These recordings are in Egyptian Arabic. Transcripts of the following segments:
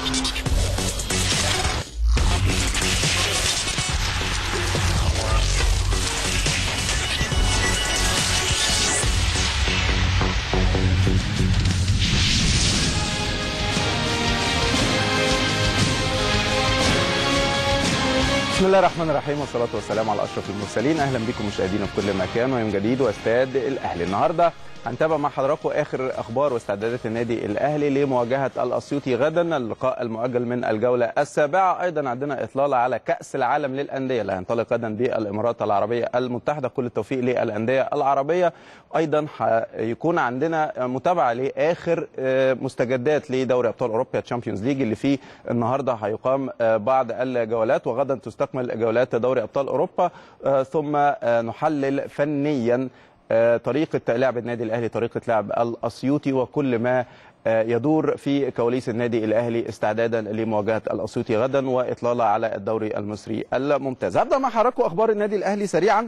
بسم الله الرحمن الرحيم والصلاة والسلام على أشرف المرسلين أهلا بكم مشاهدينا في كل مكان ويوم جديد واستاد الأهلي النهاردة هنتابع مع حضراتكم آخر أخبار واستعدادات النادي الأهلي لمواجهة الأسيوطي غدا اللقاء المؤجل من الجولة السابعة أيضا عندنا إطلالة على كأس العالم للأندية اللي هينطلق غدا بالإمارات العربية المتحدة كل التوفيق للأندية العربية أيضا هيكون عندنا متابعة لآخر مستجدات لدوري أبطال أوروبا تشامبيونز ليج اللي فيه النهاردة هيقام بعض الجولات وغدا تستكمل جولات دوري أبطال أوروبا ثم نحلل فنيا طريقة لعب النادي الأهلي طريقة لعب الأسيوطي وكل ما يدور في كواليس النادي الأهلي استعدادا لمواجهة الأسيوطي غدا وإطلالة على الدوري المصري الممتاز هبدأ مع حضراتكم أخبار النادي الأهلي سريعا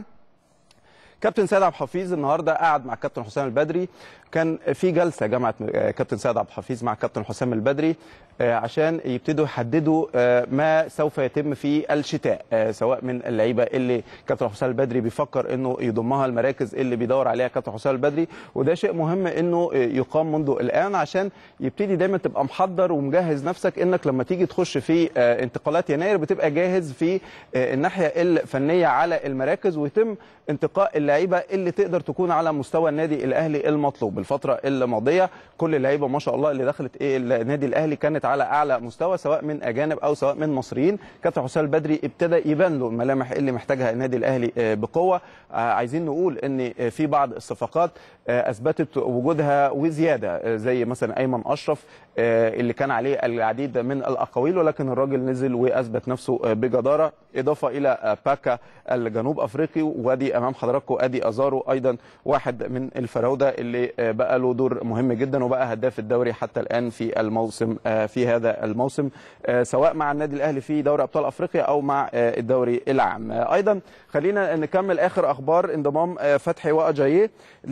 كابتن سيد عبد الحفيظ النهارده قعد مع كابتن حسام البدري كان في جلسه جمعت كابتن سيد عبد الحفيظ مع كابتن حسام البدري عشان يبتدوا يحددوا ما سوف يتم في الشتاء سواء من اللعيبه اللي كابتن حسام البدري بيفكر انه يضمها المراكز اللي بيدور عليها كابتن حسام البدري وده شيء مهم انه يقام منذ الان عشان يبتدي دايما تبقى محضر ومجهز نفسك انك لما تيجي تخش في انتقالات يناير بتبقى جاهز في الناحيه الفنيه على المراكز ويتم انتقاء اللعيبه اللي تقدر تكون على مستوى النادي الاهلي المطلوب الفتره الماضيه كل اللعيبه ما شاء الله اللي دخلت ايه النادي الاهلي كانت على اعلى مستوى سواء من اجانب او سواء من مصريين كابتن حسام البدري ابتدى يبان له الملامح اللي محتاجها النادي الاهلي بقوه عايزين نقول ان في بعض الصفقات اثبتت وجودها وزياده زي مثلا ايمن اشرف اللي كان عليه العديد من الاقاويل ولكن الراجل نزل واثبت نفسه بجداره اضافه الى باكا الجنوب افريقي وادي امام حضراتكم ادي ازارو ايضا واحد من الفراوده اللي بقى له دور مهم جدا وبقى هداف الدوري حتى الان في الموسم في هذا الموسم سواء مع النادي الاهلي في دوري ابطال افريقيا او مع الدوري العام ايضا خلينا نكمل اخر اخبار انضمام فتحي واجاييه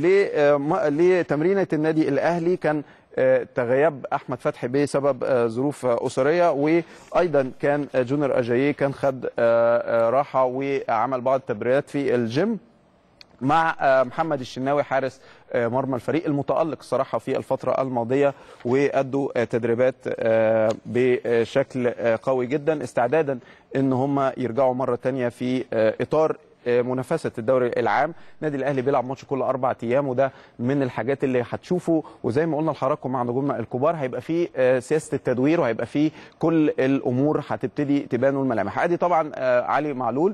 لتمرينه النادي الاهلي كان تغيب احمد فتحي بسبب ظروف اسريه وايضا كان جونر اجاييه كان خد راحه وعمل بعض التمرينات في الجيم مع محمد الشناوي حارس مرمى الفريق المتألق الصراحة في الفترة الماضية وأدوا تدريبات بشكل قوي جدا استعدادا ان هم يرجعوا مرة تانية في إطار منافسه الدوري العام النادي الاهلي بيلعب ماتش كل اربع ايام وده من الحاجات اللي هتشوفوا وزي ما قلنا لحضراتكم مع نجومنا الكبار هيبقى في سياسه التدوير وهيبقى في كل الامور هتبتدي تبان الملامح ادي طبعا علي معلول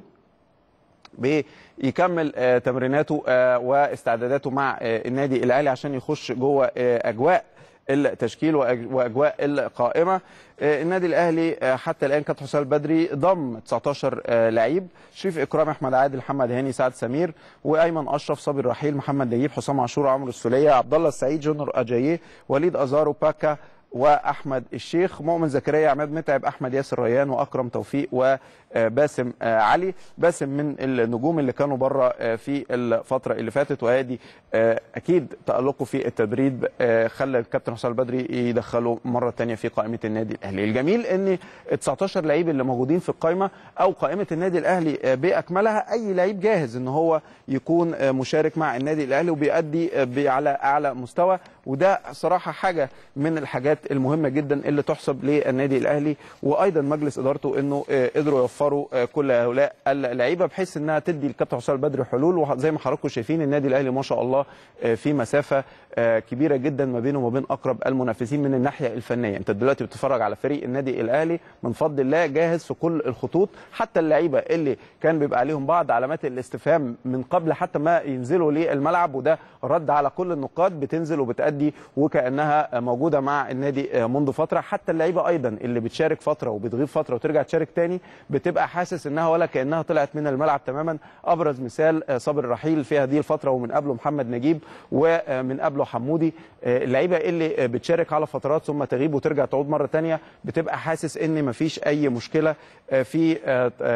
بيكمل تمريناته واستعداداته مع النادي الاهلي عشان يخش جوه اجواء التشكيل واجواء القائمه النادي الاهلي حتى الان كابتن حسام البدري ضم 19 لعيب شريف اكرام احمد عادل محمد هاني سعد سمير وايمن اشرف صابر رحيل محمد نجيب حسام عاشور عمرو السوليه عبد الله السعيد جونر اجاييه وليد ازارو باكا واحمد الشيخ مؤمن زكريا عماد متعب احمد ياسر ريان واكرم توفيق وباسم علي باسم من النجوم اللي كانوا بره في الفتره اللي فاتت وادي اكيد تالقه في التدريب خلى الكابتن حسام البدري يدخله مره ثانيه في قائمه النادي الاهلي الجميل ان ال 19 لعيب اللي موجودين في القائمه او قائمه النادي الاهلي باكملها اي لعيب جاهز ان هو يكون مشارك مع النادي الاهلي وبيأدي على اعلى مستوى وده صراحه حاجه من الحاجات المهمه جدا اللي تحسب للنادي الاهلي وايضا مجلس ادارته انه قدروا يوفروا كل هؤلاء اللعيبه بحيث انها تدي الكابتن حسام البدري حلول وزي ما حضراتكم شايفين النادي الاهلي ما شاء الله في مسافه كبيره جدا ما بينه وما بين اقرب المنافسين من الناحيه الفنيه انت دلوقتي بتتفرج على فريق النادي الاهلي من فضل الله جاهز في كل الخطوط حتى اللعيبه اللي كان بيبقى عليهم بعض علامات الاستفهام من قبل حتى ما ينزلوا للملعب وده رد على كل النقاط بتنزل وبتأدي وكانها موجوده مع النادي منذ فتره حتى اللعيبه ايضا اللي بتشارك فتره وبتغيب فتره وترجع تشارك تاني بتبقى حاسس انها ولا كانها طلعت من الملعب تماما ابرز مثال صابر الرحيل في هذه الفتره ومن قبله محمد نجيب ومن قبله حمودي اللعيبه اللي بتشارك على فترات ثم تغيب وترجع تعود مره تانية بتبقى حاسس ان مفيش اي مشكله في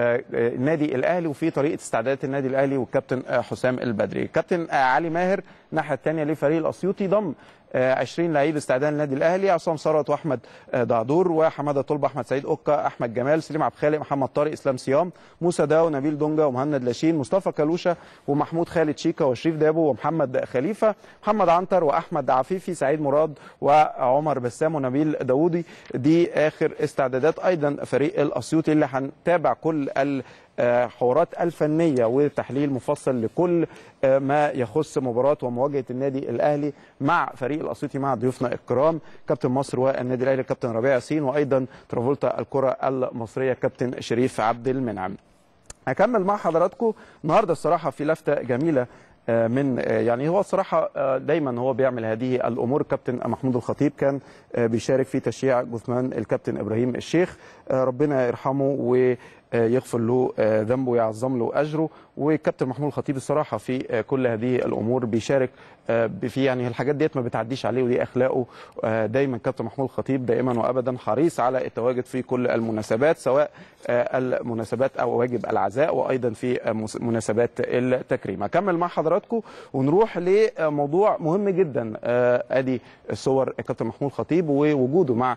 النادي الاهلي وفي طريقه استعدادات النادي الاهلي والكابتن حسام البدري كابتن علي ماهر الناحيه الثانيه لفريق الاسيوطي ضم 20 لعيب استعداد للنادي الاهلي عصام ثروت واحمد دعدور وحماده طلبه احمد سعيد اوكا احمد جمال سليم عبد الخالق محمد طارق اسلام صيام موسى داو نبيل دونجا ومهند لاشين مصطفى كلوشه ومحمود خالد شيكا وشريف دابو ومحمد خليفه محمد عنتر واحمد عفيفي سعيد مراد وعمر بسام ونبيل داوودي دي اخر استعدادات ايضا فريق الاسيوطي اللي هنتابع كل الحوارات الفنيه وتحليل مفصل لكل ما يخص مباراه ومواجهه النادي الاهلي مع فريق الاسيوطي مع ضيوفنا الكرام كابتن مصر والنادي الاهلي كابتن ربيع ياسين وايضا ترافولتا الكره المصريه كابتن شريف عبد المنعم هكمل مع حضراتكم النهارده الصراحه في لفته جميله من يعني هو الصراحه دايما هو بيعمل هذه الامور كابتن محمود الخطيب كان بيشارك في تشييع جثمان الكابتن ابراهيم الشيخ ربنا يرحمه ويغفر له ذنبه ويعظم له اجره والكابتن محمود الخطيب الصراحه في كل هذه الامور بيشارك في يعني الحاجات ديت ما بتعديش عليه ودي اخلاقه دايما كابتن محمود الخطيب دائما وابدا حريص على التواجد في كل المناسبات سواء المناسبات او واجب العزاء وايضا في مناسبات التكريم هكمل مع حضراتكم ونروح لموضوع مهم جدا ادي صور الكابتن محمود الخطيب ووجوده مع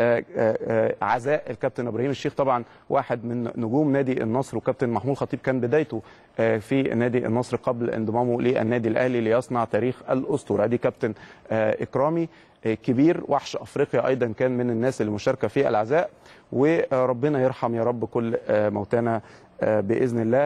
عزاء الكابتن ابراهيم الشيخ طبعا واحد من نجوم نادي النصر وكابتن محمود الخطيب كان بدايته في نادي النصر قبل انضمامه للنادي الاهلي ليصنع تاريخ الاسطوره دي كابتن اكرامي كبير وحش افريقيا ايضا كان من الناس اللي مشاركه في العزاء وربنا يرحم يا رب كل موتانا باذن الله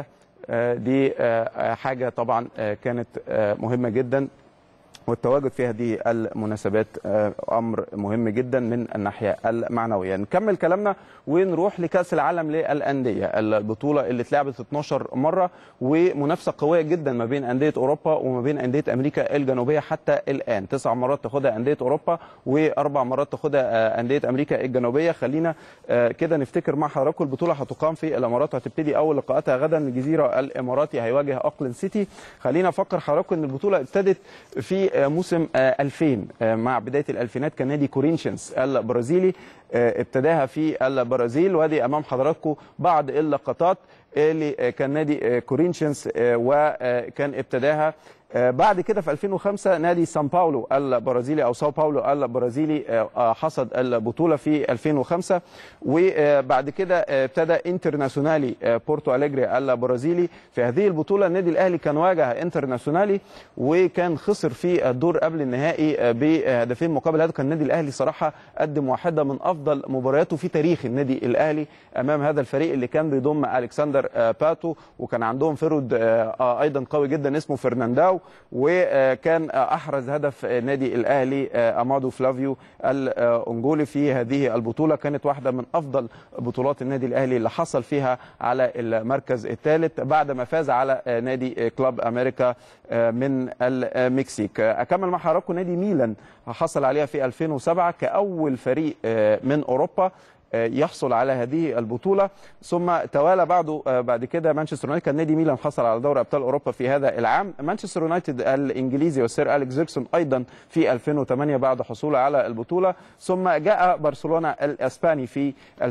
دي حاجه طبعا كانت مهمه جدا والتواجد في هذه المناسبات امر مهم جدا من الناحيه المعنويه نكمل كلامنا ونروح لكاس العالم للانديه البطوله اللي اتلعبت 12 مره ومنافسه قويه جدا ما بين انديه اوروبا وما بين انديه امريكا الجنوبيه حتى الان تسع مرات تاخدها انديه اوروبا واربع مرات تاخدها انديه امريكا الجنوبيه خلينا كده نفتكر مع حضراتكم البطوله هتقام في الامارات وهتبتدي اول لقاءاتها غدا الجزيره الاماراتي هيواجه اوكلاند سيتي خلينا افكر حضراتكم ان البطوله ابتدت في موسم 2000 مع بدايه الالفينات كان نادي كورينشنز البرازيلي ابتداها في البرازيل وادي امام حضراتكم بعض اللقطات اللي كان نادي كورينشنز وكان ابتداها بعد كده في 2005 نادي سان باولو البرازيلي او ساو باولو البرازيلي حصد البطوله في 2005 وبعد كده ابتدى انترناسيونالي بورتو اليجري البرازيلي في هذه البطوله النادي الاهلي كان واجه انترناسيونالي وكان خسر في الدور قبل النهائي بهدفين مقابل هدف كان النادي الاهلي صراحه قدم واحده من افضل مبارياته في تاريخ النادي الاهلي امام هذا الفريق اللي كان بيضم الكسندر باتو وكان عندهم فرود ايضا قوي جدا اسمه فرنانداو وكان احرز هدف نادي الاهلي امادو فلافيو الانجولي في هذه البطوله كانت واحده من افضل بطولات النادي الاهلي اللي حصل فيها على المركز الثالث بعد ما فاز على نادي كلاب امريكا من المكسيك اكمل مع حضراتكم نادي ميلان حصل عليها في 2007 كاول فريق من اوروبا يحصل على هذه البطوله ثم توالى بعده بعد كده مانشستر يونايتد كان نادي ميلان حصل على دوري ابطال اوروبا في هذا العام مانشستر يونايتد الانجليزي والسير اليكس زيكسون ايضا في 2008 بعد حصوله على البطوله ثم جاء برشلونه الاسباني في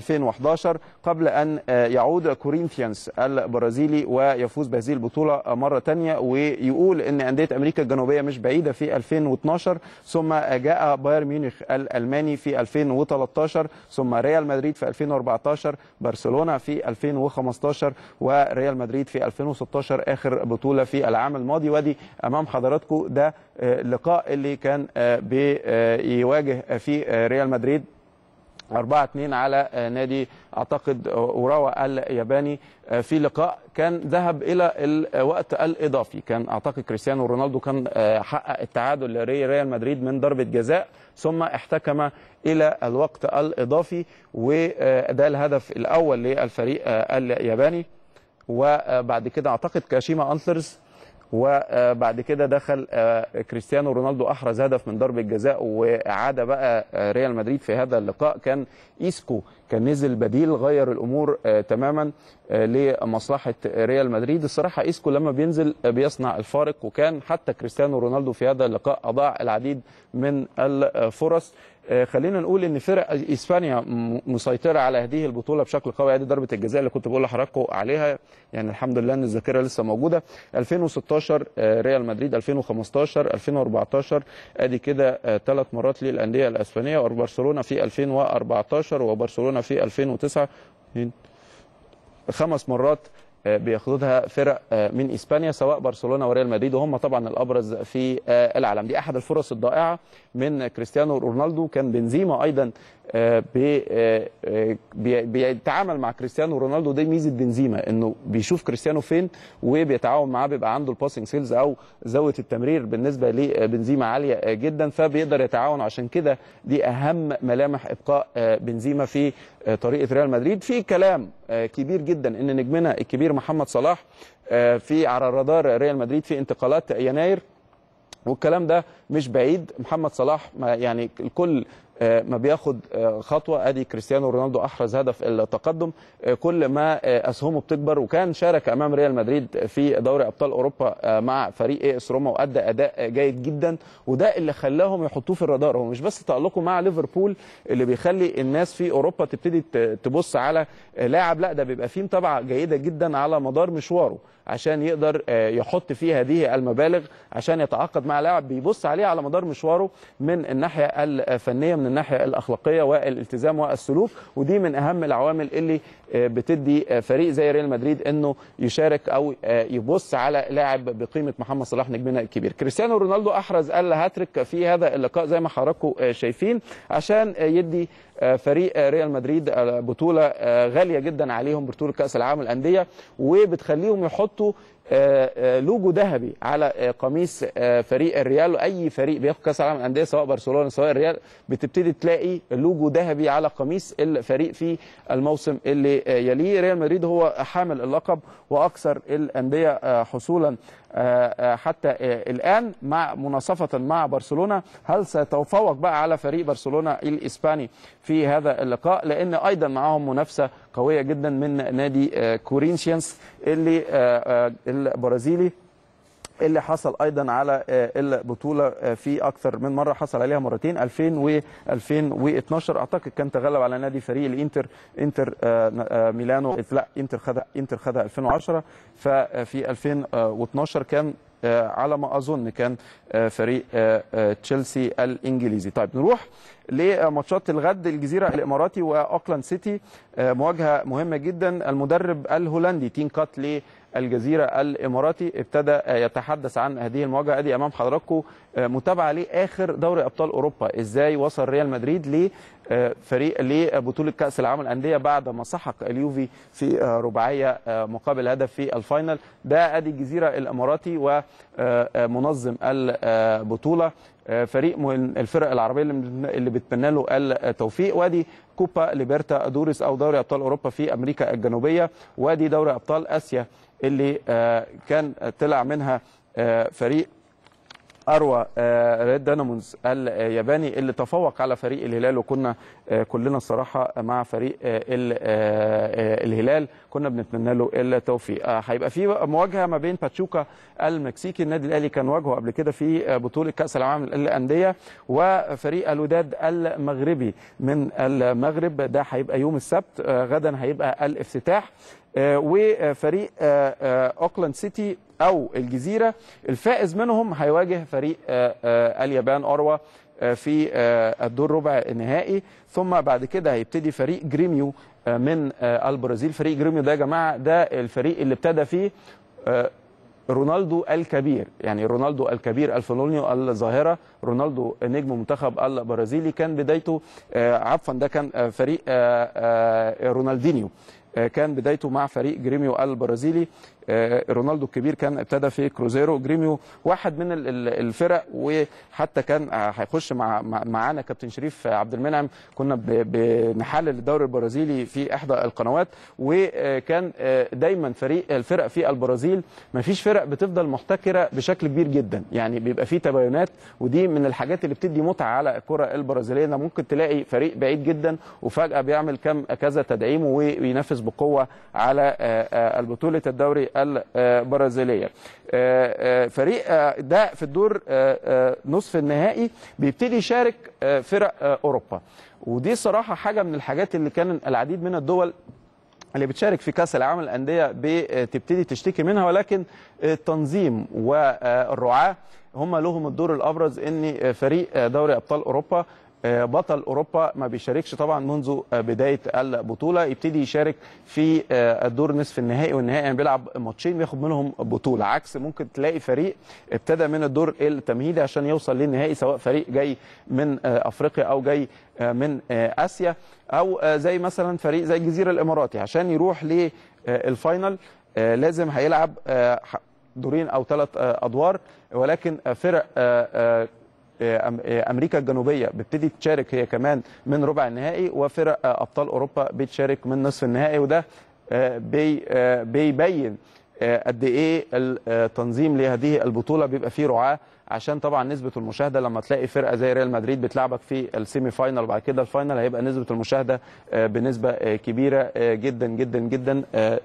2011 قبل ان يعود كورينثيانز البرازيلي ويفوز بهذه البطوله مره ثانيه ويقول ان انديه امريكا الجنوبيه مش بعيده في 2012 ثم جاء بايرن ميونخ الالماني في 2013 ثم ريال مدريد في 2014 برشلونه في 2015 وريال مدريد في 2016 اخر بطوله في العام الماضي وادي امام حضراتكم ده اللقاء اللي كان بيواجه فيه ريال مدريد 4 2 على نادي اعتقد اوراوا الياباني في لقاء كان ذهب الى الوقت الاضافي كان اعتقد كريستيانو رونالدو كان حقق التعادل لريال مدريد من ضربه جزاء ثم احتكم الى الوقت الاضافي وده الهدف الاول للفريق الياباني وبعد كده اعتقد كاشيما انتلرز وبعد كده دخل كريستيانو رونالدو احرز هدف من ضربه جزاء وعاد بقى ريال مدريد في هذا اللقاء كان ايسكو كان نزل بديل غير الامور تماما لمصلحه ريال مدريد الصراحه ايسكو لما بينزل بيصنع الفارق وكان حتى كريستيانو رونالدو في هذا اللقاء اضاع العديد من الفرص آه، خلينا نقول ان فرق اسبانيا م- مسيطره على هذه البطوله بشكل قوي ادي ضربه الجزاء اللي كنت بقول لحضراتكم عليها يعني الحمد لله ان الذاكره لسه موجوده 2016 آه، ريال مدريد 2015 2014 ادي كده ثلاث مرات للانديه الاسبانيه وبرشلونه في 2014 وبرشلونه في 2009 خمس مرات آه، بياخدها فرق آه، من اسبانيا سواء برشلونه وريال مدريد وهم طبعا الابرز في آه، العالم دي احد الفرص الضائعه من كريستيانو رونالدو كان بنزيما ايضا آه، بي- آه، آه، بي- بيتعامل مع كريستيانو رونالدو دي ميزه بنزيما انه بيشوف كريستيانو فين وبيتعاون معاه بيبقى عنده الباسنج سيلز او زاويه التمرير بالنسبه لبنزيما عاليه آه، جدا فبيقدر يتعاون عشان كده دي اهم ملامح ابقاء آه، بنزيما في آه، طريقه ريال مدريد في كلام آه، كبير جدا ان نجمنا الكبير محمد صلاح آه، في على رادار ريال مدريد في انتقالات يناير والكلام ده مش بعيد محمد صلاح ما يعني الكل آه، ما بياخد آه، خطوه ادي كريستيانو رونالدو احرز هدف التقدم آه، كل ما آه، اسهمه بتكبر وكان شارك امام ريال مدريد في دوري ابطال اوروبا آه، مع فريق اي اس روما وادى اداء آه، جيد جدا وده اللي خلاهم يحطوه في الرادار هو مش بس تالقه مع ليفربول اللي بيخلي الناس في اوروبا تبتدي ت- تبص على آه، لاعب لا ده بيبقى فيه متابعه جيده جدا على مدار مشواره عشان يقدر آه، يحط فيه هذه المبالغ عشان يتعاقد مع لاعب بيبص عليه على مدار مشواره من الناحيه الفنيه من الناحيه الاخلاقيه والالتزام والسلوك ودي من اهم العوامل اللي آه، بتدي آه، فريق زي ريال مدريد انه يشارك او آه، يبص على لاعب بقيمه محمد صلاح نجمنا الكبير كريستيانو رونالدو احرز الهاتريك في هذا اللقاء زي ما حضراتكم آه، شايفين عشان آه، يدي آه، فريق آه، ريال مدريد آه، بطوله آه، غاليه جدا عليهم بطوله كاس العالم للانديه وبتخليهم يحطوا آه، آه، لوجو ذهبي على آه، قميص آه، فريق الريال اي فريق بياخد كاس العالم للانديه سواء برشلونه سواء الريال بتبتدي تلاقي لوجو ذهبي على قميص الفريق في الموسم اللي آه، يليه ريال مدريد هو حامل اللقب واكثر الانديه آه، حصولا آه، آه، حتى آه، الان مع مناصفه مع برشلونه هل سيتفوق بقى على فريق برشلونه الاسباني في هذا اللقاء لان ايضا معاهم منافسه قويه جدا من نادي آه، كورينشيانس اللي آه، آه، البرازيلي اللي حصل ايضا على آه، البطوله آه، في اكثر من مره حصل عليها مرتين 2000 و 2012 اعتقد كان تغلب على نادي فريق الانتر انتر آه، آه، ميلانو لا انتر خدها انتر خدها 2010 ففي 2012 كان آه، على ما اظن كان آه، فريق آه، آه، تشيلسي الانجليزي طيب نروح لماتشات الغد الجزيره الاماراتي واوكلاند سيتي آه، مواجهه مهمه جدا المدرب الهولندي تين كات للجزيره الاماراتي ابتدى آه، يتحدث عن هذه المواجهه ادي امام حضراتكم آه، متابعه لاخر دوري ابطال اوروبا ازاي وصل ريال مدريد ل آه، فريق لبطوله كاس العالم للانديه بعد ما سحق اليوفي في آه، رباعيه آه، مقابل هدف في الفاينل ده ادي الجزيره الاماراتي ومنظم البطوله آه، فريق من الفرق العربيه اللي من- اللي بتمنى له التوفيق وادي كوبا ليبرتا دوريس او دوري ابطال اوروبا في امريكا الجنوبيه وادي دوري ابطال اسيا اللي آه، كان طلع منها آه، فريق اروى آه، ريد داينامونز الياباني اللي تفوق على فريق الهلال وكنا آه، كلنا الصراحه مع فريق آه، ال- آه، آه، الهلال كنا بنتمنى له التوفيق آه، هيبقى في مواجهه ما بين باتشوكا المكسيكي النادي الاهلي كان واجهه قبل كده في آه، بطوله كاس العالم للانديه وفريق الوداد المغربي من المغرب ده هيبقى يوم السبت آه، غدا هيبقى الافتتاح آه، وفريق آه، آه، اوكلاند سيتي او الجزيره الفائز منهم هيواجه فريق آه، آه، اليابان اوروا آه، في آه، الدور ربع النهائي ثم بعد كده هيبتدي فريق جريميو آه، من آه، البرازيل فريق جريميو ده يا جماعه ده الفريق اللي ابتدى فيه آه، رونالدو الكبير يعني رونالدو الكبير الفلونيو الظاهره رونالدو نجم منتخب البرازيلي كان بدايته آه، عفوا ده كان آه، فريق آه، آه، رونالدينيو آه، كان بدايته مع فريق جريميو البرازيلي آه، رونالدو الكبير كان ابتدى في كروزيرو جريميو واحد من ال- ال- الفرق وحتى كان آه، هيخش مع مع- معانا كابتن شريف عبد المنعم كنا ب- بنحلل الدوري البرازيلي في احدى القنوات وكان آه، دايما فريق الفرق في البرازيل ما فيش فرق بتفضل محتكره بشكل كبير جدا يعني بيبقى في تباينات ودي من الحاجات اللي بتدي متعه على الكره البرازيليه إنك ممكن تلاقي فريق بعيد جدا وفجاه بيعمل كم كذا تدعيم وينافس بقوه على البطوله الدوري البرازيليه فريق ده في الدور نصف النهائي بيبتدي يشارك فرق اوروبا ودي صراحه حاجه من الحاجات اللي كان العديد من الدول اللي بتشارك في كاس العالم للانديه بتبتدي تشتكي منها ولكن التنظيم والرعاه هم لهم الدور الابرز ان فريق دوري ابطال اوروبا بطل اوروبا ما بيشاركش طبعا منذ بدايه البطوله يبتدي يشارك في الدور نصف النهائي والنهائي يعني بيلعب ماتشين بياخد منهم بطوله عكس ممكن تلاقي فريق ابتدى من الدور التمهيدي عشان يوصل للنهائي سواء فريق جاي من افريقيا او جاي من اسيا او زي مثلا فريق زي الجزيره الاماراتي عشان يروح للفاينل لازم هيلعب دورين او ثلاث ادوار ولكن فرق امريكا الجنوبيه بتبتدي تشارك هي كمان من ربع النهائي وفرق ابطال اوروبا بتشارك من نصف النهائي وده بيبين قد ايه التنظيم لهذه البطوله بيبقى فيه رعاه عشان طبعا نسبه المشاهده لما تلاقي فرقه زي ريال مدريد بتلعبك في السيمي فاينل وبعد كده الفاينل هيبقى نسبه المشاهده بنسبه كبيره جدا جدا جدا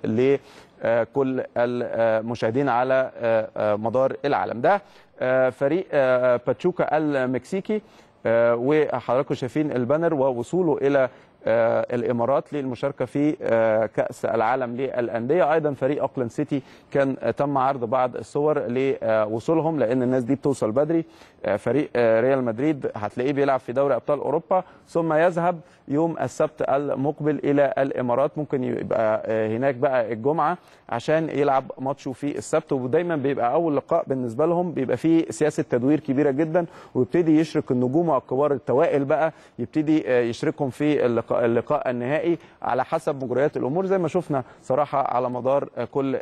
لكل المشاهدين على مدار العالم ده فريق باتشوكا المكسيكي وحضراتكم شايفين البانر ووصوله الى الامارات للمشاركه في كاس العالم للانديه ايضا فريق اوكلاند سيتي كان تم عرض بعض الصور لوصولهم لان الناس دي بتوصل بدري فريق ريال مدريد هتلاقيه بيلعب في دوري ابطال اوروبا ثم يذهب يوم السبت المقبل الى الامارات ممكن يبقى هناك بقى الجمعه عشان يلعب ماتشه في السبت ودايما بيبقى اول لقاء بالنسبه لهم بيبقى فيه سياسه تدوير كبيره جدا ويبتدي يشرك النجوم والكبار التوائل بقى يبتدي يشركهم في اللقاء, اللقاء النهائي على حسب مجريات الامور زي ما شفنا صراحه على مدار كل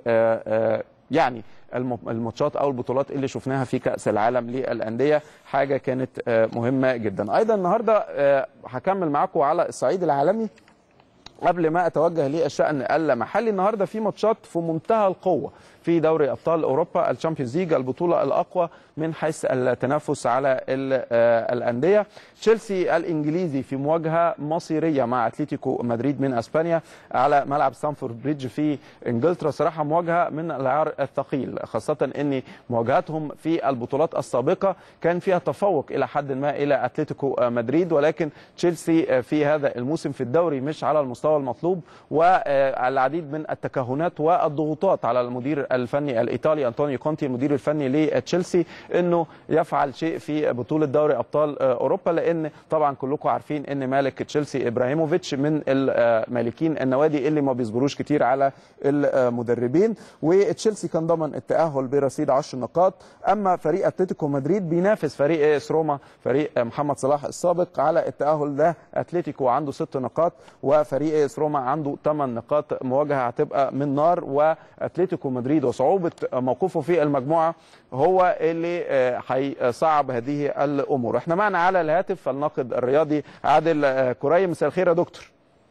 يعني الماتشات او البطولات اللي شفناها في كاس العالم للانديه حاجه كانت مهمه جدا ايضا النهارده هكمل معاكم على الصعيد العالمي قبل ما اتوجه للشان المحلي النهارده في ماتشات في منتهى القوه في دوري ابطال اوروبا الشامبيونز ليج البطوله الاقوى من حيث التنافس على الانديه تشيلسي الانجليزي في مواجهه مصيريه مع اتلتيكو مدريد من اسبانيا على ملعب ستانفورد بريدج في انجلترا صراحه مواجهه من العيار الثقيل خاصه ان مواجهاتهم في البطولات السابقه كان فيها تفوق الى حد ما الى اتلتيكو مدريد ولكن تشيلسي في هذا الموسم في الدوري مش على المستوى المطلوب والعديد من التكهنات والضغوطات على المدير الفني الايطالي انطونيو كونتي المدير الفني لتشيلسي انه يفعل شيء في بطوله دوري ابطال اوروبا لان طبعا كلكم عارفين ان مالك تشيلسي ابراهيموفيتش من المالكين النوادي اللي ما بيصبروش كتير على المدربين وتشيلسي كان ضمن التاهل برصيد 10 نقاط اما فريق اتلتيكو مدريد بينافس فريق اس روما فريق محمد صلاح السابق على التاهل ده اتلتيكو عنده 6 نقاط وفريق اس روما عنده 8 نقاط مواجهه هتبقى من نار واتلتيكو مدريد وصعوبه موقفه في المجموعه هو اللي هيصعب هذه الامور احنا معنا على الهاتف الناقد الرياضي عادل كريم مساء الخير يا دكتور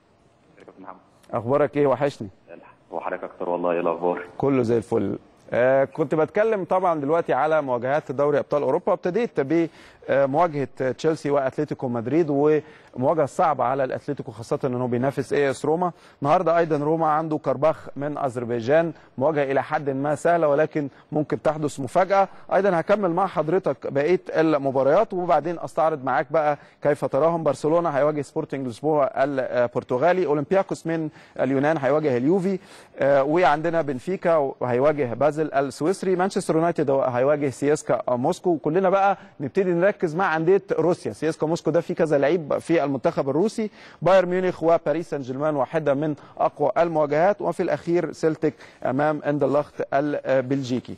اخبارك ايه وحشني وحضرتك اكتر والله ايه الاخبار كله زي الفل آه كنت بتكلم طبعا دلوقتي على مواجهات دوري ابطال اوروبا ابتديت بمواجهه تشيلسي واتلتيكو مدريد ومواجهه صعبه على الاتلتيكو خاصه انه بينافس اي اس روما النهارده ايضا روما عنده كرباخ من اذربيجان مواجهه الى حد ما سهله ولكن ممكن تحدث مفاجاه ايضا هكمل مع حضرتك بقيه المباريات وبعدين استعرض معاك بقى كيف تراهم برشلونه هيواجه سبورتنج لشبوه البرتغالي اولمبياكوس من اليونان هيواجه اليوفي آه وعندنا بنفيكا هيواجه بازل السويسري مانشستر يونايتد هيواجه سياسكا موسكو كلنا بقى نبتدي نركز مع انديه روسيا سياسكا موسكو ده في كذا لعيب في المنتخب الروسي بايرن ميونخ وباريس سان جيرمان واحده من اقوى المواجهات وفي الاخير سيلتيك امام اندلخت البلجيكي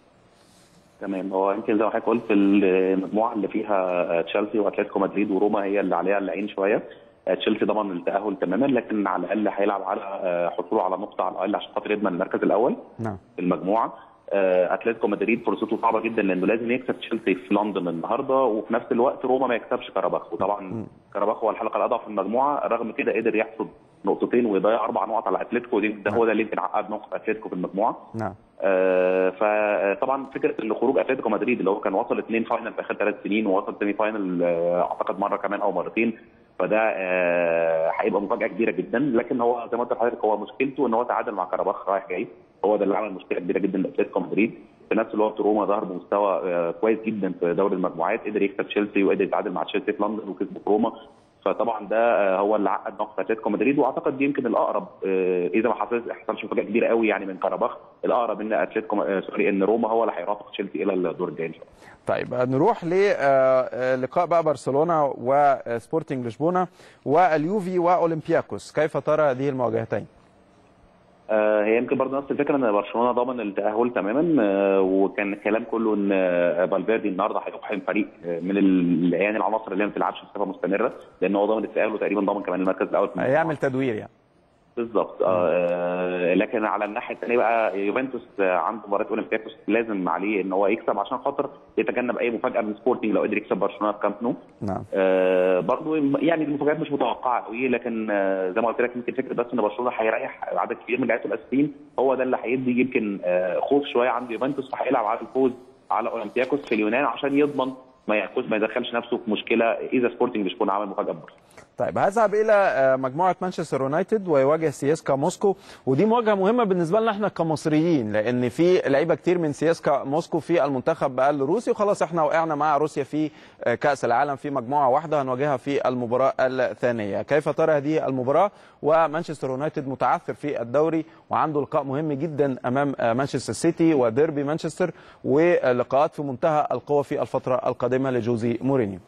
تمام هو يمكن زي ما حضرتك قلت المجموعه اللي فيها تشيلسي واتلتيكو مدريد وروما هي اللي عليها العين شويه تشيلسي ضمن التاهل تماما لكن على الاقل هيلعب على حصوله على نقطه على الاقل عشان خاطر يضمن المركز الاول نعم في المجموعه اتلتيكو مدريد فرصته صعبه جدا لانه لازم يكسب تشيلسي في لندن النهارده وفي نفس الوقت روما ما يكسبش كاراباخ وطبعا كاراباخ هو الحلقه الاضعف في المجموعه رغم كده قدر يحصد نقطتين ويضيع اربع نقط على اتلتيكو دي ده هو ده اللي يمكن عقد موقف اتلتيكو في المجموعه نعم آه فطبعا فكره ان خروج اتلتيكو مدريد اللي هو كان وصل اثنين فاينل في اخر ثلاث سنين ووصل سيمي فاينل آه اعتقد مره كمان او مرتين فده آه، هيبقى مفاجاه كبيره جدا لكن هو زي ما قلت لحضرتك هو مشكلته ان هو تعادل مع كاراباخ رايح جاي هو ده اللي عمل مشكله كبيره جدا لاتلتيكو مدريد في نفس الوقت روما ظهر بمستوى آه، كويس جدا في دوري المجموعات قدر يكسب تشيلسي وقدر يتعادل مع تشيلسي في لندن وكسب روما فطبعا ده آه، هو اللي عقد موقف اتلتيكو مدريد واعتقد دي يمكن الاقرب آه، اذا ما حصلش حصلش مفاجاه كبيره قوي يعني من كاراباخ الاقرب ان اتلتيكو آه، سوري ان روما هو اللي هيرافق تشيلسي الى الدور الجاي ان شاء الله طيب نروح للقاء بقى برشلونه وسبورتنج لشبونه واليوفي واولمبياكوس كيف ترى هذه المواجهتين؟ آه، هي يمكن برضه نفس الفكره ان برشلونه ضمن التاهل تماما آه، وكان الكلام كله ان آه، فالفيردي النهارده هيقحم فريق آه، من ال- يعني العناصر اللي هي ما بتلعبش بصفه مستمره لان هو ضامن التاهل وتقريبا ضامن كمان المركز الاول في المجموعة. هيعمل تدوير يعني بالظبط آه لكن على الناحيه الثانيه بقى يوفنتوس آه، عنده مباراه اولمبياكوس لازم عليه ان هو يكسب عشان خاطر يتجنب اي مفاجاه من سبورتنج لو قدر يكسب برشلونه في كامب نو نعم آه برضو يعني المفاجآت مش متوقعه قوي لكن آه زي ما قلت لك يمكن فكره بس ان برشلونه هيريح عدد كبير من لعيبته الاساسيين هو ده اللي هيدي يمكن آه خوف شويه عند يوفنتوس فهيلعب على الفوز على اولمبياكوس في اليونان عشان يضمن ما ياخدش ما يدخلش نفسه في مشكله اذا سبورتنج مش يكون عمل مفاجاه برضه طيب هذهب الى آه، مجموعه مانشستر يونايتد ويواجه سياسكا موسكو ودي مواجهه مهمه بالنسبه لنا احنا كمصريين لان في لعيبه كتير من سياسكا موسكو في المنتخب بقى الروسي وخلاص احنا وقعنا مع روسيا في آه، كاس العالم في مجموعه واحده هنواجهها في المباراه الثانيه كيف ترى هذه المباراه ومانشستر يونايتد متعثر في الدوري وعنده لقاء مهم جدا امام آه، مانشستر سيتي وديربي مانشستر ولقاءات في منتهى القوه في الفتره القادمه لجوزي مورينيو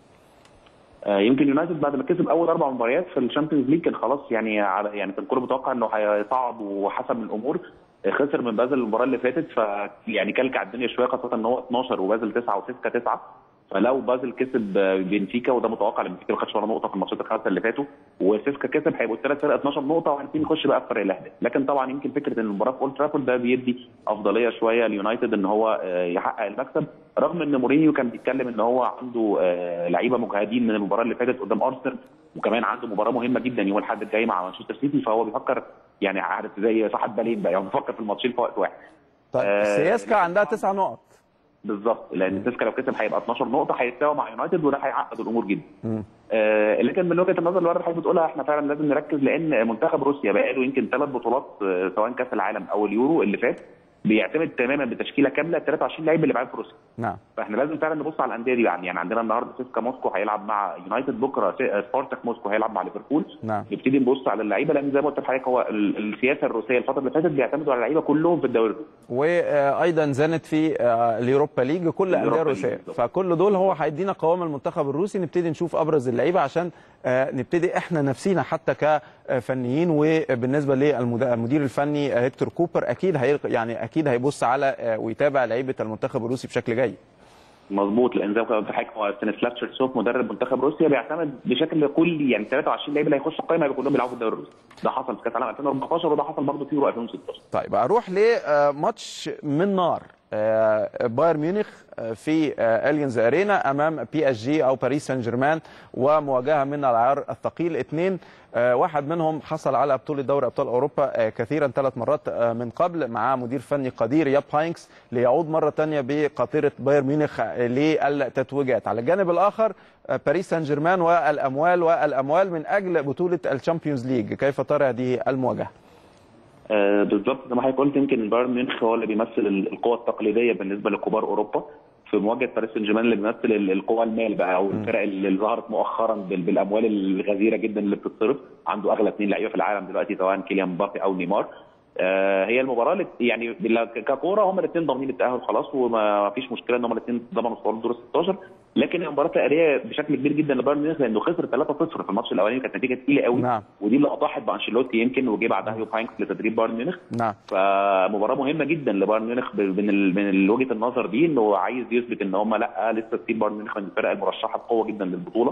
آه، يمكن يونايتد بعد ما كسب اول اربع مباريات في الشامبيونز ليج كان خلاص يعني على يعني كان كله متوقع انه هيصعد وحسب الامور آه، خسر من بازل المباراه اللي فاتت فيعني كلكع الدنيا شويه خاصه ان هو 12 وبازل 9 وسيسكا 9 فلو بازل كسب آه، بنفيكا وده متوقع لان بنفيكا ما خدش ولا نقطه في الماتشات الخمسه اللي فاتوا وسيسكا كسب هيبقوا الثلاث فرق 12 نقطه وهنبتدي نخش بقى في فرق الاهداف لكن طبعا يمكن فكره ان المباراه في اولد ترافورد ده بيدي افضليه شويه ليونايتد ان هو آه، يحقق المكسب رغم ان مورينيو كان بيتكلم ان هو عنده آه، لعيبه مجهدين من المباراه اللي فاتت قدام ارسنال وكمان عنده مباراه مهمه جدا يوم الاحد الجاي مع مانشستر سيتي فهو بيفكر يعني عارف زي صاحب بالين بقى يعني بيفكر في الماتشين في وقت واحد طيب آه، سياسكا عندها تسع نقط بالظبط لان سيسكا لو كسب هيبقى 12 نقطه هيتساوى مع يونايتد وده هيعقد الامور جدا مم. آه لكن من وجهه النظر اللي ورد حضرتك بتقولها احنا فعلا لازم نركز لان منتخب روسيا بقى له يمكن ثلاث بطولات آه، سواء كاس العالم او اليورو اللي فات بيعتمد تماما بتشكيله كامله 23 لعيب اللي بيلعبوا في روسيا نعم فاحنا لازم فعلا نبص على الانديه دي يعني يعني عندنا النهارده سيسكا موسكو هيلعب مع يونايتد بكره سي- سبارتاك موسكو هيلعب مع ليفربول نعم نبتدي نبص على اللعيبه لان زي ما قلت لحضرتك هو ال- السياسه الروسيه الفتره اللي فاتت بيعتمدوا على اللعيبه كلهم في الدوري الروسي وايضا زانت في آه، اليوروبا ليج كل الانديه اليوروبا الروسيه ليج بالظبط. فكل دول هو هيدينا قوام المنتخب الروسي نبتدي نشوف ابرز اللعيبه عشان آه، نبتدي احنا نفسينا حتى كفنيين وبالنسبه للمدير الفني آه، هيكتور كوبر اكيد هي يعني اكيد هيبص على آه، ويتابع لعيبه المنتخب الروسي بشكل جيد مظبوط لان زي ما قلت لحضرتك هو ستانيسلاف تشيرسوف مدرب منتخب روسيا بيعتمد بشكل كلي يعني 23 لعيب اللي هيخشوا القائمه هيبقوا كلهم بيلعبوا في الدوري الروسي ده حصل في كاس العالم 2014 وده حصل برضه في يورو 2016 طيب اروح لماتش من نار آه، بايرن ميونخ آه، في آه، الينز ارينا امام بي اس جي او باريس سان جيرمان ومواجهه من العيار الثقيل اثنين آه، واحد منهم حصل على بطوله دوري ابطال اوروبا آه، كثيرا ثلاث مرات آه، من قبل مع مدير فني قدير ياب هاينكس ليعود مره ثانيه بقاطره بايرن ميونخ آه، للتتويجات على الجانب الاخر آه، باريس سان جيرمان والاموال والاموال من اجل بطوله الشامبيونز ليج كيف ترى هذه المواجهه؟ آه بالظبط زي ما حضرتك قلت يمكن بايرن ميونخ هو اللي بيمثل ال- القوه التقليديه بالنسبه لكبار اوروبا في مواجهه باريس سان جيرمان اللي بيمثل ال- القوى المال بقى او الفرق اللي ظهرت مؤخرا بال- بالاموال الغزيره جدا اللي بتتصرف عنده اغلى اثنين لعيبه في العالم دلوقتي سواء كيليان مبابي او نيمار آه هي المباراه اللي يعني بال- ككوره هم الاثنين ضامنين التاهل خلاص وما فيش مشكله ان هم الاثنين ضمنوا صعود دور ال 16 لكن المباراه تقريبا بشكل كبير جدا لبايرن ميونخ لانه خسر 3-0 في الماتش الاولاني كانت نتيجه تقيله قوي نعم. ودي اللي اطاحت بانشيلوتي يمكن وجه بعدها يوب هاينكس لتدريب بايرن ميونخ نعم فمباراه مهمه جدا لبايرن ميونخ ب- من ال- من وجهه النظر دي انه عايز يثبت ان هم لا لسه ستيل بايرن ميونخ من الفرق المرشحه بقوه جدا للبطوله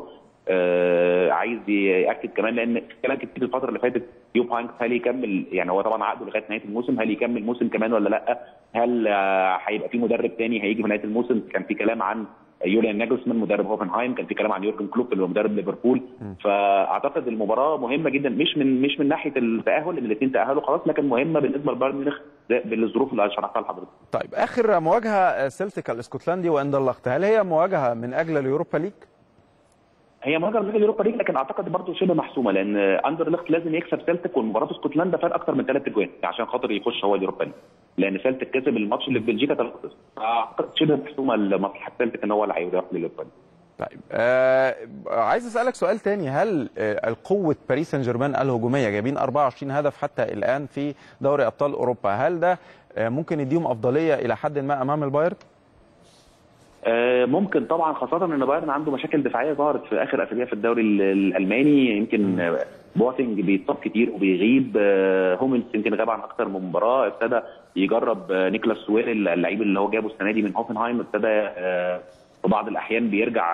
آه عايز ياكد كمان لان كلام كتير الفتره اللي فاتت يوب هاينكس هل يكمل يعني هو طبعا عقده لغايه نهايه الموسم هل يكمل موسم كمان ولا لا؟ هل آه، هيبقى في مدرب تاني هيجي في نهايه الموسم؟ كان في كلام عن يوليان ناجلسمان مدرب هوفنهايم كان في كلام عن يورجن كلوب اللي هو مدرب ليفربول فاعتقد المباراه مهمه جدا مش من مش من ناحيه التاهل لان الاثنين تاهلوا خلاص لكن مهمه بالنسبه لبايرن ميونخ ده بالظروف اللي شرحتها لحضرتك طيب اخر مواجهه سيلتيك الاسكتلندي واندرلخت هل هي مواجهه من اجل اليوروبا ليج؟ هي مواجهه من اليوروبا ليج لكن اعتقد برضه شبه محسومه لان اندرلخت لازم يكسب سيلتك والمباراه اسكتلندا فرق اكتر من ثلاث اجوان عشان خاطر يخش هو اليوروبا ليج لان سيلتك كسب الماتش اللي في بلجيكا 3 فاعتقد شبه محسومه لمصلحه سيلتك ان هو اللي هيروح لليوروبا ليج طيب آه عايز اسالك سؤال تاني هل آه القوه باريس سان جيرمان الهجوميه جايبين 24 هدف حتى الان في دوري ابطال اوروبا هل ده آه ممكن يديهم افضليه الى حد ما امام البايرن؟ آه ممكن طبعا خاصه ان بايرن عنده مشاكل دفاعيه ظهرت في اخر اسابيع في الدوري الالماني يمكن بواتنج بيتصاب كتير وبيغيب هوملز يمكن غاب عن اكثر من مباراه ابتدى يجرب نيكلاس سوير اللعيب اللي هو جابه السنه دي من هوفنهايم ابتدى في بعض الاحيان بيرجع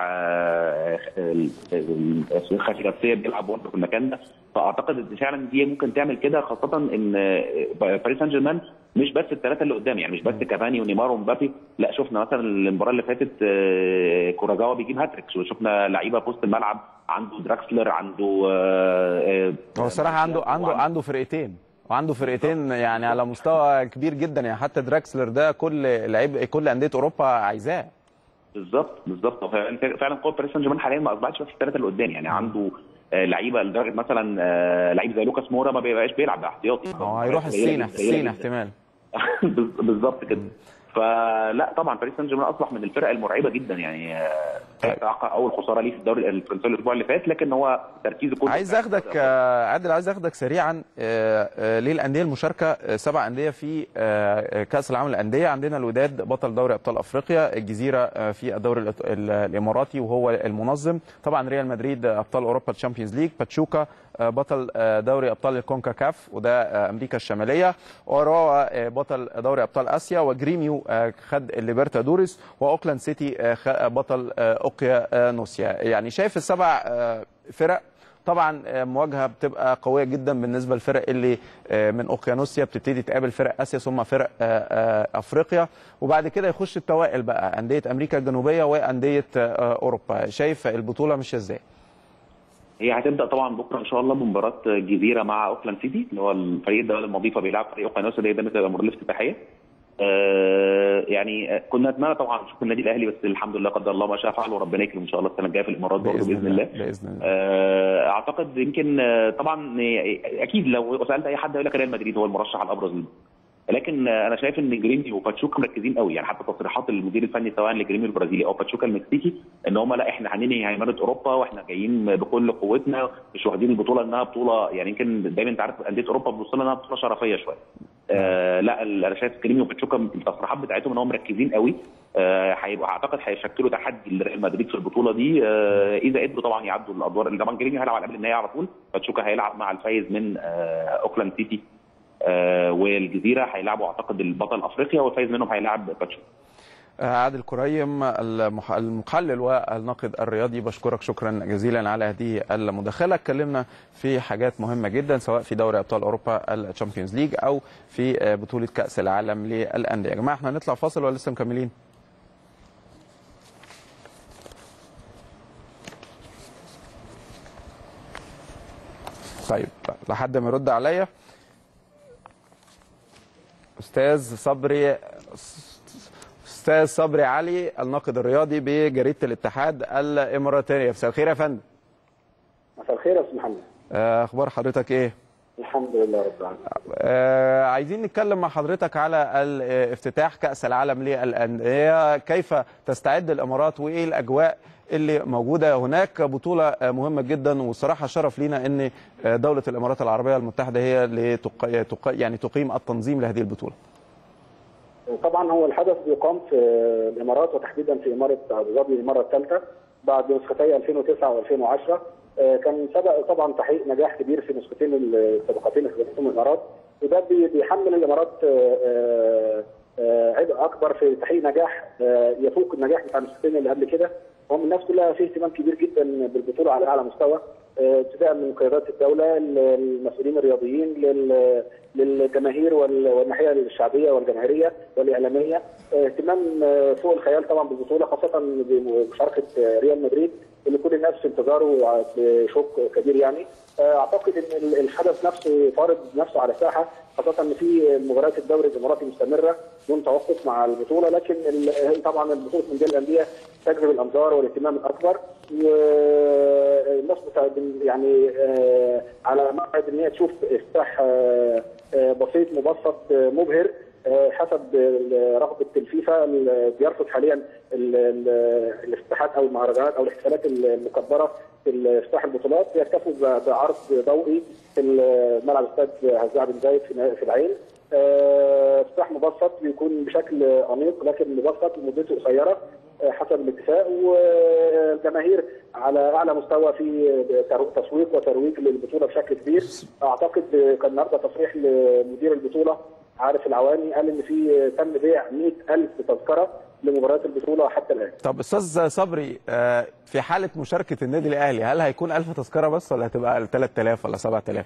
خافي جارسيا بيلعب برضه في المكان ده فاعتقد ان فعلا دي ممكن تعمل كده خاصه ان باريس سان جيرمان مش بس الثلاثه اللي قدام يعني مش بس كافاني ونيمار ومبابي لا شفنا مثلا المباراه اللي فاتت كوراجاوا بيجيب هاتريكس وشفنا لعيبه في وسط الملعب عنده دراكسلر عنده هو الصراحه عنده عنده عنده فرقتين وعنده فرقتين يعني على مستوى كبير جدا يعني حتى دراكسلر ده كل لعيب كل انديه اوروبا عايزاه بالظبط بالظبط فعلا قوه باريس سان جيرمان حاليا ما اصبحتش بس الثلاثه اللي قدام يعني عنده لعيبه لدرجه مثلا لعيب زي لوكاس مورا ما بيبقاش بيلعب باحتياطي هو هيروح الصين الصين احتمال بالظبط كده فلا طبعا باريس سان جيرمان اصبح من الفرق المرعبه جدا يعني اول خساره ليه في الدوري الفرنسي الاسبوع اللي فات لكن هو تركيزه كله عايز اخدك عادل عايز اخدك سريعا للانديه المشاركه سبع انديه في كاس العالم للانديه عندنا الوداد بطل دوري ابطال افريقيا الجزيره في الدوري الاماراتي وهو المنظم طبعا ريال مدريد ابطال اوروبا تشامبيونز ليج باتشوكا بطل دوري ابطال الكونكاكاف وده امريكا الشماليه وراوا بطل دوري ابطال اسيا وجريميو خد الليبرتادوريس واوكلاند سيتي بطل اوقيانوسيا يعني شايف السبع فرق طبعا مواجهه بتبقى قويه جدا بالنسبه للفرق اللي من اوقيانوسيا بتبتدي تقابل فرق اسيا ثم فرق افريقيا وبعد كده يخش التوائل بقى انديه امريكا الجنوبيه وانديه اوروبا شايف البطوله ماشيه ازاي؟ هي هتبدا طبعا بكره ان شاء الله بمباراه جزيره مع اوكلاند سيتي اللي هو الفريق الدولي المضيفه بيلعب فريق اوقيانوسيا ده دايما المباراه الافتتاحيه آه يعني كنا نتمنى طبعا نشوف النادي الاهلي بس الحمد لله قدر الله ما شاء فعل وربنا يكرم ان شاء الله السنه الجايه في الامارات برضه باذن الله باذن الله آه اعتقد يمكن طبعا اكيد لو سالت اي حد يقول لك ريال مدريد هو المرشح الابرز ليه لكن انا شايف ان جريمي وباتشوكا مركزين قوي يعني حتى تصريحات المدير الفني سواء لجريمي البرازيلي او باتشوكا المكسيكي ان هم لا احنا هننهي هيمنه اوروبا واحنا جايين بكل قوتنا مش واخدين البطوله انها بطوله يعني يمكن دايما انت عارف انديه اوروبا بتبص لها انها بطوله شرفيه شويه. آه لا انا شايف جريمي وباتشوكا التصريحات بتاعتهم ان هم مركزين قوي هيبقى آه اعتقد هيشكلوا تحدي لريال مدريد في البطوله دي آه اذا قدروا طبعا يعدوا الادوار طبعا جريمي هيلعب قبل النهائي على طول باتشوكا هيلعب مع الفايز من آه اوكلاند سيتي آه والجزيره هيلعبوا اعتقد البطل افريقيا والفايز منهم هيلاعب باتشوكا عادل كريم المحلل والناقد الرياضي بشكرك شكرا جزيلا على هذه المداخله اتكلمنا في حاجات مهمه جدا سواء في دوري ابطال اوروبا الشامبيونز ليج او في بطوله كاس العالم للانديه يا جماعه احنا هنطلع فاصل ولا لسه مكملين طيب لحد ما يرد عليا استاذ صبري استاذ صبري علي الناقد الرياضي بجريده الاتحاد الاماراتيه مساء الخير يا فندم مساء الخير يا استاذ محمد اخبار حضرتك ايه الحمد لله رب العالمين آه عايزين نتكلم مع حضرتك على افتتاح كاس العالم للانديه كيف تستعد الامارات وايه الاجواء اللي موجوده هناك بطوله مهمه جدا وصراحه شرف لينا ان دوله الامارات العربيه المتحده هي اللي تق... تق... يعني تقيم التنظيم لهذه البطوله طبعا هو الحدث بيقام في الامارات وتحديدا في اماره ابو ظبي المره الثالثه بعد نسختي 2009 و2010 كان سبق طبعا تحقيق نجاح كبير في نسختين السابقتين اللي خدتهم الامارات وده بيحمل الامارات عبء اكبر في تحقيق نجاح يفوق النجاح بتاع النسختين اللي قبل كده هم الناس كلها في اهتمام كبير جدا بالبطوله على اعلى مستوى ابتداء من قيادات الدوله المسؤولين الرياضيين للجماهير والناحيه الشعبيه والجماهيريه والاعلاميه اهتمام فوق الخيال طبعا بالبطوله خاصه بمشاركه ريال مدريد اللي كل الناس في انتظاره بشوق كبير يعني اعتقد ان الحدث نفسه فارض نفسه على الساحه خاصه ان في مباريات الدوري الاماراتي مستمره دون توقف مع البطوله لكن طبعا البطوله مونديال الانديه تجذب الانظار والاهتمام الاكبر والناس بتاع- يعني آه، على موعد ان هي تشوف افتتاح آه، آه، بسيط مبسط آه، مبهر آه، حسب ال- رغبه الفيفا اللي بيرفض حاليا ال- ال- الافتتاحات او المهرجانات او الاحتفالات المكبره في افتتاح البطولات يكتفوا ب- بعرض ضوئي في ملعب استاد هزاع بن زايد في في العين آه، افتتاح مبسط بيكون بشكل انيق لكن مبسط مدته قصيره آه، حسب الاتفاق والجماهير على اعلى مستوى في تسويق وترويج للبطوله بشكل كبير اعتقد كان النهارده تصريح لمدير البطوله عارف العواني قال ان في تم بيع 100000 تذكره لمباريات البطوله حتى الان طب استاذ صبري آه، في حاله مشاركه النادي الاهلي هل هيكون 1000 تذكره بس ولا هتبقى 3000 ولا 7000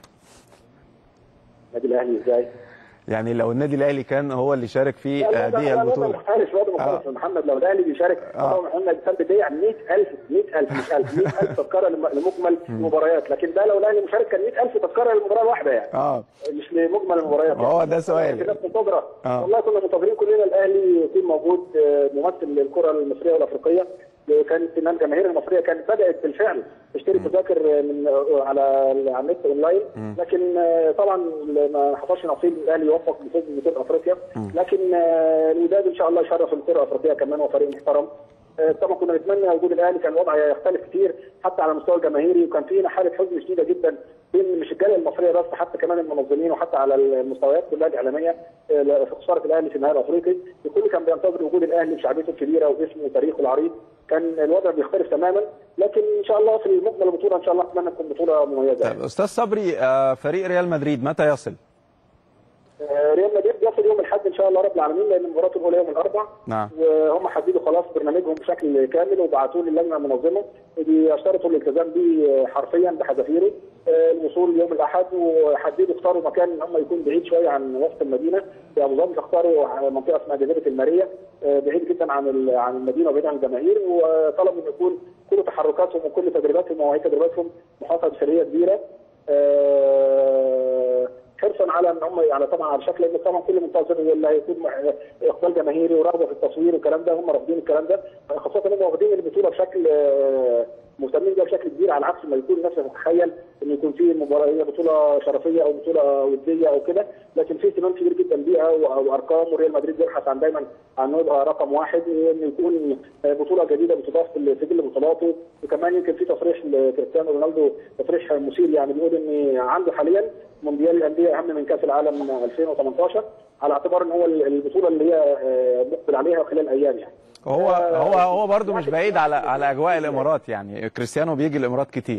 النادي الاهلي ازاي؟ يعني لو النادي الاهلي كان هو اللي شارك في لا، لا، هذه لا، لا، البطوله مختلف وضع مختلف آه. محمد لو الاهلي بيشارك طبعا احنا تم بيع 100000 100000 مش 1000 100000 تذكره لم- لمجمل المباريات لكن ده لو الاهلي مشارك كان 100000 تذكره للمباراه الواحده يعني اه مش لمجمل المباريات هو ده سؤالي. الناس منتظره آه. والله كنا منتظرين كلنا الاهلي يكون موجود آه، ممثل للكره المصريه والافريقيه كانت ان الجماهير المصريه كانت بدات بالفعل تشتري تذاكر من آه، على على النت اونلاين لكن آه، طبعا ما حصلش نصيب الاهلي يوفق بفوز ببطوله افريقيا لكن آه، الوداد ان شاء الله يشرف الكره الافريقيه كمان وفريق محترم آه، طبعا كنا نتمنى وجود الاهلي كان الوضع يختلف كتير حتى على المستوى الجماهيري وكان في حاله حزن شديده جدا بين مش الجاليه المصريه بس حتى كمان المنظمين وحتى على المستويات كلها الاعلاميه آه، في خساره الاهلي في النهائي الافريقي الكل كان بينتظر وجود الاهلي بشعبيته الكبيره واسمه وتاريخه العريض كان الوضع بيختلف تماما لكن ان شاء الله في مجمل البطوله ان شاء الله اتمنى تكون بطوله مميزه طيب استاذ صبري آه، فريق ريال مدريد متى يصل؟ آه، ريال مدريد بيصل يوم الاحد ان شاء الله رب العالمين لان مباراته الاولى يوم الاربعاء نعم. وهم حددوا خلاص برنامجهم بشكل كامل وبعتوه للجنه المنظمه بيشترطوا الالتزام به حرفيا بحذافيره آه، الوصول يوم الاحد وحددوا اختاروا مكان ان هم يكون بعيد شويه عن وسط المدينه في ابو ظبي اختاروا منطقه اسمها جزيره الماريه آه، بعيد جدا عن ال- عن المدينه وبعيد عن الجماهير وطلبوا ان يكون كل تحركاتهم وكل تدريباتهم ومواعيد تدريباتهم محاطه بسريه كبيره آه، حرصا على ان هم يعني طبعا على شكل لان طبعا كل منتظر واللي هيكون مع- اقبال جماهيري ورغبه في التصوير والكلام ده هم رافضين الكلام ده خاصه هم واخدين البطوله بشكل آه، مهتمين بيها بشكل كبير على عكس ما يكون الناس تتخيل ان يكون في مباراه هي بطوله شرفيه او بطوله وديه او كده لكن في اهتمام كبير جدا بيها و- وارقام وريال مدريد بيبحث عن دايما عن انه يبقى رقم واحد وان يكون آه، بطوله جديده بتضاف لسجل بطولاته وكمان يمكن في تصريح لكريستيانو رونالدو تصريح مثير يعني بيقول ان عنده حاليا مونديال الانديه اهم من كاس العالم 2018 على اعتبار ان هو البطوله اللي هي آه، مقبل عليها خلال ايام يعني هو آه، هو هو برضه مش يعني بعيد على على اجواء الامارات يعني كريستيانو بيجي الامارات كتير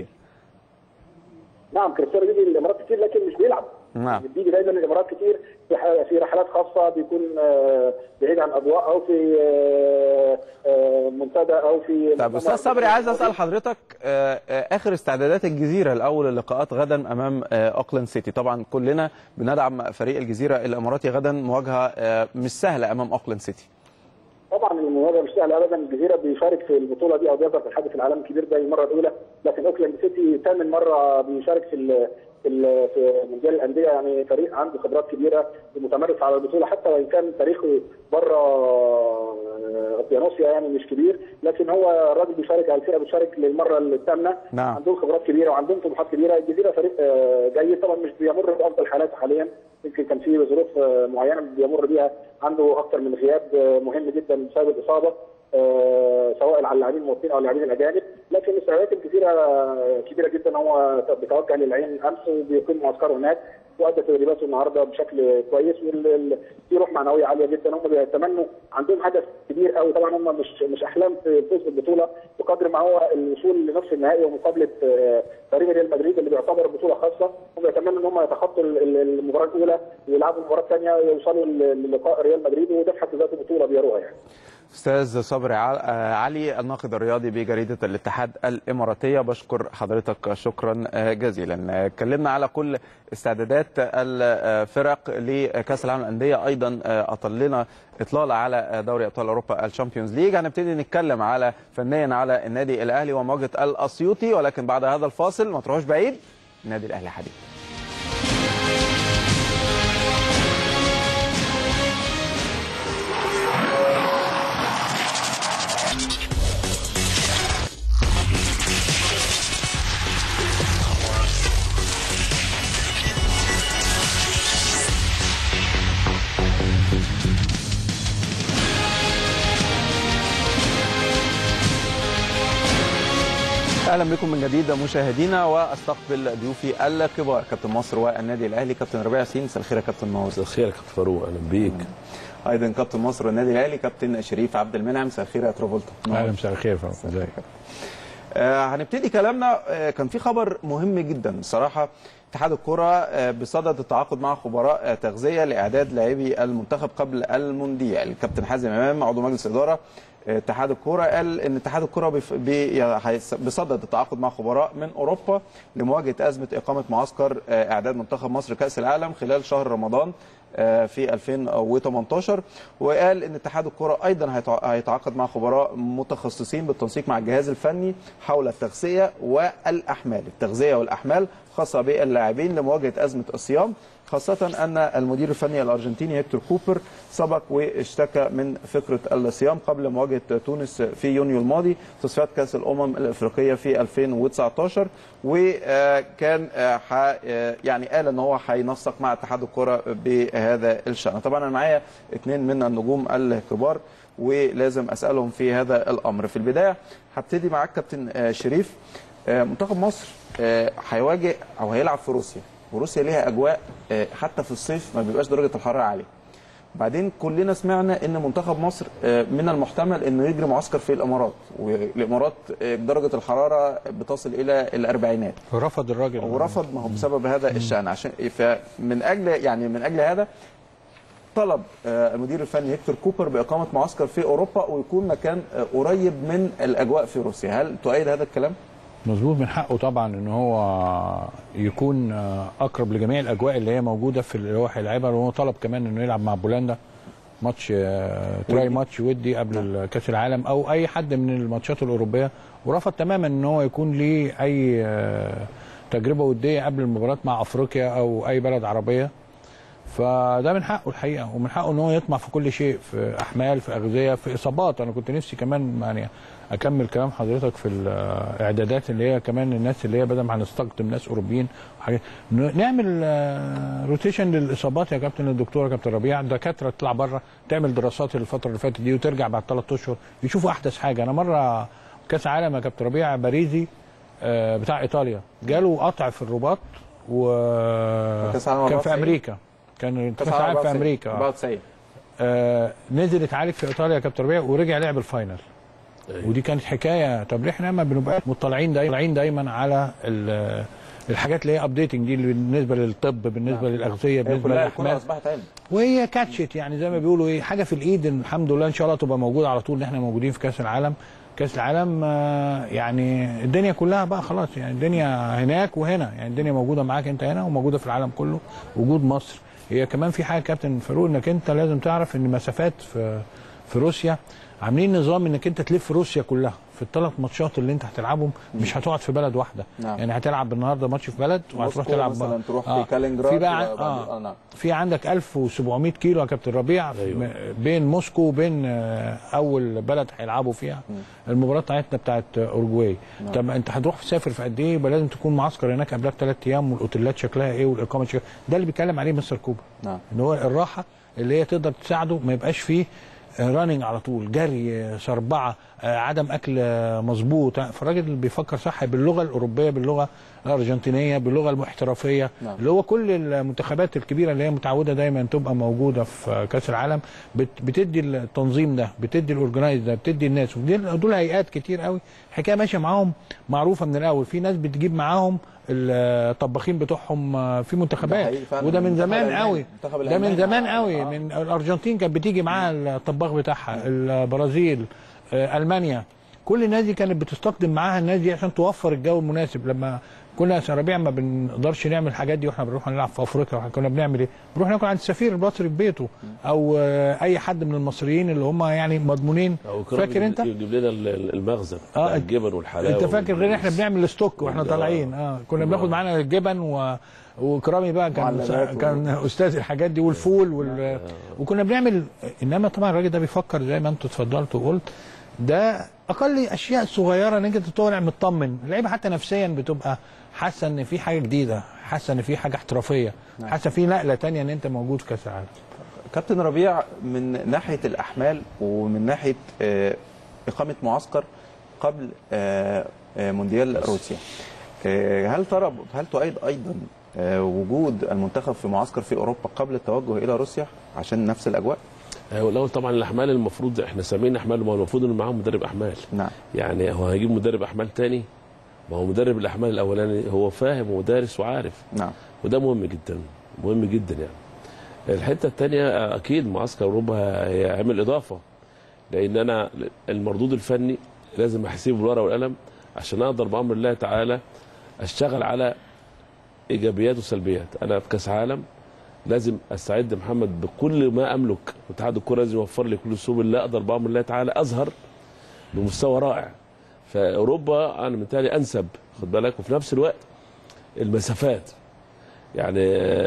نعم كريستيانو بيجي الامارات كتير لكن مش بيلعب نعم. بيجي دايما الامارات كتير في ح- في رحلات خاصه بيكون آه، بعيد عن اضواء او في آه، آه، منتدى او في طب استاذ صبري عايز اسال حضرتك آه، آه، اخر استعدادات الجزيره لاول اللقاءات غدا امام آه، اوكلاند سيتي طبعا كلنا بندعم فريق الجزيره الاماراتي غدا مواجهه آه، مش سهله امام اوكلاند سيتي طبعا المواجهه مش سهله ابدا الجزيره بيشارك في البطوله دي او بيظهر في الحدث العالمي الكبير ده المره الاولى لكن اوكلاند سيتي ثامن مره بيشارك في ال في ال في مونديال الانديه يعني فريق عنده خبرات كبيره ومتمرس على البطوله حتى وان كان تاريخه بره اوقيانوسيا يعني مش كبير لكن هو الراجل بيشارك على الفرقه بتشارك للمره الثامنه نعم. عندهم خبرات كبيره وعندهم طموحات كبيره الجزيره فريق آه، جيد طبعا مش بيمر بافضل حالاته حاليا يمكن كان في ظروف آه، معينه بيمر بيها عنده اكثر من غياب آه، مهم جدا بسبب الاصابه آه، سواء على اللاعبين الموطنين او اللاعبين الاجانب لكن الاستعدادات الكثيره آه، كبيره جدا هو بيتوجه للعين امس وبيقيم معسكره هناك وادى تدريباته النهارده بشكل كويس وال- في روح معنويه عاليه جدا هم بيتمنوا عندهم هدف كبير قوي طبعا هم مش مش احلام في الفوز بالبطوله بقدر ما هو الوصول لنصف النهائي ومقابله آه، فريق ريال مدريد اللي بيعتبر بطوله خاصه هم يتمنوا ان هم يتخطوا ال- ال- المباراه الاولى ويلعبوا المباراه الثانيه يوصلوا ل- للقاء ريال مدريد وده في حد ذاته بطوله بيروها يعني استاذ صبري ع- آه، علي الناقد الرياضي بجريده الاتحاد الاماراتيه بشكر حضرتك شكرا آه، جزيلا آه، اتكلمنا على كل استعدادات الفرق لكاس العالم للانديه ايضا آه، اطلنا اطلاله على آه، دوري ابطال اوروبا الشامبيونز ليج هنبتدي نتكلم على فنيا على النادي الاهلي ومواجهه الاسيوطي ولكن بعد هذا الفاصل ما تروحوش بعيد النادي الاهلي حديث اهلا بكم من جديد مشاهدينا واستقبل ضيوفي الكبار كابتن مصر والنادي الاهلي كابتن ربيع ياسين مساء الخير يا كابتن نور مساء الخير يا كابتن فاروق اهلا بيك ايضا كابتن مصر والنادي الاهلي كابتن شريف عبد المنعم مساء الخير يا ترافولتا اهلا مساء الخير يا فندم ازيك آه هنبتدي كلامنا آه كان في خبر مهم جدا الصراحه اتحاد الكره آه بصدد التعاقد مع خبراء آه تغذيه لاعداد لاعبي المنتخب قبل المونديال الكابتن حازم امام عضو مجلس اداره آه، اتحاد الكره قال ان اتحاد الكره بيف- بي- هيس- بصدد التعاقد مع خبراء من اوروبا لمواجهه ازمه اقامه معسكر آه، اعداد منتخب مصر كاس العالم خلال شهر رمضان آه، في 2018 وقال ان اتحاد الكره ايضا هيتع- هيتعاقد مع خبراء متخصصين بالتنسيق مع الجهاز الفني حول التغذيه والاحمال التغذيه والاحمال خاصه باللاعبين لمواجهه ازمه الصيام خاصة أن المدير الفني الأرجنتيني هيكتور كوبر سبق واشتكى من فكرة الصيام قبل مواجهة تونس في يونيو الماضي تصفيات كأس الأمم الأفريقية في 2019 وكان آه، ح- آه، يعني قال أن هو هينسق مع اتحاد الكرة بهذا الشأن طبعا أنا معايا اثنين من النجوم الكبار ولازم أسألهم في هذا الأمر في البداية هبتدي معاك كابتن آه، شريف آه، منتخب مصر آه، هيواجه أو هيلعب في روسيا وروسيا ليها اجواء آه، حتى في الصيف ما بيبقاش درجه الحراره عاليه بعدين كلنا سمعنا ان منتخب مصر آه، من المحتمل انه يجري معسكر في الامارات والامارات آه، درجه الحراره بتصل الى الاربعينات رفض الراجل ورفض ما هو بسبب هذا الشان عشان فمن اجل يعني من اجل هذا طلب آه، المدير الفني هيكتور كوبر باقامه معسكر في اوروبا ويكون مكان آه، قريب من الاجواء في روسيا هل تؤيد هذا الكلام مظبوط من حقه طبعا ان هو يكون اقرب لجميع الاجواء اللي هي موجوده في اللي هو هيلعبها وهو طلب كمان انه يلعب مع بولندا ماتش آه، تراي ودي. ماتش ودي قبل كاس العالم او اي حد من الماتشات الاوروبيه ورفض تماما ان هو يكون ليه اي آه، تجربه وديه قبل المباراه مع افريقيا او اي بلد عربيه فده من حقه الحقيقه ومن حقه ان هو يطمع في كل شيء في احمال في اغذيه في اصابات انا كنت نفسي كمان يعني اكمل كلام حضرتك في الاعدادات اللي هي كمان الناس اللي هي بدل ما هنستخدم ناس اوروبيين وحاجات ن- نعمل آه، روتيشن للاصابات يا كابتن الدكتوره كابتن ربيع دكاتره تطلع بره تعمل دراسات الفتره اللي فاتت دي وترجع بعد ثلاث اشهر يشوفوا احدث حاجه انا مره كاس عالم يا كابتن ربيع باريزي آه، بتاع ايطاليا جاله قطع في الرباط و كأس العالم كان في 94. امريكا كان كاس العالم في امريكا آه. 94 آه نزل اتعالج في ايطاليا يا كابتن ربيع ورجع لعب الفاينل أيوة. ودي كانت حكايه طب احنا ما بنبقى مطلعين دايما مطلعين دايما على ال- الحاجات اللي هي ابديتنج دي اللي بالنسبه للطب بالنسبه للاغذيه هي بالنسبه كلها الكره للاحمال اصبحت علم وهي كاتشت يعني زي ما بيقولوا ايه حاجه في الايد الحمد لله ان شاء الله تبقى موجوده على طول ان احنا موجودين في كاس العالم كاس العالم آه، يعني الدنيا كلها بقى خلاص يعني الدنيا هناك وهنا يعني الدنيا موجوده معاك انت هنا وموجوده في العالم كله وجود مصر هي كمان في حاجه كابتن فاروق انك انت لازم تعرف ان مسافات في في روسيا عاملين نظام انك انت تلف روسيا كلها في الثلاث ماتشات اللي انت هتلعبهم مش هتقعد في بلد واحده نعم. يعني هتلعب النهارده ماتش في بلد وهتروح موسكو تلعب مثلا تروح في كالينجراد في بقى وبعد- آه آه، نعم. في عندك 1700 كيلو يا كابتن ربيع أيوة. م- بين موسكو وبين آه، اول بلد هيلعبوا فيها المباراه بتاعتنا بتاعت اورجواي طب انت هتروح تسافر في قد ايه يبقى لازم تكون معسكر هناك قبلها بثلاث ايام والاوتيلات شكلها ايه والاقامه شكلها ده اللي بيتكلم عليه مستر كوبر نعم. ان هو الراحه اللي هي تقدر تساعده ما يبقاش فيه راننج على طول جري آه، سربعه آه، عدم اكل آه، مظبوط فالراجل اللي بيفكر صح باللغه الاوروبيه باللغه الارجنتينيه باللغه المحترفيه نعم. اللي هو كل المنتخبات الكبيره اللي هي متعوده دايما تبقى موجوده في كاس العالم بت- بتدي التنظيم ده بتدي الاورجنايز ده بتدي الناس ودول دول هيئات كتير قوي حكايه ماشيه معاهم معروفه من الاول في ناس بتجيب معاهم الطباخين بتوعهم آه، في ده منتخبات حقيقي فعلا. وده من المنتخب زمان الألماني. قوي المنتخب ده من الألماني. زمان قوي آه. من الارجنتين كانت بتيجي معاها الطباخ بتاعها البرازيل آه، المانيا كل الناس دي كانت بتستخدم معاها الناس دي عشان توفر الجو المناسب لما كنا سنة ربيع ما بنقدرش نعمل الحاجات دي واحنا بنروح نلعب في افريقيا واحنا كنا بنعمل ايه؟ بنروح ناكل عند السفير المصري في بيته او آه، اي حد من المصريين اللي هم يعني مضمونين او كرم فاكر انت؟ يجيب لنا ال- ال- المخزن آه، بتاع الجبن والحلاوه انت فاكر غير احنا والبيس. بنعمل الستوك واحنا وال- طالعين اه كنا بناخد معانا الجبن و وكرامي بقى كان معلبات و- كان استاذ الحاجات دي والفول وال... وكنا بنعمل انما طبعا الراجل ده بيفكر زي ما انت اتفضلت وقلت ده اقل اشياء صغيره انك انت طالع مطمن اللعيبه حتى نفسيا بتبقى حاسه ان في حاجه جديده حاسه ان في حاجه احترافيه حاسه في نقله تانية ان انت موجود في كاس العالم كابتن ربيع من ناحيه الاحمال ومن ناحيه آه، اقامه معسكر قبل آه، آه، مونديال روسيا آه، هل ترى هل تؤيد ايضا آه، وجود المنتخب في معسكر في اوروبا قبل التوجه الى روسيا عشان نفس الاجواء هو الاول طبعا الاحمال المفروض احنا سامعين احمال ما هو المفروض انه معاهم مدرب احمال نعم يعني هو هيجيب مدرب احمال تاني ما هو مدرب الاحمال الاولاني هو فاهم ودارس وعارف نعم وده مهم جدا مهم جدا يعني الحته الثانيه اكيد معسكر اوروبا هيعمل اضافه لان انا المردود الفني لازم احسبه بالورقه والقلم عشان اقدر بامر الله تعالى اشتغل على ايجابيات وسلبيات انا في كاس عالم لازم استعد محمد بكل ما املك واتحاد الكره لازم يوفر لي كل السبل اللي اقدر بامر الله تعالى اظهر بمستوى رائع فاوروبا انا متهيألي انسب خد بالك وفي نفس الوقت المسافات يعني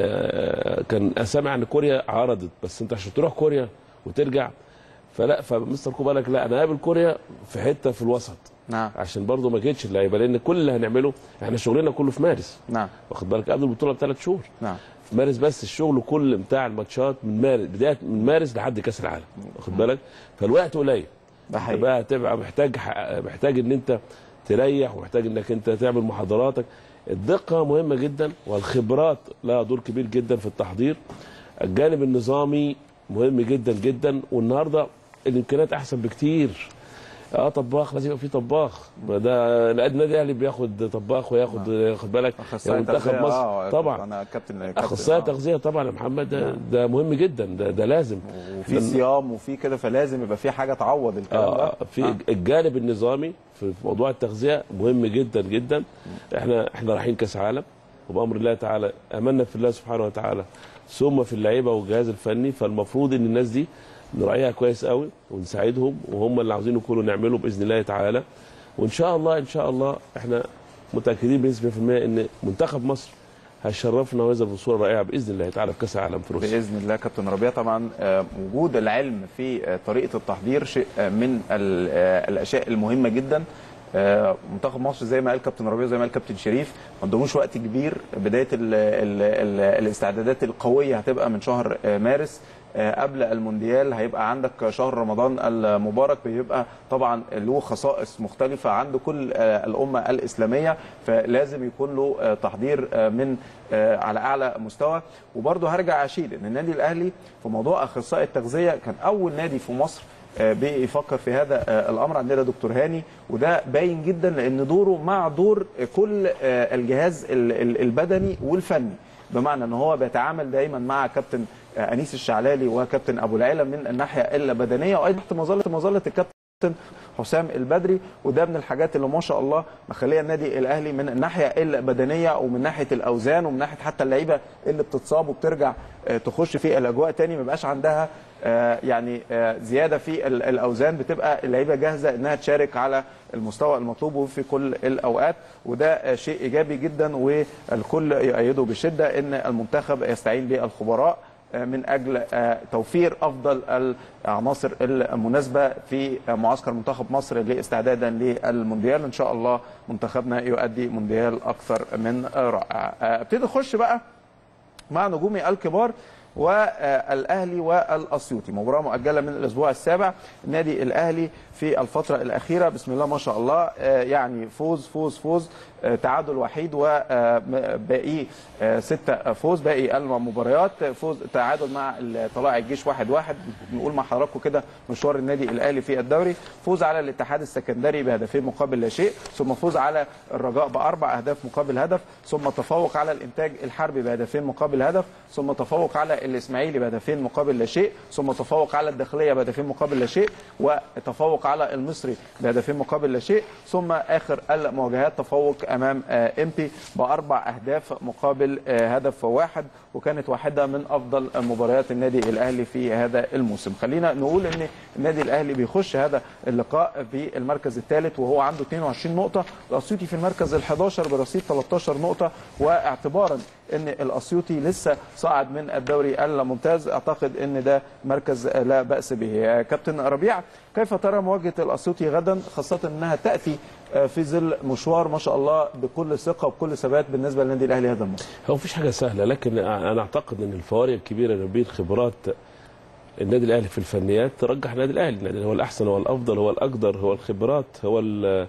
آه، كان سامع ان كوريا عرضت بس انت عشان تروح كوريا وترجع فلا فمستر كوبا قال لك لا انا قابل كوريا في حته في الوسط نعم عشان برضه ما جيتش اللعيبه لان كل اللي هنعمله احنا شغلنا كله في مارس نعم واخد بالك قبل البطوله بثلاث شهور نعم في مارس بس الشغل كل بتاع الماتشات من مارس بدايه من مارس لحد كاس العالم واخد بالك فالوقت قليل ده حقيقي بقى تبقى محتاج محتاج ان انت تريح ومحتاج انك انت تعمل محاضراتك الدقه مهمه جدا والخبرات لها دور كبير جدا في التحضير الجانب النظامي مهم جدا جدا والنهارده الامكانيات احسن بكتير اه طباخ لازم يبقى في طباخ ما ده النادي الاهلي بياخد طباخ وياخد ياخد بالك اخصائي منتخب تغذية، مصر آه، طبعا انا كابتن كابتن، اخصائي آه. تغذيه طبعا يا محمد ده, ده مهم جدا ده, ده لازم وفي صيام وفي كده فلازم يبقى في حاجه تعوض الكلام ده آه في آه. الجانب النظامي في موضوع التغذيه مهم جدا جدا احنا احنا رايحين كاس عالم وبامر الله تعالى امنا في الله سبحانه وتعالى ثم في اللعيبه والجهاز الفني فالمفروض ان الناس دي نراعيها كويس قوي ونساعدهم وهم اللي عاوزين يكونوا نعمله باذن الله تعالى وان شاء الله ان شاء الله احنا متاكدين بنسبه 100% ان منتخب مصر هيشرفنا ويظهر بصوره رائعه باذن الله تعالى في كاس العالم في روسيا باذن الله كابتن ربيع طبعا آه، وجود العلم في آه، طريقه التحضير شيء آه، من ال- آه، الاشياء المهمه جدا آه، منتخب مصر زي ما قال كابتن ربيع زي ما قال كابتن شريف ما عندهمش وقت كبير بدايه ال ال ال الاستعدادات القويه هتبقى من شهر آه، مارس آه، قبل المونديال هيبقى عندك شهر رمضان المبارك بيبقى طبعا له خصائص مختلفه عند كل آه، الامه الاسلاميه فلازم يكون له آه، تحضير آه، من آه، على اعلى مستوى وبرضه هرجع اشيد ان النادي الاهلي في موضوع اخصائي التغذيه كان اول نادي في مصر آه، بيفكر في هذا آه، الامر عندنا دكتور هاني وده باين جدا لان دوره مع دور كل آه، الجهاز ال- ال- البدني والفني بمعنى ان هو بيتعامل دايما مع كابتن آه، انيس الشعلالي وكابتن ابو العلا من الناحيه البدنيه وايضا مظله مظله الكابتن حسام البدري وده من الحاجات اللي ما شاء الله مخليه النادي الاهلي من الناحيه البدنيه ومن ناحيه الاوزان ومن ناحيه حتى اللعيبه اللي بتتصاب وبترجع آه، تخش في الاجواء تاني ما بقاش عندها آه، يعني آه، زياده في ال- الاوزان بتبقى اللعيبه جاهزه انها تشارك على المستوى المطلوب في كل الاوقات وده آه، شيء ايجابي جدا والكل يؤيده بشده ان المنتخب يستعين بالخبراء من اجل آه، توفير افضل العناصر المناسبه في معسكر منتخب مصر لاستعدادا للمونديال ان شاء الله منتخبنا يؤدي مونديال اكثر من رائع آه، ابتدي نخش بقى مع نجومي الكبار والاهلي والاسيوطي مباراه مؤجله من الاسبوع السابع النادي الاهلي في الفتره الاخيره بسم الله ما شاء الله آه، يعني فوز فوز فوز آه، تعادل وحيد وباقي ستة فوز باقي المباريات فوز تعادل مع طلائع الجيش واحد واحد نقول مع حضراتكم كده مشوار النادي الاهلي في الدوري فوز على الاتحاد السكندري بهدفين مقابل لا شيء ثم فوز على الرجاء باربع اهداف مقابل هدف ثم تفوق على الانتاج الحربي بهدفين مقابل هدف ثم تفوق على الاسماعيلي بهدفين مقابل لا شيء ثم تفوق على الداخليه بهدفين مقابل لا شيء وتفوق على المصري بهدفين مقابل لا شيء ثم اخر المواجهات تفوق امام آه، امبي باربع اهداف مقابل آه، هدف واحد وكانت واحده من افضل مباريات النادي الاهلي في هذا الموسم خلينا نقول ان النادي الاهلي بيخش هذا اللقاء في المركز الثالث وهو عنده 22 نقطه الاسيوطي في المركز ال11 برصيد 13 نقطه واعتبارا ان الاسيوطي لسه صعد من الدوري الممتاز اعتقد ان ده مركز لا باس به كابتن ربيع كيف ترى مواجهه الاسيوطي غدا خاصه انها تاتي في ظل مشوار ما شاء الله بكل ثقه وبكل ثبات بالنسبه للنادي الاهلي هذا الموسم هو مفيش حاجه سهله لكن انا اعتقد ان الفوارق الكبيره اللي بين خبرات النادي الاهلي في الفنيات ترجح النادي الاهلي النادي هو الاحسن هو الافضل هو الاقدر هو الخبرات هو ال-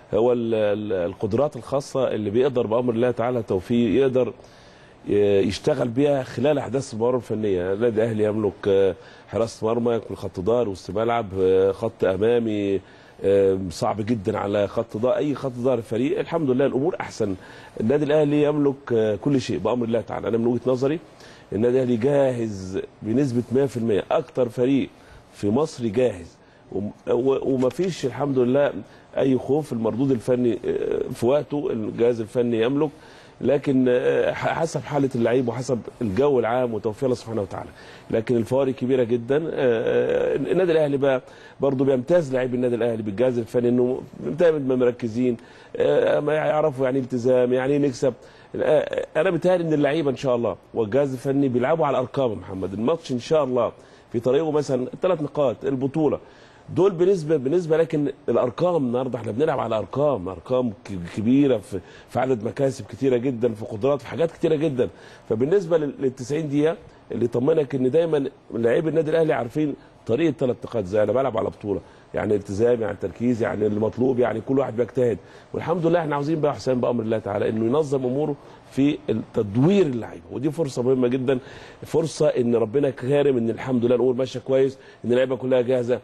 هو ال- ال- القدرات الخاصه اللي بيقدر بامر الله تعالى توفيق يقدر ي- يشتغل بيها خلال احداث المباراه الفنيه النادي الاهلي يملك آه، حراسه مرمى يملك خط ظهر وسط ملعب آه، خط امامي آه، صعب جدا على خط ظهر اي خط ظهر الفريق الحمد لله الامور احسن النادي الاهلي يملك آه، كل شيء بامر الله تعالى انا من وجهه نظري النادي الاهلي جاهز بنسبه 100% اكتر فريق في مصر جاهز وم- و- ومفيش الحمد لله اي خوف المردود الفني آه، في وقته الجهاز الفني يملك لكن آه، ح- حسب حاله اللعيب وحسب الجو العام وتوفيق الله سبحانه وتعالى لكن الفوارق كبيره جدا آه، آه، النادي الاهلي بقى برضه بيمتاز لعيب النادي الاهلي بالجهاز الفني انه دايما مركزين آه، ما يعرفوا يعني التزام يعني إيه نكسب آه، انا بتهيألي ان اللعيبه ان شاء الله والجهاز الفني بيلعبوا على الارقام يا محمد الماتش ان شاء الله في طريقه مثلا ثلاث نقاط البطوله دول بالنسبه بالنسبه لكن الارقام النهارده احنا بنلعب على ارقام ارقام ك- كبيره في في عدد مكاسب كتيره جدا في قدرات في حاجات كتيره جدا فبالنسبه لل 90 دقيقه اللي يطمنك ان دايما لاعبي النادي الاهلي عارفين طريقه ثلاث نقاط زي انا بلعب على بطوله يعني التزام يعني تركيز يعني المطلوب يعني كل واحد بيجتهد والحمد لله احنا عاوزين بقى حسام بامر الله تعالى انه ينظم اموره في تدوير اللعيبه ودي فرصه مهمه جدا فرصه ان ربنا كارم ان الحمد لله الامور ماشيه كويس ان اللعيبه كلها جاهزه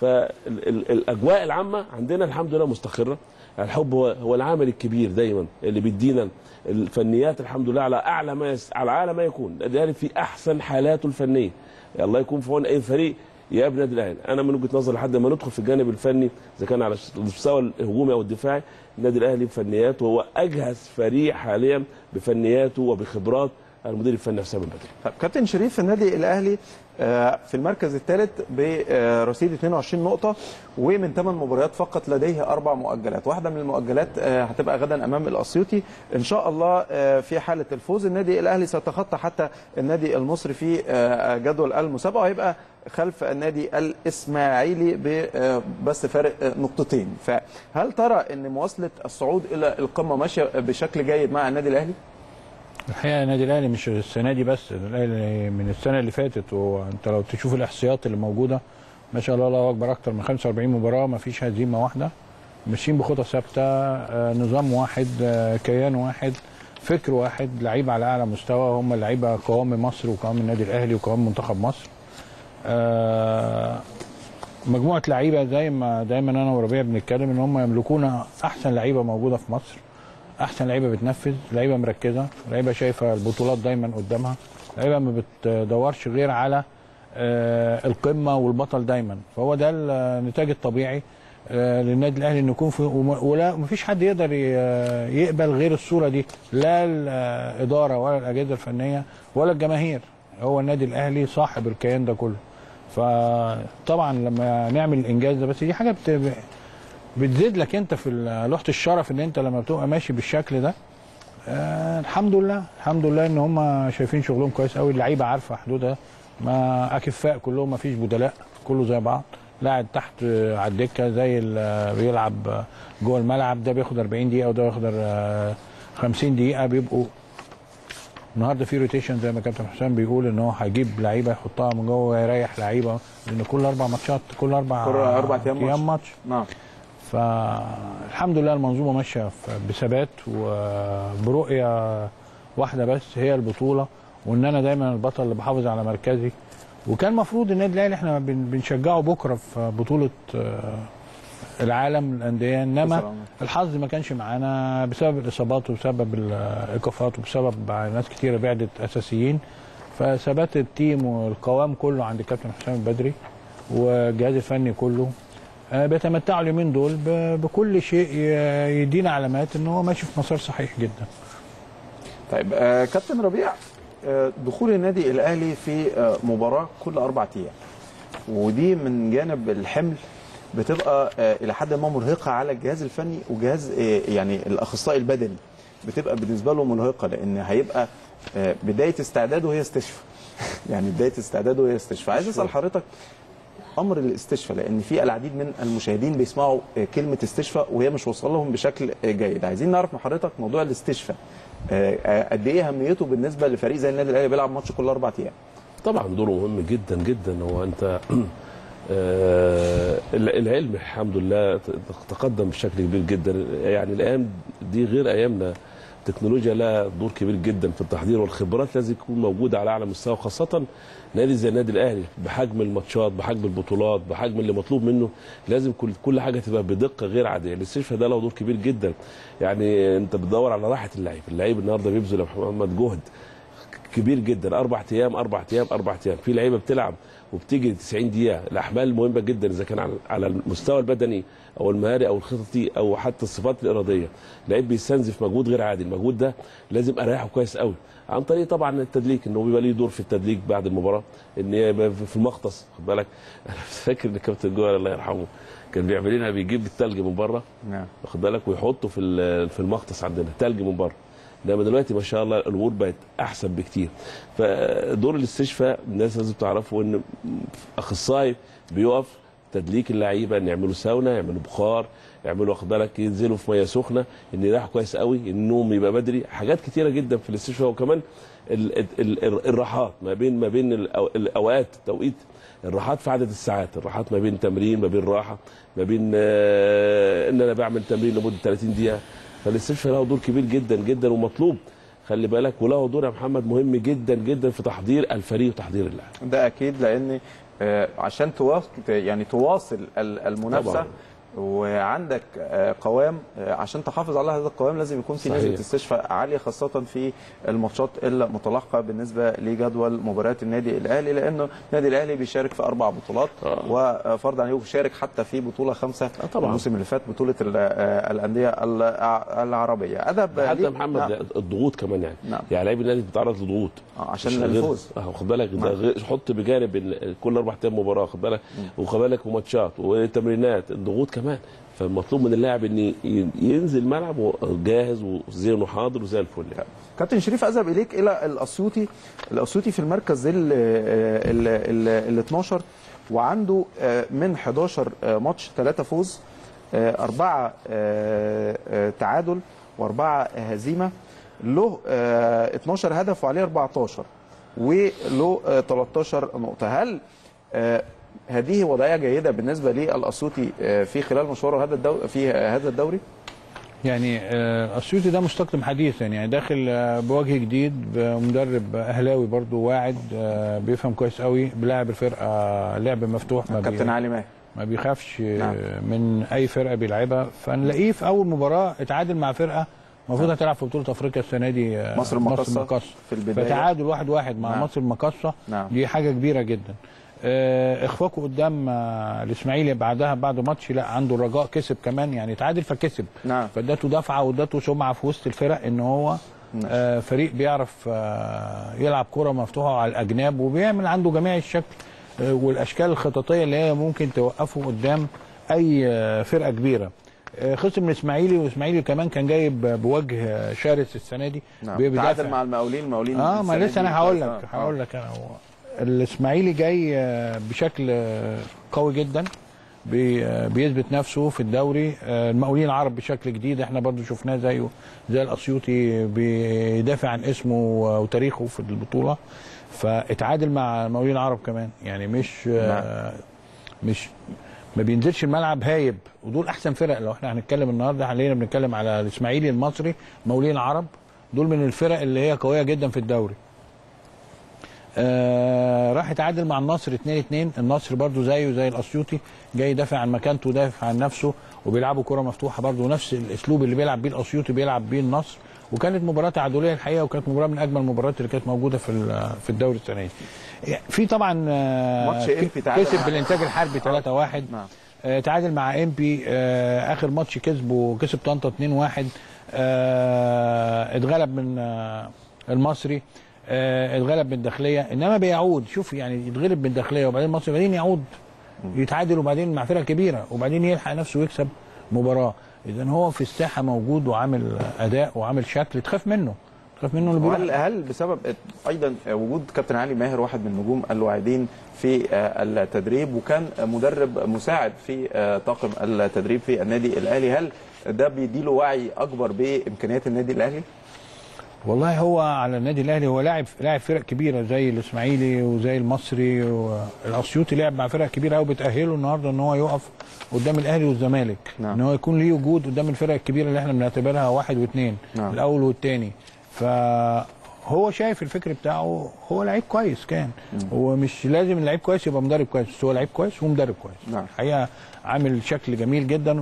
فالاجواء العامه عندنا الحمد لله مستقره الحب هو هو العامل الكبير دايما اللي بيدينا الفنيات الحمد لله على اعلى ما يس... على اعلى ما يكون النادي الاهلي في احسن حالاته الفنيه الله يكون في عون اي فريق يا ابن النادي الاهلي انا من وجهه نظري لحد ما ندخل في الجانب الفني اذا كان على المستوى الهجومي او الدفاعي النادي الاهلي بفنياته وهو اجهز فريق حاليا بفنياته وبخبرات المدير الفني حسام البدري طب كابتن شريف النادي الاهلي آه، في المركز الثالث برصيد 22 نقطة ومن ثمان مباريات فقط لديه أربع مؤجلات، واحدة من المؤجلات آه، هتبقى غدا أمام الأسيوطي، إن شاء الله آه، في حالة الفوز النادي الأهلي سيتخطى حتى النادي المصري في آه، جدول المسابقة وهيبقى خلف النادي الإسماعيلي ب- آه، بس فارق آه، نقطتين، فهل ترى أن مواصلة الصعود إلى القمة ماشية بشكل جيد مع النادي الأهلي؟ الحقيقه النادي الاهلي مش السنه دي بس الاهلي من السنه اللي فاتت وانت لو تشوف الاحصائيات اللي موجوده ما شاء الله الله اكبر اكتر من 45 مباراه ما فيش هزيمه واحده ماشيين بخطى ثابته آه، نظام واحد آه، كيان واحد فكر واحد لعيبه على اعلى مستوى هم لعيبه قوام مصر وقوام النادي الاهلي وقوام منتخب مصر آه، مجموعه لعيبه زي ما دايما انا وربيع بنتكلم ان هم يملكون احسن لعيبه موجوده في مصر احسن لعيبه بتنفذ لعيبه مركزه لعيبه شايفه البطولات دايما قدامها لعيبه ما بتدورش غير على آه، القمه والبطل دايما فهو ده النتاج الطبيعي آه، للنادي الاهلي انه يكون في وما- ولا مفيش حد يقدر ي- يقبل غير الصوره دي لا الاداره ولا الاجهزه الفنيه ولا الجماهير هو النادي الاهلي صاحب الكيان ده كله فطبعا لما نعمل الانجاز ده بس دي حاجه بت... بتزيد لك انت في ال- لوحه الشرف ان انت لما بتبقى ماشي بالشكل ده آه الحمد لله الحمد لله ان هم شايفين شغلهم كويس قوي اللعيبه عارفه حدودها ما اكفاء كلهم ما فيش بدلاء كله زي بعض لاعب تحت آه، على الدكه زي ال- بيلعب آه، جوه الملعب ده بياخد 40 دقيقه وده بياخد آه، 50 دقيقه بيبقوا النهارده في روتيشن زي ما كابتن حسام بيقول ان هو هيجيب لعيبه يحطها من جوه ويريح لعيبه لان كل اربع ماتشات كل اربع كل أربع أيام ماتش. ماتش نعم فالحمد لله المنظومه ماشيه ف- بثبات وبرؤيه واحده بس هي البطوله وان انا دايما البطل اللي بحافظ على مركزي وكان المفروض النادي الاهلي احنا بن- بنشجعه بكره في بطوله آه، العالم للانديه انما سلام. الحظ ما كانش معانا بسبب الاصابات وبسبب الايقافات وبسبب ناس كتيره بعدت اساسيين فثبات التيم والقوام كله عند الكابتن حسام البدري والجهاز الفني كله آه، بيتمتعوا اليومين دول ب- بكل شيء ي- يدينا علامات ان هو ماشي في مسار صحيح جدا طيب آه كابتن ربيع آه دخول النادي الاهلي في آه مباراه كل اربع ايام ودي من جانب الحمل بتبقى آه الى حد ما مرهقه على الجهاز الفني وجهاز آه يعني الاخصائي البدني بتبقى بالنسبه له مرهقه لان هيبقى آه بدايه استعداده هي استشفاء يعني بدايه استعداده هي استشفاء عايز اسال حضرتك امر الاستشفاء لان في العديد من المشاهدين بيسمعوا آه، كلمه استشفاء وهي مش واصله لهم بشكل آه، جيد عايزين نعرف من حضرتك موضوع الاستشفاء آه، آه، قد ايه اهميته بالنسبه لفريق زي النادي الاهلي بيلعب ماتش كل اربع ايام طبعا دوره مهم جدا جدا هو انت آه، الع- العلم الحمد لله ت- تقدم بشكل كبير جدا يعني الايام دي غير ايامنا التكنولوجيا لها دور كبير جدا في التحضير والخبرات لازم تكون موجوده على اعلى مستوى خاصه نادي زي النادي الاهلي بحجم الماتشات بحجم البطولات بحجم اللي مطلوب منه لازم كل كل حاجه تبقى بدقه غير عاديه الاستشفاء ده له دور كبير جدا يعني انت بتدور على راحه اللعيب اللعيب النهارده بيبذل يا محمد جهد كبير جدا اربع ايام اربع ايام اربع ايام في لعيبه بتلعب وبتيجي 90 دقيقه الاحمال مهمه جدا اذا كان على- على المستوى البدني او المهاري او الخططي او حتى الصفات الاراديه لعيب بيستنزف مجهود غير عادي المجهود ده لازم اريحه كويس قوي عن طريق طبعا التدليك انه بيبقى ليه دور في التدليك بعد المباراه ان يبقى في المختص خد بالك انا فاكر ان كابتن جوهر الله يرحمه كان بيعمل لنا بيجيب التلج من بره نعم واخد بالك ويحطه في ال- في المختص عندنا تلج من بره انما دلوقتي ما شاء الله الامور بقت احسن بكتير فدور الاستشفاء الناس لازم تعرفوا ان اخصائي بيقف تدليك اللعيبه ان يعملوا ساونا يعملوا بخار يعملوا واخد بالك ينزلوا في ميه سخنه ان يريحوا كويس قوي النوم يبقى بدري حاجات كتيره جدا في الاستشفاء وكمان ال ال ال الراحات ما بين ما بين الأو- الاوقات توقيت الراحات في عدد الساعات الراحات ما بين تمرين ما بين راحه ما بين آه، ان انا بعمل تمرين لمده 30 دقيقه فالاستشفاء له دور كبير جدا جدا ومطلوب خلي بالك وله دور يا محمد مهم جدا جدا في تحضير الفريق وتحضير اللاعب ده اكيد لان آه، عشان تواصل يعني تواصل ال- المنافسه طبعاً. وعندك آه، قوام آه، عشان تحافظ على هذا القوام لازم يكون في صحيح. نسبه استشفاء عاليه خاصه في الماتشات المتلاحقه بالنسبه لجدول مباريات النادي الاهلي لانه النادي الاهلي بيشارك في اربع بطولات آه. وفرض عليه بيشارك حتى في بطوله خمسه آه طبعاً. الموسم اللي فات بطوله ال- آه، الانديه الع- العربيه اذهب حتى ليك- محمد نعم. الضغوط كمان يعني نعم. يعني لعيب النادي بيتعرض لضغوط آه، عشان مش غير- الفوز. اه خد بالك ده نعم. غير حط بجانب ال- كل اربع ايام مباراه خد بالك وخد بالك وماتشات وتمرينات الضغوط كمان فالمطلوب من اللاعب ان ي- ينزل الملعب جاهز وذهنه حاضر وزي الفل يعني. كابتن شريف اذهب اليك الى الاسيوطي الاسيوطي في المركز ال ال ال ال 12 وعنده آه، من 11 آه، ماتش ثلاثة فوز آه، أربعة آه، آه، تعادل وأربعة هزيمة له آه، 12 هدف وعليه 14 وله آه، 13 نقطة هل آه، هذه وضعية جيدة بالنسبة للأسيوطي آه، في خلال مشواره هذا الدوري في هذا الدوري؟ يعني آه، السيوطي ده مستقدم حديثا يعني داخل آه، بوجه جديد بمدرب اهلاوي برضو واعد آه، بيفهم كويس قوي بيلاعب الفرقه لعب مفتوح ما, كابتن بي علي ماهر ما بيخافش آه، نعم. من اي فرقه بيلعبها فنلاقيه في اول مباراه اتعادل مع فرقه المفروض هتلعب في بطوله افريقيا السنه دي آه، مصر المقاصة المقاصة. في البداية. فتعادل واحد واحد مع نعم. مصر المقاصه نعم. دي حاجه كبيره جدا آه، اخفاقه قدام آه، الاسماعيلي بعدها بعد ماتش لا عنده الرجاء كسب كمان يعني تعادل فكسب نعم. فاداته دفعه واداته سمعه في وسط الفرق ان هو نعم. آه، فريق بيعرف آه، يلعب كره مفتوحه على الاجناب وبيعمل عنده جميع الشكل آه، والاشكال الخططيه اللي هي ممكن توقفه قدام اي آه، فرقه كبيره آه، خسر من الاسماعيلي والاسماعيلي كمان كان جايب بوجه آه، شرس السنه دي نعم بيدافع. تعادل مع المقاولين المقاولين اه ما السنة لسه دي انا هقول كويس. لك آه. هقول لك انا هو الاسماعيلي جاي آه، بشكل آه، قوي جدا بي- آه، بيثبت نفسه في الدوري آه، المقاولين العرب بشكل جديد احنا برضو شفناه زيه زي الاسيوطي بيدافع عن اسمه وتاريخه في البطوله فاتعادل مع المقاولين العرب كمان يعني مش آه، مش ما بينزلش الملعب هايب ودول احسن فرق لو احنا هنتكلم النهارده حاليا بنتكلم على الاسماعيلي المصري المقاولين العرب دول من الفرق اللي هي قويه جدا في الدوري آه راح يتعادل مع النصر 2 2 النصر برضو زيه زي الاسيوطي جاي يدافع عن مكانته ودافع عن نفسه وبيلعبوا كره مفتوحه برضو نفس الاسلوب اللي بيلعب بيه الاسيوطي بيلعب بيه النصر وكانت مباراه تعادليه الحقيقه وكانت مباراه من اجمل المباريات اللي كانت موجوده في ال- في الدوري السنه دي يعني في طبعا آه، ماتش إنفي تعادل كسب مع- بالانتاج الحربي 3 1 نعم. آه، تعادل مع ام بي آه، اخر ماتش كسبه كسب طنطا 2 1 آه، اتغلب من آه، المصري آه، اتغلب من الداخليه انما بيعود شوف يعني يتغلب من الداخليه وبعدين المصري وبعدين يعود يتعادل وبعدين مع فرقه كبيره وبعدين يلحق نفسه ويكسب مباراه اذا هو في الساحه موجود وعامل اداء وعامل شكل تخاف منه تخاف منه اللي وهل بيقول هل بسبب ايضا وجود كابتن علي ماهر واحد من النجوم الواعدين في آه، التدريب وكان مدرب مساعد في آه، طاقم التدريب في النادي الاهلي هل ده بيديله وعي اكبر بامكانيات النادي الاهلي؟ والله هو على النادي الاهلي هو لاعب لاعب فرق كبيره زي الاسماعيلي وزي المصري والاسيوطي لعب مع فرق كبيره قوي بتاهله النهارده ان هو يقف قدام الاهلي والزمالك نعم. ان هو يكون ليه وجود قدام الفرق الكبيره اللي احنا بنعتبرها واحد واثنين نعم. الاول والثاني فهو شايف الفكر بتاعه هو لعيب كويس كان هو مش لازم اللعيب كويس يبقى مدرب كويس بس هو لعيب كويس ومدرب كويس نعم. الحقيقه عامل شكل جميل جدا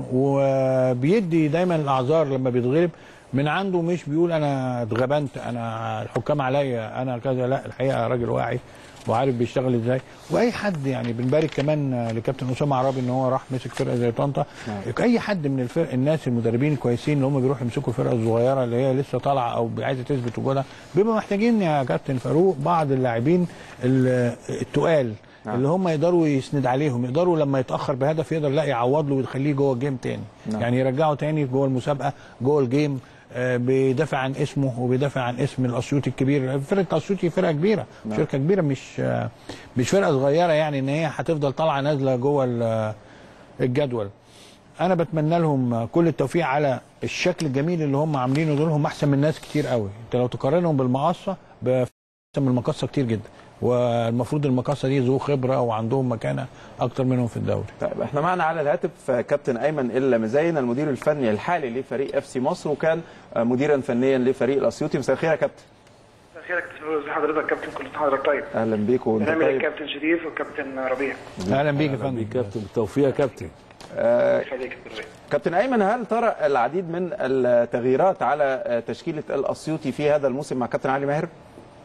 وبيدي دايما الاعذار لما بيتغلب من عنده مش بيقول انا اتغبنت انا الحكام عليا انا كذا لا الحقيقه راجل واعي وعارف بيشتغل ازاي واي حد يعني بنبارك كمان لكابتن اسامه عرابي ان هو راح مسك فرقه زي طنطا اي حد من الفرق الناس المدربين الكويسين اللي هم بيروحوا يمسكوا الفرقه الصغيره اللي هي لسه طالعه او عايزه تثبت وجودها بيبقوا محتاجين يا كابتن فاروق بعض اللاعبين ال- التقال نعم. اللي هم يقدروا يسند عليهم يقدروا لما يتاخر بهدف يقدر لا يعوض له ويخليه جوه الجيم تاني نعم. يعني يرجعه تاني جوه المسابقه جوه الجيم آه، بيدافع عن اسمه وبيدافع عن اسم الاسيوطي الكبير فرقه الاسيوطي فرقه كبيره نعم. شركه كبيره مش آه، مش فرقه صغيره يعني ان هي هتفضل طالعه نازله جوه ال- الجدول انا بتمنى لهم كل التوفيق على الشكل الجميل اللي هم عاملينه دول هم احسن من ناس كتير قوي انت لو تقارنهم بالمقصه ب- احسن من المقصه كتير جدا والمفروض المقصه دي ذو خبره وعندهم مكانه اكتر منهم في الدوري طيب احنا معنا على الهاتف كابتن ايمن الا مزين المدير الفني الحالي لفريق اف سي مصر وكان مديرا فنيا لفريق الاسيوطي مساء الخير يا كابتن مساء الخير يا كابتن فيروز حضرتك كابتن كل سنه وحضرتك طيب اهلا بيك وانت برنامج طيب الكابتن شريف والكابتن ربيع اهلا بيك يا أهلا فندم بيك كابتن بالتوفيق يا كابتن يخليك يا كابتن ربيع كابتن ايمن هل ترى العديد من التغييرات على تشكيله الاسيوطي في هذا الموسم مع كابتن علي ماهر؟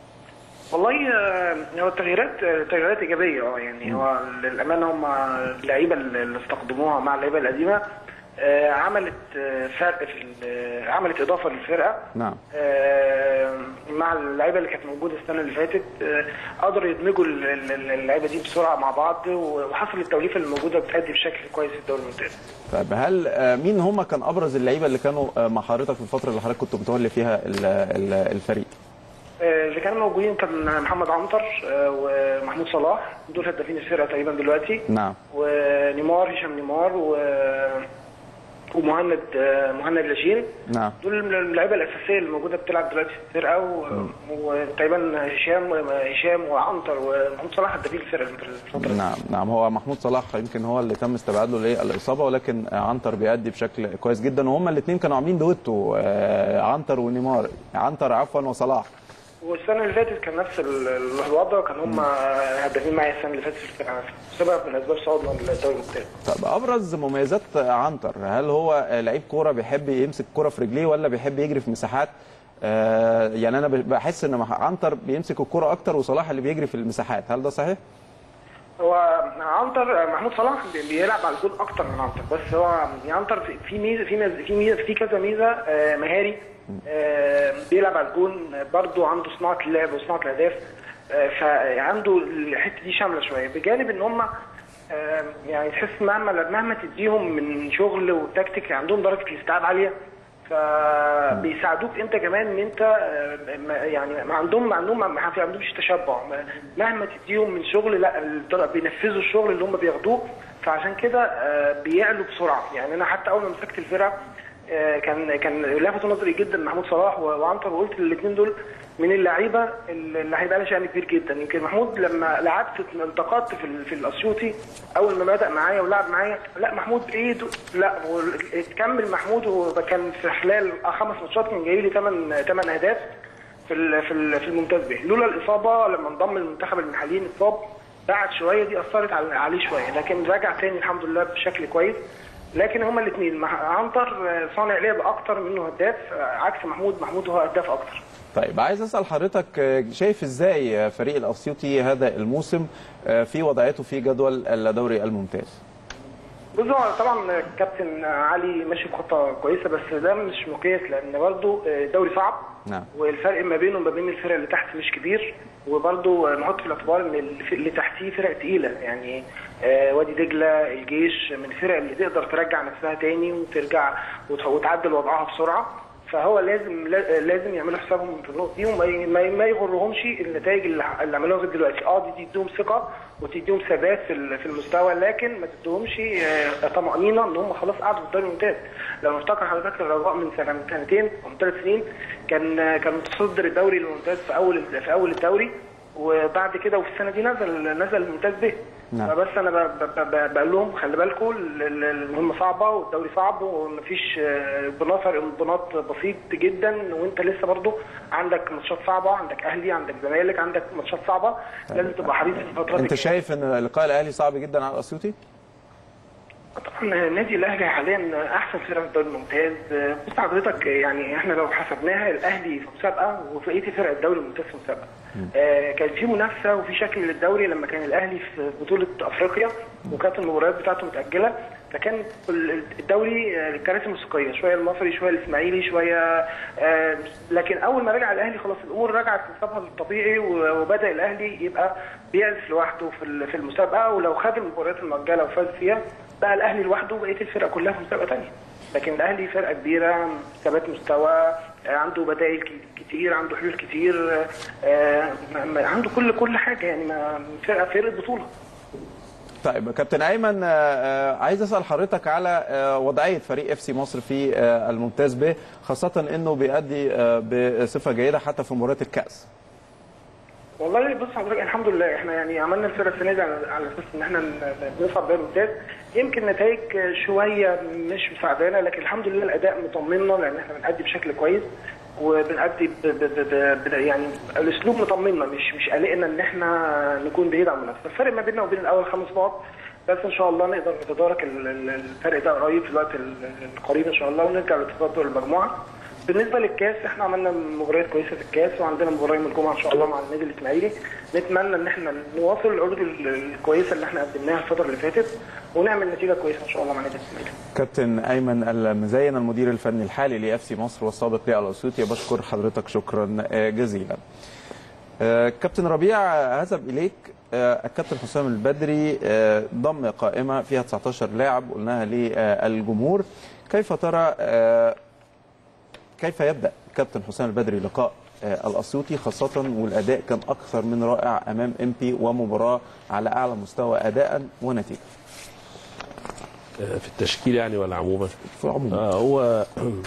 والله آه، هو التغييرات آه، تغييرات ايجابيه اه يعني هو للامانه هم اللعيبه اللي استخدموها مع اللعيبه القديمه آه، عملت آه، فرق في ال- عملت اضافه للفرقه نعم آه، مع اللعيبه اللي كانت موجوده السنه اللي فاتت آه، قدروا يدمجوا ال- ال- اللعيبه دي بسرعه مع بعض وحصل التوليفه اللي موجوده بتأدي بشكل كويس في الدوري الممتاز. طيب هل آه، مين هم كان ابرز اللعيبه اللي كانوا آه، مع حضرتك في الفتره اللي حضرتك كنت متولي فيها ال- ال- الفريق؟ آه، اللي كانوا موجودين كان محمد عنتر آه، ومحمود صلاح دول هدافين الفرقه تقريبا دلوقتي نعم ونيمار هشام نيمار و ومهند آه، مهند لاشين نعم دول من اللعيبه الاساسيه اللي موجوده بتلعب دلوقتي في الفرقه و- وتقريبا هشام هشام وعنتر ومحمود صلاح هدافين الفرقه في الفتره دي. نعم نعم هو محمود صلاح يمكن هو اللي تم استبعاد له للاصابه ولكن آه، عنتر بيأدي بشكل كويس جدا وهما الاثنين كانوا عاملين دويتو آه، عنتر ونيمار عنتر عفوا وصلاح والسنه اللي فاتت كان نفس ال- ال- الوضع كان هم هدافين معايا السنه اللي فاتت في الفرقه نفسها سبب من اسباب صعودنا للدوري الممتاز طب ابرز مميزات عنتر هل هو لعيب كوره بيحب يمسك كوره في رجليه ولا بيحب يجري في مساحات آه يعني انا بحس ان مح- عنتر بيمسك الكوره اكتر وصلاح اللي بيجري في المساحات هل ده صحيح هو عنتر محمود صلاح بي- بيلعب على الجول اكتر من عنتر بس هو عنتر في- في ميزه في ميزه في ميزه في كذا ميزه آه، مهاري آه، بيلعب على الجون برضه عنده صناعه اللعب وصناعه الاهداف آه، فعنده الحته دي شامله شويه بجانب ان هم آه، يعني تحس مهما مهما تديهم من شغل وتكتيك عندهم درجه الاستيعاب عاليه فبيساعدوك انت كمان ان انت آه، ما- يعني ما عندهم ما عندهم ما في عندهمش تشبع ما- مهما تديهم من شغل لا الدر- بينفذوا الشغل اللي هم بياخدوه فعشان كده آه، بيعلوا بسرعه يعني انا حتى اول ما مسكت الفرقه آه، كان كان لفتوا نظري جدا محمود صلاح و- وعنتر وقلت الاثنين دول من اللعيبه اللي هيبقى لها شأن كبير جدا يمكن محمود لما لعبت انتقدت في ال- في الاسيوطي اول ما بدا معايا ولعب معايا لا محمود بايده لا هو كمل محمود وكان في خلال خمس ماتشات كان جاي لي 8 8 اهداف في ال- في ال- في الممتاز به لولا الاصابه لما انضم المنتخب المحليين اتصاب بعد شويه دي اثرت على- عليه شويه لكن رجع تاني الحمد لله بشكل كويس لكن هما الاثنين عنتر آه، صانع لعب اكتر منه هداف آه، عكس محمود محمود هو هداف اكتر طيب عايز اسال حضرتك آه، شايف ازاي آه، فريق الاسيوطي هذا الموسم آه، في وضعيته في جدول الدوري الممتاز بص هو طبعا كابتن علي ماشي بخطه كويسه بس ده مش مقياس لان برضه الدوري صعب نعم والفرق ما بينه وما بين الفرق اللي تحت مش كبير وبرضه نحط في الاعتبار ان الف- اللي تحتيه فرق تقيله يعني آه، وادي دجله الجيش من الفرق اللي تقدر ترجع نفسها تاني وترجع وت- وتعدل وضعها بسرعه فهو لازم لا- لازم يعملوا حسابهم في النقطه دي وما ي- ما ي- ما يغرهمش النتائج اللي اللي عملوها لغايه دلوقتي اه دي تديهم ثقه وتديهم ثبات في ال- في المستوى لكن ما تديهمش آه، طمانينه ان هم خلاص قعدوا في الدوري الممتاز لو نفتكر حضرتك الرجاء من سنه من سنتين او من ثلاث سنين كان آه، كان متصدر الدوري الممتاز في اول في اول الدوري وبعد كده وفي السنه دي نزل نزل الممتاز به نعم. فبس انا ب- ب- ب- بقول لهم خلي بالكم ال- ال- المهمه صعبه والدوري صعب ومفيش آه، بناء فرق بناط بسيط جدا وانت لسه برضو عندك ماتشات صعبه عندك اهلي عندك زمالك عندك ماتشات صعبه لازم تبقى حريص في الفترات انت الجاية. شايف ان لقاء الاهلي صعب جدا على الاسيوطي؟ طبعا النادي الاهلي حاليا احسن فرقه في الدوري الممتاز بص حضرتك يعني احنا لو حسبناها الاهلي في مسابقه وبقيه فرق الدوري الممتاز في مسابقه آه، كان في منافسه وفي شكل للدوري لما كان الاهلي في بطوله افريقيا وكانت المباريات بتاعته متاجله فكان ال- الدوري آه، الكراسي موسيقيه شويه المصري شويه الاسماعيلي شويه آه، لكن اول ما رجع الاهلي خلاص الامور رجعت لنصابها الطبيعي و- وبدا الاهلي يبقى بيعزف لوحده في ال- في المسابقه ولو خد المباريات المؤجله وفاز فيها بقى الاهلي لوحده وبقيه الفرق كلها في مسابقه ثانيه لكن الاهلي فرقه كبيره ثبات مستوى آه، عنده بدائل ك- كتير عنده حلول كتير آه، م- عنده كل كل حاجه يعني ما- فرقه فرقه بطوله طيب كابتن ايمن آه، آه، عايز اسال حضرتك على آه، وضعيه فريق اف سي مصر في آه، الممتاز ب خاصه انه بيأدي آه، بصفه جيده حتى في مباريات الكاس والله بص حضرتك الحمد لله احنا يعني عملنا الفرقه السنه دي على على اساس ان احنا ن- نصعد دوري ممتاز يمكن نتائج شويه مش مساعدانا لكن الحمد لله الاداء مطمنا لان احنا بنأدي بشكل كويس وبنأدي ب ب ب ب ب يعني الاسلوب مطمنا مش مش قلقنا ان احنا نكون بعيد عن المنافسه الفرق ما بيننا وبين الاول خمس نقط بس ان شاء الله نقدر نتدارك ال- ال- الفرق ده قريب في الوقت ال- القريب ان شاء الله ونرجع لتصدر المجموعه بالنسبه للكاس احنا عملنا مباريات كويسه في الكاس وعندنا مباراه يوم الجمعه ان شاء الله مع النادي الاسماعيلي نتمنى ان احنا نواصل العروض ال- الكويسه اللي احنا قدمناها الفتره اللي فاتت ونعمل نتيجه كويسه ان شاء الله مع النادي الاسماعيلي كابتن ايمن المزين المدير الفني الحالي لاف سي مصر والسابق للاسيوطي بشكر حضرتك شكرا آه، جزيلا آه، كابتن ربيع آه، هذهب اليك آه، الكابتن حسام البدري آه، ضم قائمه فيها 19 لاعب قلناها للجمهور كيف ترى آه، كيف يبدا كابتن حسام البدري لقاء آه، الاسيوطي خاصه والاداء كان اكثر من رائع امام ام بي ومباراه على اعلى مستوى اداء ونتيجه في التشكيل يعني ولا عموما؟ في العموم آه هو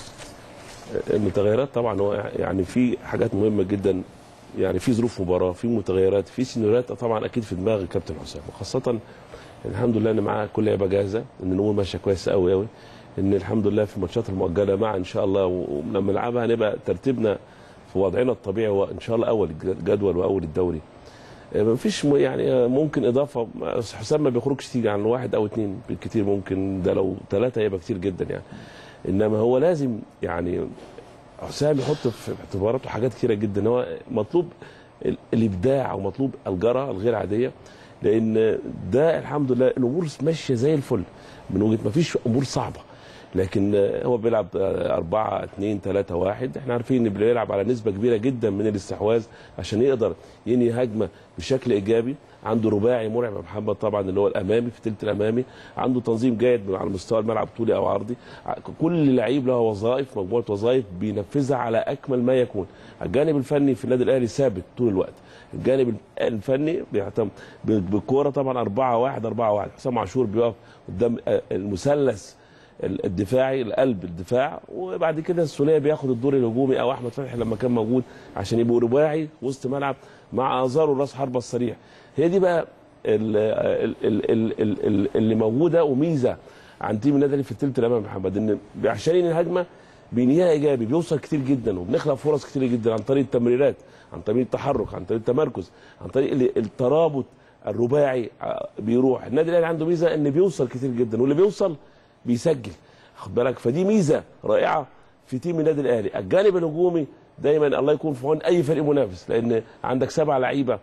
المتغيرات طبعا هو يعني في حاجات مهمه جدا يعني في ظروف مباراه في متغيرات في سيناريوهات طبعا اكيد في دماغ الكابتن حسام وخاصه الحمد لله ان معاه كل لعيبه جاهزه ان الامور ماشيه كويس قوي قوي ان الحمد لله في الماتشات المؤجله مع ان شاء الله ولما نلعبها هنبقى ترتيبنا في وضعنا الطبيعي هو ان شاء الله اول الجدول واول الدوري ما فيش م- يعني ممكن اضافه حسام ما بيخرجش تيجي عن واحد او اثنين بالكثير ممكن ده لو ثلاثه يبقى كتير جدا يعني انما هو لازم يعني حسام يحط في اعتباراته حاجات كتيره جدا هو مطلوب ال- الابداع ومطلوب الجرأه الغير عاديه لان ده الحمد لله الامور ماشيه زي الفل من وجهه ما فيش امور صعبه لكن آه، هو بيلعب 4 2 3 1 احنا عارفين ان بيلعب على نسبه كبيره جدا من الاستحواذ عشان يقدر ينهي هجمه بشكل ايجابي عنده رباعي مرعب يا محمد طبعا اللي هو الامامي في الثلث الامامي عنده تنظيم جيد على مستوى الملعب طولي او عرضي ع- كل لعيب له وظائف مجموعه وظائف بينفذها على اكمل ما يكون الجانب الفني في النادي الاهلي ثابت طول الوقت الجانب الفني بيعتمد ب- بالكوره طبعا 4 1 4 1 حسام عاشور بيقف قدام آه، المثلث ال- الدفاعي القلب الدفاع وبعد كده السوليه بياخد الدور الهجومي او احمد فتحي لما كان موجود عشان يبقوا رباعي وسط ملعب مع ازارو راس حربه السريع هي دي بقى ال- ال- ال- ال- ال- ال- اللي موجوده وميزه عن تيم النادي الأهلي في الثلث الامامي يا محمد ان عشان ينهي الهجمه بينهيها ايجابي بيوصل كتير جدا وبنخلق فرص كتير جدا عن طريق التمريرات عن طريق التحرك عن طريق التمركز عن طريق ال- الترابط الرباعي ع- بيروح النادي الاهلي عنده ميزه ان بيوصل كتير جدا واللي بيوصل بيسجل خد بالك فدي ميزه رائعه في تيم النادي الاهلي الجانب الهجومي دايما الله يكون في عون اي فريق منافس لان عندك سبع لعيبه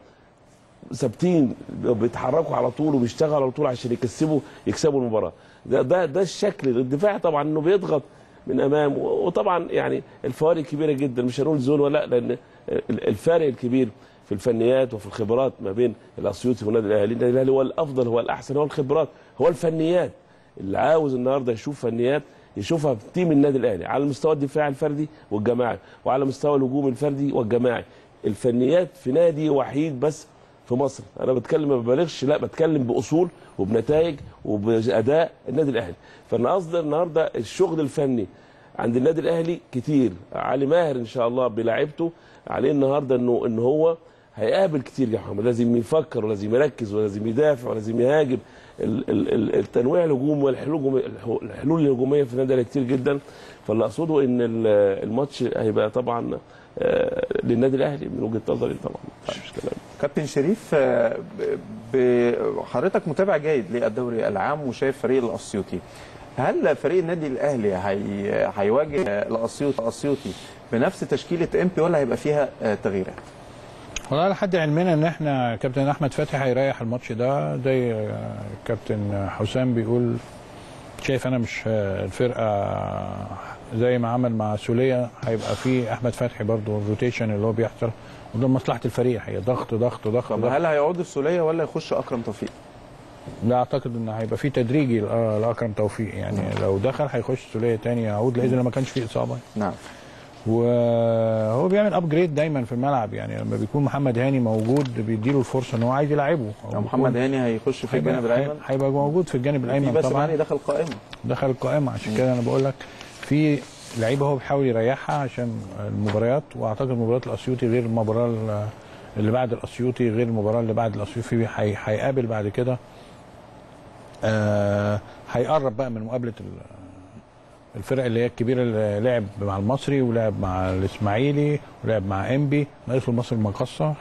ثابتين بيتحركوا على طول وبيشتغلوا على طول عشان يكسبوا يكسبوا المباراه ده ده ده الشكل الدفاع طبعا انه بيضغط من امام وطبعا يعني الفوارق كبيره جدا مش هنقول زون ولا لا لان الفارق الكبير في الفنيات وفي الخبرات ما بين الاسيوطي والنادي الاهلي النادي الاهلي هو الافضل هو الاحسن هو الخبرات هو الفنيات اللي عاوز النهارده يشوف فنيات يشوفها في تيم النادي الاهلي على المستوى الدفاعي الفردي والجماعي وعلى مستوى الهجوم الفردي والجماعي الفنيات في نادي وحيد بس في مصر انا بتكلم ما ببالغش لا بتكلم باصول وبنتائج وباداء النادي الاهلي فانا قصدي النهارده الشغل الفني عند النادي الاهلي كتير علي ماهر ان شاء الله بلاعيبته عليه النهارده انه ان هو هيقابل كتير يا محمد لازم يفكر ولازم يركز ولازم يدافع ولازم يهاجم ال- ال- ال- التنويع الهجومي والحلول الحلول الهجوميه في النادي الاهلي كتير جدا فاللي اقصده ان ال- الماتش هيبقى طبعا آه، للنادي الاهلي من وجهه نظري طبعا مفيش كلام كابتن شريف آه، ب- ب- حضرتك متابع جيد للدوري العام وشايف فريق الاسيوطي هل فريق النادي الاهلي هي... هيواجه الاسيوطي الاسيوطي بنفس تشكيله امبي ولا هيبقى فيها آه، تغييرات؟ والله على حد علمنا ان احنا كابتن احمد فتحي هيريح الماتش ده زي آه، كابتن حسام بيقول شايف انا مش آه، الفرقه زي ما عمل مع سوليه هيبقى في احمد فتحي برضو الروتيشن اللي هو بيحصل وده مصلحه الفريق هي ضغط ضغط ضغط, طب ضغط. هل هيعود السوليه ولا يخش اكرم توفيق؟ لا اعتقد ان هيبقى في تدريجي لأ- لاكرم توفيق يعني لو دخل هيخش سوليه تاني يعود اذا ما كانش في اصابه نعم وهو بيعمل ابجريد دايما في الملعب يعني لما بيكون محمد هاني موجود بيديله الفرصه ان هو عايز يلعبه أو لو محمد هاني هيخش في الجانب هيبقى, الايمن هيبقى موجود في الجانب في الايمن باسم طبعا علي دخل قائمه دخل القائمه عشان كده انا بقول لك في لعيبه هو بيحاول يريحها عشان المباريات واعتقد مباراه الاسيوطي غير المباراه اللي بعد الاسيوطي غير المباراه اللي بعد الاسيوطي في هي- هيقابل بعد كده آه، هيقرب بقى من مقابله ال- الفرق اللي هي الكبيره اللي لعب مع المصري ولعب مع الاسماعيلي ولعب مع انبي ناقص له المصري المقصه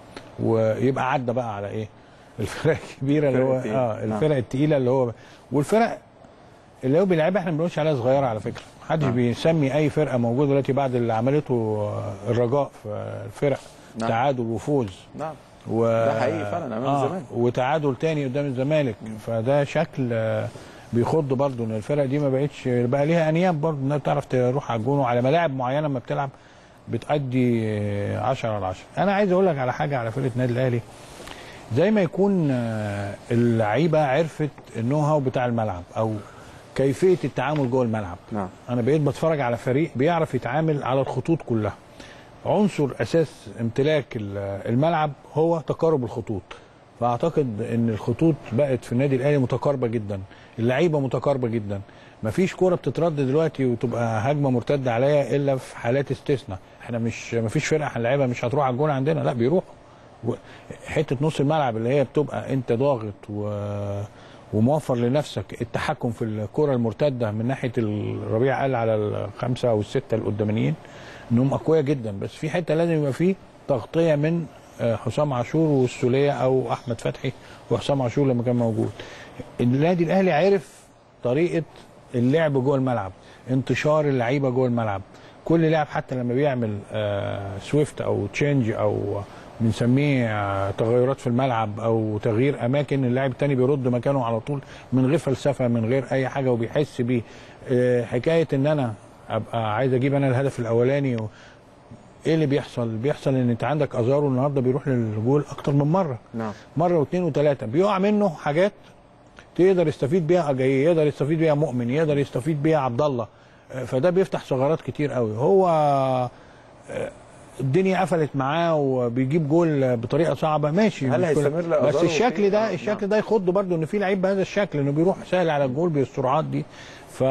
ويبقى عدى بقى على ايه الفرق الكبيره اللي هو الفرق اه التقيلة. الفرق التقيله اللي هو والفرق اللي هو بيلعبها احنا ما بنقولش عليها صغيره على فكره محدش نعم. بيسمي اي فرقه موجوده دلوقتي بعد اللي عملته آه، الرجاء في الفرق نعم. تعادل وفوز نعم و... ده حقيقي فعلا أمام الزمالك. وتعادل تاني قدام الزمالك فده شكل آه، بيخض برضه ان الفرق دي ما بقتش بقى ليها انياب برضه انها بتعرف تروح على الجون وعلى ملاعب معينه لما بتلعب بتأدي 10 على 10 انا عايز اقول لك على حاجه على فرقه النادي الاهلي زي ما يكون آه، اللعيبه عرفت النو هاو بتاع الملعب او كيفيه التعامل جوه الملعب نعم انا بقيت بتفرج على فريق بيعرف يتعامل على الخطوط كلها عنصر اساس امتلاك ال- الملعب هو تقارب الخطوط فاعتقد ان الخطوط بقت في النادي الاهلي متقاربه جدا اللعيبه متقاربه جدا مفيش كوره بتترد دلوقتي وتبقى هجمه مرتده عليا الا في حالات استثناء احنا مش مفيش فرقه هنلعبها مش هتروح على الجون عندنا لا بيروحوا و- حته نص الملعب اللي هي بتبقى انت ضاغط و... وموفر لنفسك التحكم في الكره المرتده من ناحيه الربيع قال على الخمسه او السته القدامانيين انهم اقوياء جدا بس في حته لازم يبقى فيه تغطيه من آه، حسام عاشور والسوليه او احمد فتحي وحسام عاشور لما كان موجود النادي الاهلي عرف طريقه اللعب جوه الملعب انتشار اللعيبه جوه الملعب كل لاعب حتى لما بيعمل آه، سويفت او تشينج او بنسميه آه، تغيرات في الملعب او تغيير اماكن اللاعب التاني بيرد مكانه على طول من غير فلسفه من غير اي حاجه وبيحس بيه آه، حكايه ان انا ابقى عايز اجيب انا الهدف الاولاني و... ايه اللي بيحصل؟ بيحصل ان انت عندك ازارو النهارده بيروح للجول اكتر من مره نعم مره واثنين وثلاثه بيقع منه حاجات تقدر يستفيد بيها اجاي يقدر يستفيد بيها مؤمن يقدر يستفيد بيها عبد الله آه، فده بيفتح ثغرات كتير قوي هو آه، الدنيا قفلت معاه وبيجيب جول بطريقه صعبه ماشي هل مش كل- هيستمر بس أزارو الشكل فيه؟ ده آه، الشكل نعم. ده يخض برضه ان في لعيب بهذا الشكل انه بيروح سهل على الجول بالسرعات دي ف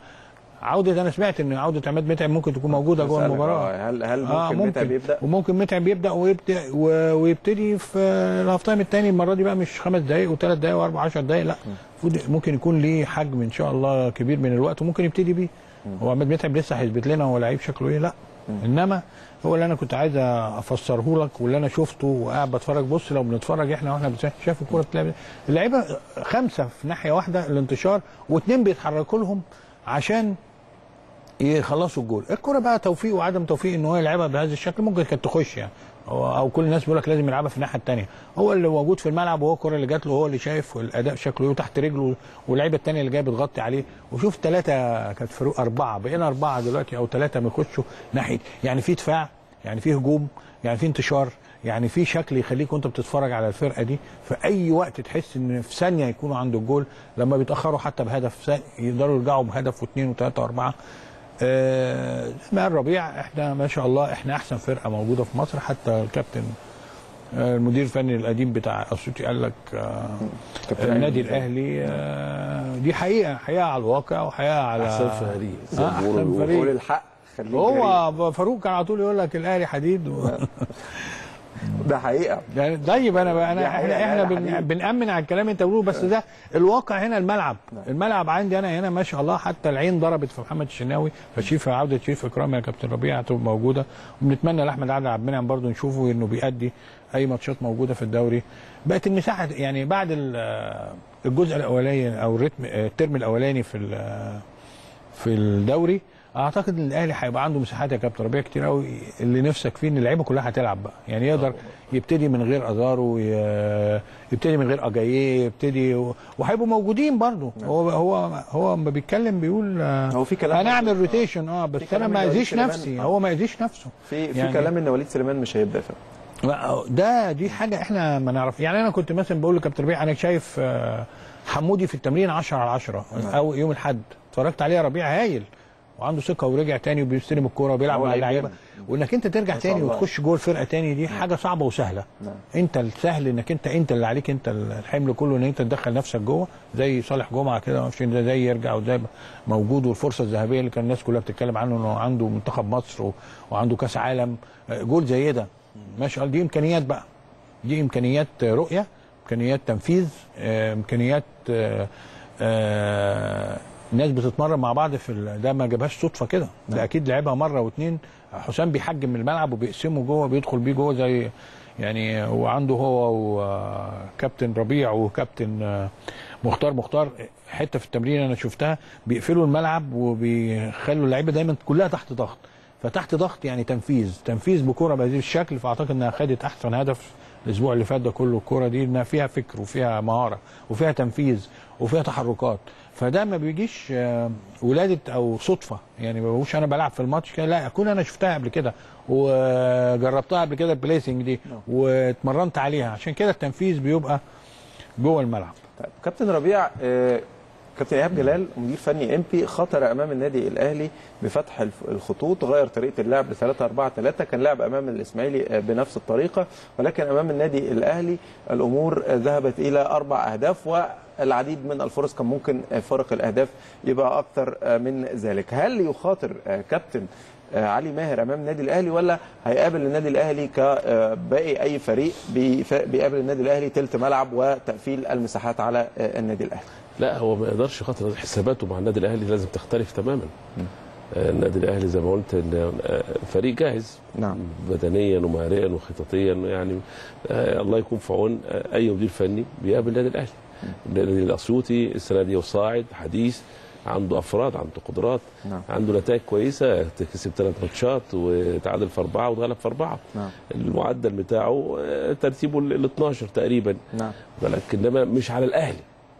عودة انا سمعت ان عودة عماد متعب ممكن تكون موجودة جوه بسألك، المباراة آه، هل هل ممكن, آه متعب يبدا؟ وممكن متعب يبدا ويبدا و- ويبتدي في الهاف تايم الثاني المره دي بقى مش خمس دقائق وثلاث دقائق واربع 10 دقائق لا المفروض ممكن يكون ليه حجم ان شاء الله كبير من الوقت وممكن يبتدي بيه هو عماد متعب لسه هيثبت لنا هو لعيب شكله ايه لا انما هو اللي انا كنت عايز افسره لك واللي انا شفته وقاعد بتفرج بص لو بنتفرج احنا واحنا بنشوف- شايف الكوره بتلعب اللعيبه خمسه في ناحيه واحده الانتشار واثنين بيتحركوا لهم عشان يخلصوا الجول الكرة بقى توفيق وعدم توفيق ان هو يلعبها بهذا الشكل ممكن كانت تخش يعني هو او كل الناس بيقول لك لازم يلعبها في الناحيه الثانيه هو اللي موجود في الملعب وهو الكره اللي جات له هو اللي شايف الاداء شكله ايه وتحت رجله واللعيبه الثانيه اللي جايه بتغطي عليه وشوف ثلاثه كانت فاروق اربعه بقينا اربعه دلوقتي او ثلاثه بيخشوا ناحيه يعني في دفاع يعني في هجوم يعني في انتشار يعني في شكل يخليك وانت بتتفرج على الفرقه دي في اي وقت تحس ان في ثانيه يكونوا عند الجول لما بيتاخروا حتى بهدف ثاني يقدروا يرجعوا بهدف واثنين وثلاثه واربعه آه، زي ما قال ربيع احنا ما شاء الله احنا احسن فرقه موجوده في مصر حتى الكابتن آه، المدير الفني القديم بتاع اسيوطي قال لك آه، كابتن النادي أيمن. الاهلي آه، دي حقيقه حقيقه على الواقع وحقيقه على احسن فريق زي آه، ما بيقولوا أحسن بيقولوا. فريق. قول الحق خليك جريء. هو فاروق كان على طول يقول لك الاهلي حديد و... ده حقيقه يعني طيب انا بقى دي انا حقيقة، احنا احنا لا، بن حبيبي. بنامن على الكلام اللي انت بتقوله بس ده الواقع هنا الملعب الملعب عندي انا هنا ما شاء الله حتى العين ضربت في محمد الشناوي فشريف عوده شريف اكرامي يا كابتن ربيع هتبقى موجوده وبنتمنى لاحمد عادل عبد المنعم برضه نشوفه انه بيأدي اي ماتشات موجوده في الدوري بقت المساحه يعني بعد ال- الجزء الاولاني او الريتم الترم الاولاني في ال- في الدوري اعتقد ان الاهلي هيبقى عنده مساحات يا كابتن ربيع كتير قوي اللي نفسك فيه ان اللعيبه كلها هتلعب بقى يعني يقدر يبتدي من غير ازارو ي- يبتدي من غير اجاييه يبتدي و- وهيبقوا موجودين برضه هو هو هو لما بيتكلم بيقول آه، هو في كلام هنعمل روتيشن اه بس في انا كلام ما من وليد اذيش سليمان. نفسي آه. هو ما يأذيش نفسه في في يعني- كلام ان وليد سليمان مش هيبدا فعلا ده دي حاجه احنا ما نعرف يعني انا كنت مثلا بقول لكابتن ربيع انا شايف آه، حمودي في التمرين 10 على 10 او يوم الاحد اتفرجت عليه ربيع هايل وعنده ثقه ورجع تاني وبيستلم الكوره وبيلعب هو مع لعيب اللعيبه جامد. وانك انت ترجع شاء تاني الله. وتخش جوه الفرقه تاني دي حاجه صعبه وسهله نعم. انت السهل انك انت انت اللي عليك انت الحمل كله ان انت تدخل نفسك جوه زي صالح جمعه كده ما اعرفش ده زي يرجع وزي موجود والفرصه الذهبيه اللي كان الناس كلها بتتكلم عنه انه عنده منتخب مصر و- وعنده كاس عالم آه، جول زي ده ما شاء الله دي امكانيات بقى دي امكانيات رؤيه امكانيات تنفيذ آه، امكانيات آه، آه، ناس بتتمرن مع بعض في ال- ده ما جابهاش صدفه كده ده اكيد لعبها مره واثنين حسام بيحجم من الملعب وبيقسمه جوه بيدخل بيه جوه زي يعني هو عنده هو وكابتن ربيع وكابتن آه، مختار مختار حته في التمرين انا شفتها بيقفلوا الملعب وبيخلوا اللعيبه دايما كلها تحت ضغط فتحت ضغط يعني تنفيذ تنفيذ بكره بهذه الشكل فاعتقد انها خدت احسن هدف الاسبوع اللي فات ده كله الكوره دي انها فيها فكر وفيها مهاره وفيها تنفيذ وفيها تحركات فده ما بيجيش آه، ولاده او صدفه يعني ما بقولش انا بلعب في الماتش كده لا اكون انا شفتها قبل كده وجربتها قبل كده البليسنج دي واتمرنت عليها عشان كده التنفيذ بيبقى جوه الملعب طيب كابتن ربيع آه، كابتن ايهاب جلال مدير فني ام بي خطر امام النادي الاهلي بفتح الف- الخطوط غير طريقه اللعب ل 3 4 3 كان لعب امام الاسماعيلي آه، بنفس الطريقه ولكن امام النادي الاهلي الامور آه، ذهبت الى اربع اهداف والعديد من الفرص كان ممكن آه، فرق الاهداف يبقى اكثر آه، من ذلك هل يخاطر آه، كابتن آه، علي ماهر امام النادي الاهلي ولا هيقابل النادي الاهلي كباقي اي فريق بيف- بيقابل النادي الاهلي تلت ملعب وتقفيل المساحات على آه، النادي الاهلي لا هو ما يقدرش خاطر حساباته مع النادي الاهلي لازم تختلف تماما آه، النادي الاهلي زي ما قلت إن، آه، فريق جاهز نعم. بدنيا ومهريا وخططيا يعني آه، الله يكون في عون آه، اي مدير فني بيقابل النادي الاهلي النادي الاسيوطي السنه دي وصاعد حديث عنده افراد عنده قدرات نعم. عنده نتائج كويسه كسب ثلاث ماتشات وتعادل في اربعه واتغلب في اربعه نعم. المعدل بتاعه آه، ترتيبه ال 12 تقريبا نعم بالك انما مش على الاهلي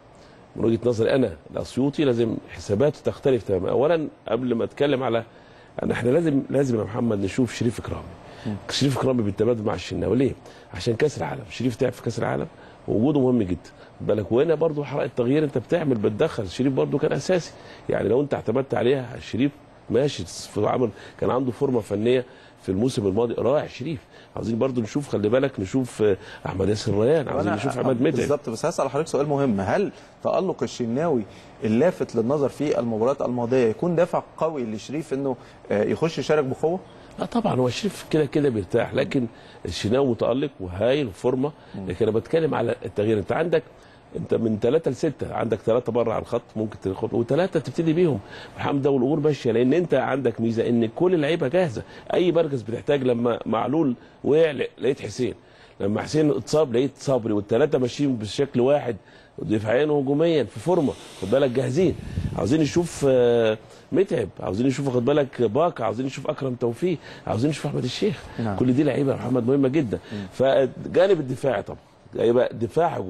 من وجهه نظري انا الاسيوطي لازم حساباته تختلف تماما اولا قبل ما اتكلم على أن احنا لازم لازم يا محمد نشوف شريف اكرامي شريف اكرامي بالتبادل مع الشناوي ليه؟ عشان كاس العالم شريف تعب في كاس العالم ووجوده مهم جدا خد بالك وهنا برضو حلقه التغيير انت بتعمل بتدخل شريف برضو كان اساسي يعني لو انت اعتمدت عليها شريف ماشي في عمل كان عنده فورمه فنيه في الموسم الماضي رائع شريف عاوزين برضو نشوف خلي بالك نشوف آه، احمد ياسر ريان عاوزين وأنا- نشوف عماد متعب بالظبط بس هسال حضرتك سؤال مهم هل تالق الشناوي اللافت للنظر في المباريات الماضيه يكون دافع قوي لشريف انه آه، يخش يشارك بقوه؟ لا طبعا هو شريف كده كده بيرتاح لكن الشناوي متالق وهايل وفورمه لكن انا بتكلم على التغيير انت عندك انت من ثلاثه لسته عندك ثلاثه بره على الخط ممكن تاخد وثلاثه تبتدي بيهم الحمد لله والامور ماشيه لان انت عندك ميزه ان كل اللعيبه جاهزه اي مركز بتحتاج لما معلول وقع لقيت حسين لما حسين اتصاب لقيت صبري والثلاثه ماشيين بشكل واحد دفاعيا وهجوميا في فورمه خد بالك جاهزين عاوزين نشوف آه، متعب عاوزين نشوف خد بالك باكا عاوزين نشوف اكرم توفيق عاوزين نشوف احمد الشيخ نعم. كل دي لعيبه يا محمد مهمه جدا فجانب الدفاعي طبعا يبقى دفاع هجومي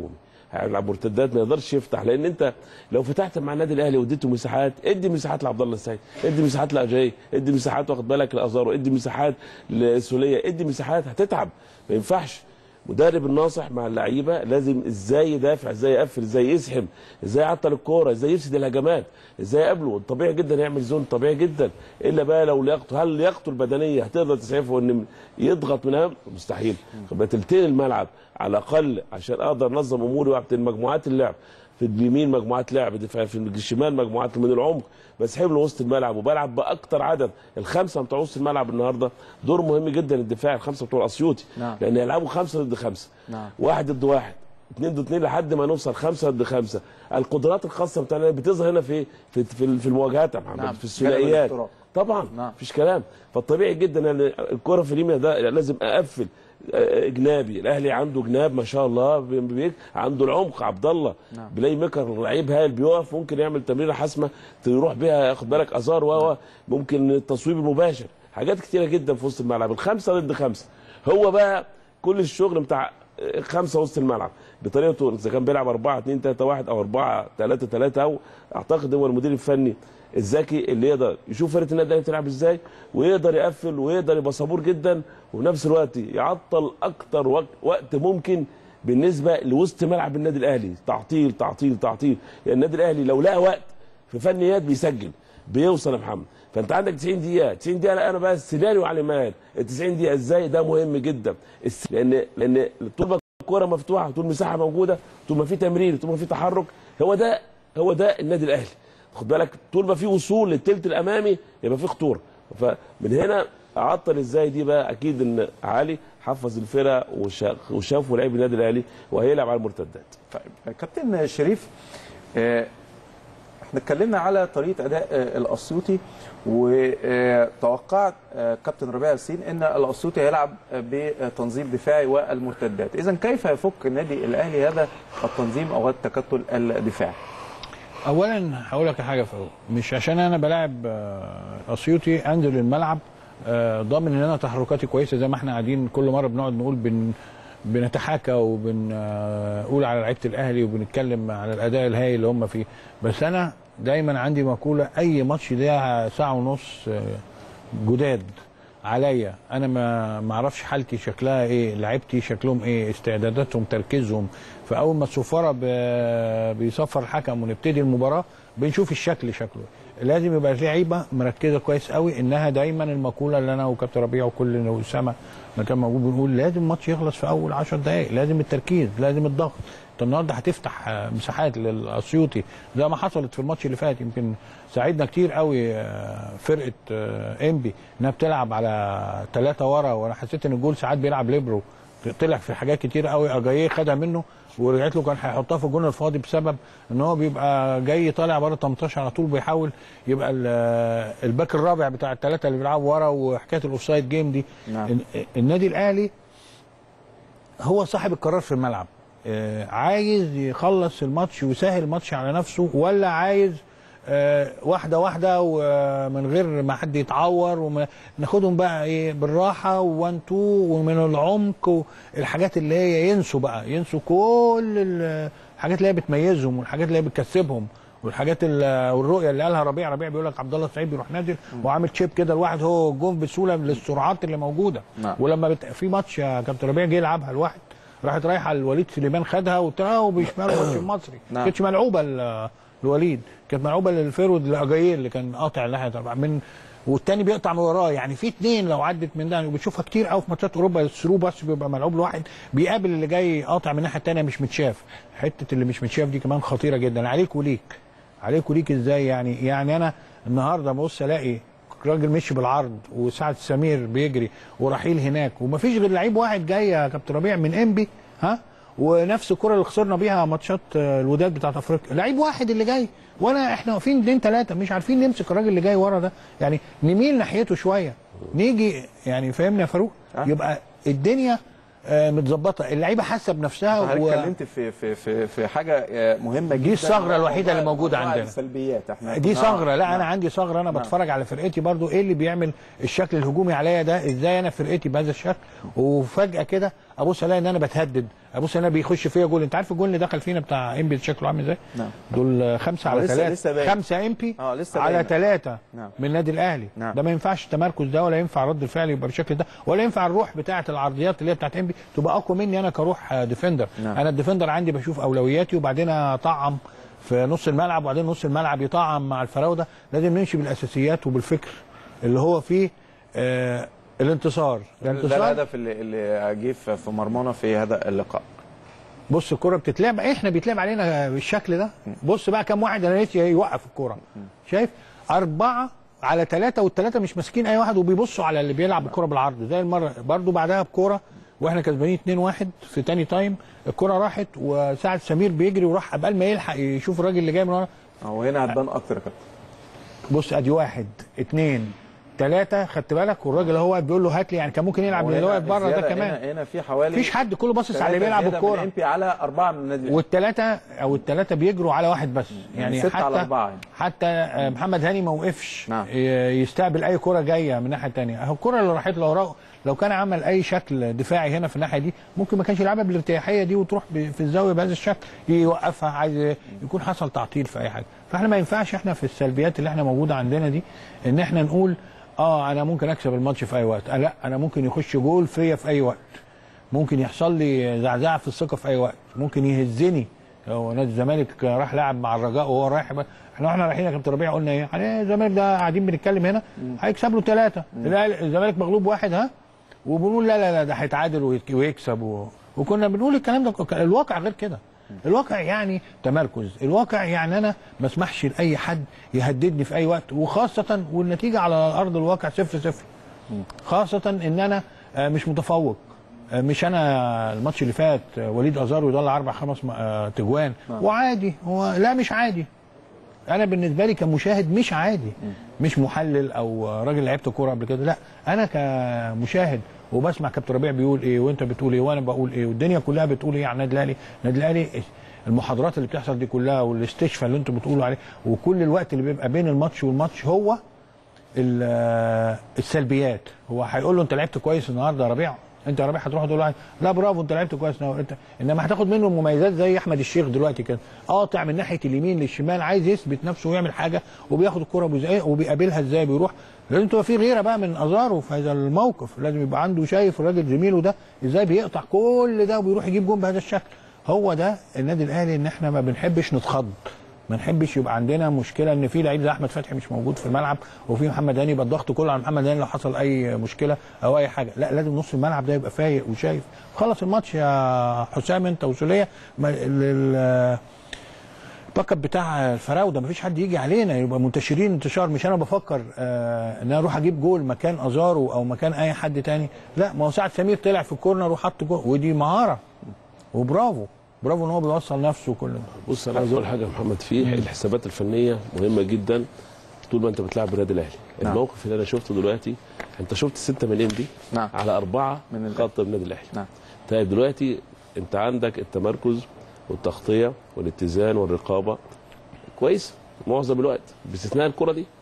هيلعب مرتدات ما يقدرش يفتح لان انت لو فتحت مع النادي الاهلي واديته مساحات ادي مساحات لعبد الله السعيد ادي مساحات لاجاي ادي مساحات واخد بالك لازارو ادي مساحات لسوليه ادي مساحات هتتعب ما ينفعش مدرب الناصح مع اللعيبه لازم ازاي يدافع ازاي يقفل ازاي يسحب ازاي يعطل الكوره ازاي يفسد الهجمات ازاي يقابله طبيعي جدا يعمل زون طبيعي جدا الا بقى لو لياقته هل لياقته البدنيه هتقدر تسعفه ان يضغط من أمام؟ مستحيل يبقى تلتين الملعب على الاقل عشان اقدر انظم اموري وقت مجموعات اللعب في اليمين مجموعات لعب دفاع في الشمال مجموعات من العمق بسحب له وسط الملعب وبلعب باكتر عدد الخمسه بتوع وسط الملعب النهارده دور مهم جدا الدفاع الخمسه بتوع الاسيوطي نعم. لان يلعبوا خمسه ضد خمسه نعم. واحد ضد واحد اثنين ضد اثنين لحد ما نوصل خمسه ضد خمسه القدرات الخاصه بتاعنا بتظهر هنا في في في, في المواجهات يا محمد نعم. في الثنائيات جانب الاختراق. طبعا نعم. مفيش كلام فالطبيعي جدا ان الكره في اليمين ده لازم اقفل آه، جنابي الاهلي عنده جناب ما شاء الله بي- بي- عنده العمق عبد الله نعم. بلاي ميكر لعيب هايل بيقف ممكن يعمل تمريره حاسمه يروح بيها ياخد بالك ازار و ممكن التصويب المباشر حاجات كتيره جدا في وسط الملعب الخمسه ضد خمسه هو بقى كل الشغل بتاع آه، خمسه وسط الملعب بطريقته اذا كان بيلعب 4 2 3 1 او 4 3 3 او اعتقد هو المدير الفني الذكي اللي يقدر يشوف فرقه النادي الاهلي بتلعب ازاي ويقدر يقفل ويقدر يبقى صبور جدا وفي نفس الوقت يعطل اكتر وقت, وقت ممكن بالنسبه لوسط ملعب النادي الاهلي تعطيل تعطيل تعطيل يعني النادي الاهلي لو لقى وقت في فنيات بيسجل بيوصل يا محمد فانت عندك 90 دقيقه 90 دقيقه لا انا بقى السيناريو على المال ال 90 دقيقه ازاي ده مهم جدا الس- لان لان طول ما الكوره مفتوحه طول مساحه موجوده طول ما في تمرير طول ما في تحرك هو ده هو ده النادي الاهلي خد بالك طول ما في وصول للثلث الامامي يبقى في خطوره فمن هنا اعطل ازاي دي بقى اكيد ان علي حفظ الفرقه وشا- وشافوا لعيب النادي الاهلي وهيلعب على المرتدات طيب كابتن شريف آه، احنا اتكلمنا على طريقه اداء آه، الاسيوطي وتوقعت آه، كابتن ربيع ياسين ان الاسيوطي هيلعب آه، بتنظيم دفاعي والمرتدات اذا كيف يفك النادي الاهلي هذا التنظيم او التكتل الدفاعي اولا هقول لك حاجه فاروق مش عشان انا بلاعب آه، اسيوطي انزل الملعب آه، ضامن ان انا تحركاتي كويسه زي ما احنا قاعدين كل مره بنقعد نقول بن بنتحاكى وبنقول على لعيبه الاهلي وبنتكلم على الاداء الهائل اللي هم فيه بس انا دايما عندي مقوله اي ماتش ده ساعه ونص آه، جداد عليا انا ما ما اعرفش حالتي شكلها ايه لعيبتي شكلهم ايه استعداداتهم تركيزهم فاول ما الصفاره ب- بيصفر الحكم ونبتدي المباراه بنشوف الشكل شكله لازم يبقى لعيبه مركزه كويس قوي انها دايما المقوله اللي انا وكابتن ربيع وكل اسامه اللي كان موجود بنقول لازم الماتش يخلص في اول 10 دقائق لازم التركيز لازم الضغط انت النهارده هتفتح آه، مساحات للاسيوطي زي ما حصلت في الماتش اللي فات يمكن ساعدنا كتير قوي آه، فرقه آه، انبي انها بتلعب على ثلاثه ورا وانا حسيت ان الجول ساعات بيلعب ليبرو طلع في حاجات كتير قوي اجاييه خدها منه ورجعت له كان هيحطها في الجون الفاضي بسبب ان هو بيبقى جاي طالع بره 18 على طول بيحاول يبقى ال- الباك الرابع بتاع الثلاثه اللي بيلعبوا ورا وحكايه الاوفسايد جيم دي نعم. ال- النادي الاهلي هو صاحب القرار في الملعب آه، عايز يخلص الماتش ويسهل الماتش على نفسه ولا عايز آه، واحده واحده ومن غير ما حد يتعور وناخدهم بقى ايه بالراحه وان تو ومن العمق والحاجات اللي هي ينسوا بقى ينسوا كل ال- الحاجات اللي هي بتميزهم والحاجات اللي هي بتكسبهم والحاجات ال- والرؤيه اللي قالها ربيع ربيع بيقول لك عبد الله السعيد بيروح نازل وعامل تشيب كده الواحد هو جون بسهوله للسرعات اللي موجوده نعم. ولما بت... في ماتش يا كابتن ربيع جه يلعبها الواحد راحت رايحه لوليد سليمان خدها وبتاع وبيشمال ماتش المصري نعم. ما كانتش ملعوبه ل- لوليد كانت ملعوبه للفيرود لاجاييه اللي كان قاطع الناحيه الأربعة. من والتاني بيقطع من وراه يعني في اتنين لو عدت من ده وبتشوفها كتير قوي في ماتشات اوروبا الثرو بس بيبقى ملعوب لواحد بيقابل اللي جاي قاطع من الناحيه التانيه مش متشاف حته اللي مش متشاف دي كمان خطيره جدا عليك وليك عليك وليك ازاي يعني يعني انا النهارده ببص الاقي راجل مشي بالعرض وسعد سمير بيجري ورحيل هناك ومفيش غير لعيب واحد جاي يا كابتن ربيع من انبي ها ونفس الكره اللي خسرنا بيها ماتشات آه، الوداد بتاعت افريقيا لعيب واحد اللي جاي وانا احنا واقفين اتنين ثلاثه مش عارفين نمسك الراجل اللي جاي ورا ده يعني نميل ناحيته شويه نيجي يعني فاهمني يا فاروق أه. يبقى الدنيا آه، متظبطه اللعيبه حاسه بنفسها حضرتك و... اتكلمت في في في في حاجه آه، مهمه جدا الثغرة الوحيدة اللي موضوع- موجودة موضوع عندنا. السلبيات احنا دي نعم، ثغره لا نعم. انا عندي ثغره انا نعم. بتفرج على فرقتي برضو ايه اللي بيعمل الشكل الهجومي عليا ده ازاي انا فرقتي بهذا الشكل وفجاه كده ابص الاقي ان انا بتهدد بص انا بيخش فيا جول انت عارف الجول اللي دخل فينا بتاع امبي شكله عامل ازاي نعم. دول خمسه على لسه- ثلاثه لسه باين. خمسه امبي اه، لسه على باين. ثلاثه نعم. من النادي الاهلي نعم. ده ما ينفعش التمركز ده ولا ينفع رد الفعل يبقى بالشكل ده ولا ينفع الروح بتاعه العرضيات اللي هي بتاعه امبي تبقى اقوى مني انا كروح آه، ديفندر نعم. انا الديفندر عندي بشوف اولوياتي وبعدين اطعم في نص الملعب وبعدين نص الملعب يطعم مع الفراوده لازم نمشي بالاساسيات وبالفكر اللي هو فيه آه الانتصار ده الانتصار الهدف اللي اللي جه في في مرمانا في هذا اللقاء بص الكرة بتتلعب احنا بيتلعب علينا بالشكل ده بص بقى كم واحد انا نفسي يوقف الكرة شايف أربعة على ثلاثة والثلاثة مش ماسكين أي واحد وبيبصوا على اللي بيلعب الكرة بالعرض زي المرة برضو بعدها بكرة واحنا كسبانين 2-1 في تاني تايم الكرة راحت وساعد سمير بيجري وراح قبل ما يلحق يشوف الراجل اللي جاي من ورا هو هنا هتبان اكتر يا كابتن بص ادي واحد اثنين ثلاثة خدت بالك والراجل هو واقف بيقول له هات لي يعني كان ممكن يلعب هو اللي هنا واقف بره ده الزيادة كمان هنا, هنا في حوالي مفيش حد كله باصص على اللي بيلعب ثلاثة زيادة من الكورة امبي على اربعه من النادي الأهلي. والثلاثه او الثلاثه بيجروا على واحد بس يعني, ستة حتى على أربعة يعني. حتى آه، محمد هاني ما وقفش نعم. ي- يستقبل اي كره جايه من الناحيه الثانيه اهو الكره اللي راحت له وراه لو كان عمل اي شكل دفاعي هنا في الناحيه دي ممكن ما كانش يلعبها بالارتياحيه دي وتروح ب- في الزاويه بهذا الشكل يوقفها عايز يكون حصل تعطيل في اي حاجه فاحنا ما ينفعش احنا في السلبيات اللي احنا موجوده عندنا دي ان احنا نقول اه انا ممكن اكسب الماتش في اي وقت آه لا انا ممكن يخش جول فيا في اي وقت ممكن يحصل لي زعزعه في الثقه في اي وقت ممكن يهزني هو نادي الزمالك راح لعب مع الرجاء وهو رايح احنا واحنا رايحين يا كابتن ربيع قلنا ايه يعني الزمالك ده قاعدين بنتكلم هنا هيكسب له ثلاثه الزمالك مغلوب واحد ها وبنقول لا لا لا ده هيتعادل ويك- ويكسب و... وكنا بنقول الكلام ده الواقع غير كده الواقع يعني تمركز الواقع يعني انا ما اسمحش لاي حد يهددني في اي وقت وخاصه والنتيجه على ارض الواقع صفر صفر خاصه ان انا آه، مش متفوق آه، مش انا الماتش اللي فات آه، وليد ازارو يضيع اربع خمس م- آه، تجوان وعادي هو لا مش عادي انا بالنسبه لي كمشاهد مش عادي مش محلل او راجل لعبت كوره قبل كده لا انا كمشاهد وبسمع كابتن ربيع بيقول ايه وانت بتقول ايه وانا بقول ايه والدنيا كلها بتقول ايه عن النادي الاهلي النادي الاهلي المحاضرات اللي بتحصل دي كلها والاستشفاء اللي انتم بتقولوا عليه وكل الوقت اللي بيبقى بين الماتش والماتش هو ال- السلبيات هو هيقول له انت لعبت كويس النهارده يا ربيع انت يا ربيع هتروح تقول له لا برافو انت لعبت كويس النهارده انت انما هتاخد منه مميزات زي احمد الشيخ دلوقتي كده قاطع من ناحيه اليمين للشمال عايز يثبت نفسه ويعمل حاجه وبياخد الكره وبيزق- وبيقابلها ازاي بيروح لازم تبقى في غيره بقى من ازاره في هذا الموقف لازم يبقى عنده شايف الراجل زميله ده ازاي بيقطع كل ده وبيروح يجيب جون بهذا الشكل هو ده النادي الاهلي ان احنا ما بنحبش نتخض ما نحبش يبقى عندنا مشكله ان في لعيب زي احمد فتحي مش موجود في الملعب وفي محمد هاني يبقى الضغط كله على محمد هاني لو حصل اي مشكله او اي حاجه لا لازم نص الملعب ده يبقى فايق وشايف خلص الماتش يا حسام انت وسوليه ما- ال- ال- الباك اب بتاع الفراوده مفيش حد يجي علينا يبقى منتشرين انتشار مش انا بفكر آه ان انا اروح اجيب جول مكان ازارو او مكان اي حد تاني لا ما هو ساعه سمير طلع في الكورنر وحط جول ودي مهاره وبرافو برافو ان هو بيوصل نفسه كل ده بص انا عايز اقول حاجه يا محمد فيه الحسابات الفنيه مهمه جدا طول ما انت بتلعب النادي الاهلي نعم. الموقف اللي انا شفته دلوقتي انت شفت سته من ام دي نعم. على اربعه من من الأهلي. خط النادي الاهلي نعم. طيب دلوقتي انت عندك التمركز والتغطيه والاتزان والرقابه كويس معظم الوقت باستثناء الكره دي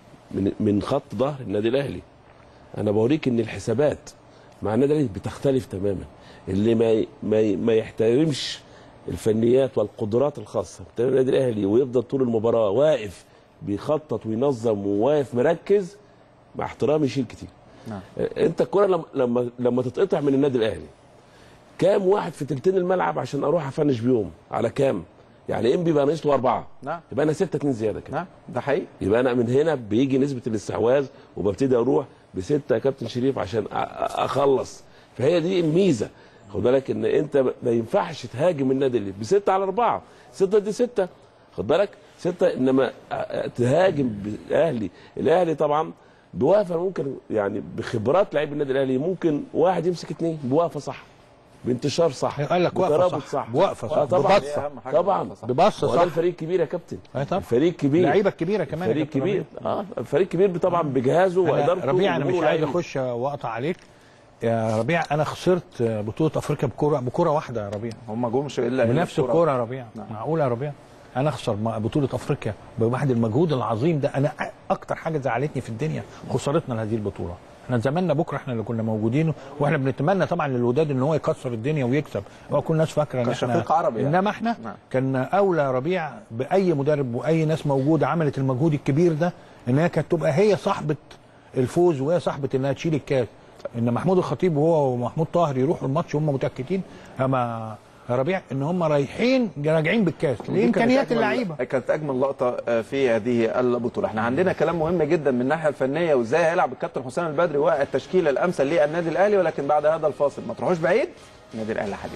من من خط ظهر النادي الاهلي انا بوريك ان الحسابات مع النادي الاهلي بتختلف تماما اللي ما ما ما يحترمش الفنيات والقدرات الخاصه بتاع النادي الاهلي ويفضل طول المباراه واقف بيخطط وينظم وواقف مركز مع احترامي يشيل كتير نعم. انت الكره لما لما لما تتقطع من النادي الاهلي كام واحد في تلتين الملعب عشان اروح افنش بيهم على كام يعني ام بيبقى ناقص له اربعه نعم. يبقى انا 6 2 زياده كده نعم ده حقيقي يبقى انا من هنا بيجي نسبه الاستحواذ وببتدي اروح بسته يا كابتن شريف عشان أ- أ- اخلص فهي دي الميزه خد بالك ان انت ما ينفعش تهاجم النادي اللي بسته على اربعه سته دي سته خد بالك سته انما أ- أ- تهاجم الاهلي الاهلي طبعا بوقفه ممكن يعني بخبرات لعيب النادي الاهلي ممكن واحد يمسك اثنين بوقفه صح بانتشار صح قال لك وقفة بترابط صح. بوقفة صح. آه طبعا ببصة. أهم حاجة طبعا الوقفة صح. ببص هو ده صح الفريق الكبير يا كابتن أي طبعا. الفريق كبير اللعيبه الكبيره كمان يا فريق كابتن كبير ربيع. اه فريق كبير طبعا بجهازه أنا وادارته ربيع انا مش وجمهوره عايز ولاعيبه. اخش واقطع عليك يا ربيع انا خسرت بطوله افريقيا بكره بكره واحده يا ربيع هم جم مش الا بنفس الكوره يا ربيع معقول يا ربيع انا اخسر م- بطوله افريقيا بواحد المجهود العظيم ده انا أ- اكتر حاجه زعلتني في الدنيا خسارتنا لهذه البطوله احنا زماننا بكره احنا اللي كنا موجودين واحنا بنتمنى طبعا للوداد ان هو يكسر الدنيا ويكسب هو كل الناس فاكره ان احنا كشقيق عربي يعني. انما احنا نعم. كان اولى ربيع باي مدرب واي ناس موجوده عملت المجهود الكبير ده ان هي كانت تبقى هي صاحبه الفوز وهي صاحبه انها تشيل الكاس ان محمود الخطيب وهو ومحمود طاهر يروحوا الماتش هم متاكدين اما ربيع ان هم رايحين راجعين بالكاس دي لامكانيات كانت أجمل- اللعيبه كانت اجمل لقطه آه، في هذه البطوله احنا عندنا كلام مهم جدا من الناحيه الفنيه وازاي هيلعب الكابتن حسام البدري والتشكيله الامثل للنادي الاهلي ولكن بعد هذا الفاصل ما تروحوش بعيد النادي الاهلي حديث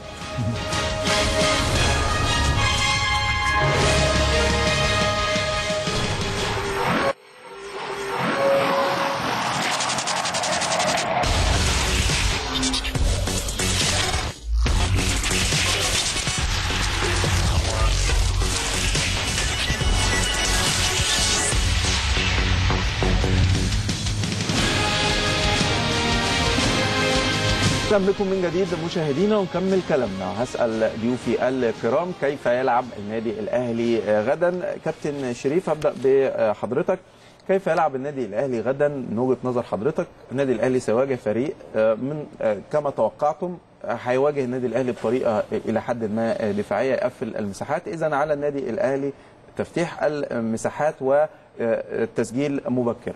اهلا بكم من جديد مشاهدينا ونكمل كلامنا هسال ضيوفي الكرام كيف يلعب النادي الاهلي غدا كابتن شريف ابدا بحضرتك كيف يلعب النادي الاهلي غدا من وجهه نظر حضرتك النادي الاهلي سيواجه فريق من كما توقعتم هيواجه النادي الاهلي بطريقه الى حد ما دفاعيه يقفل المساحات اذا على النادي الاهلي تفتيح المساحات والتسجيل مبكرا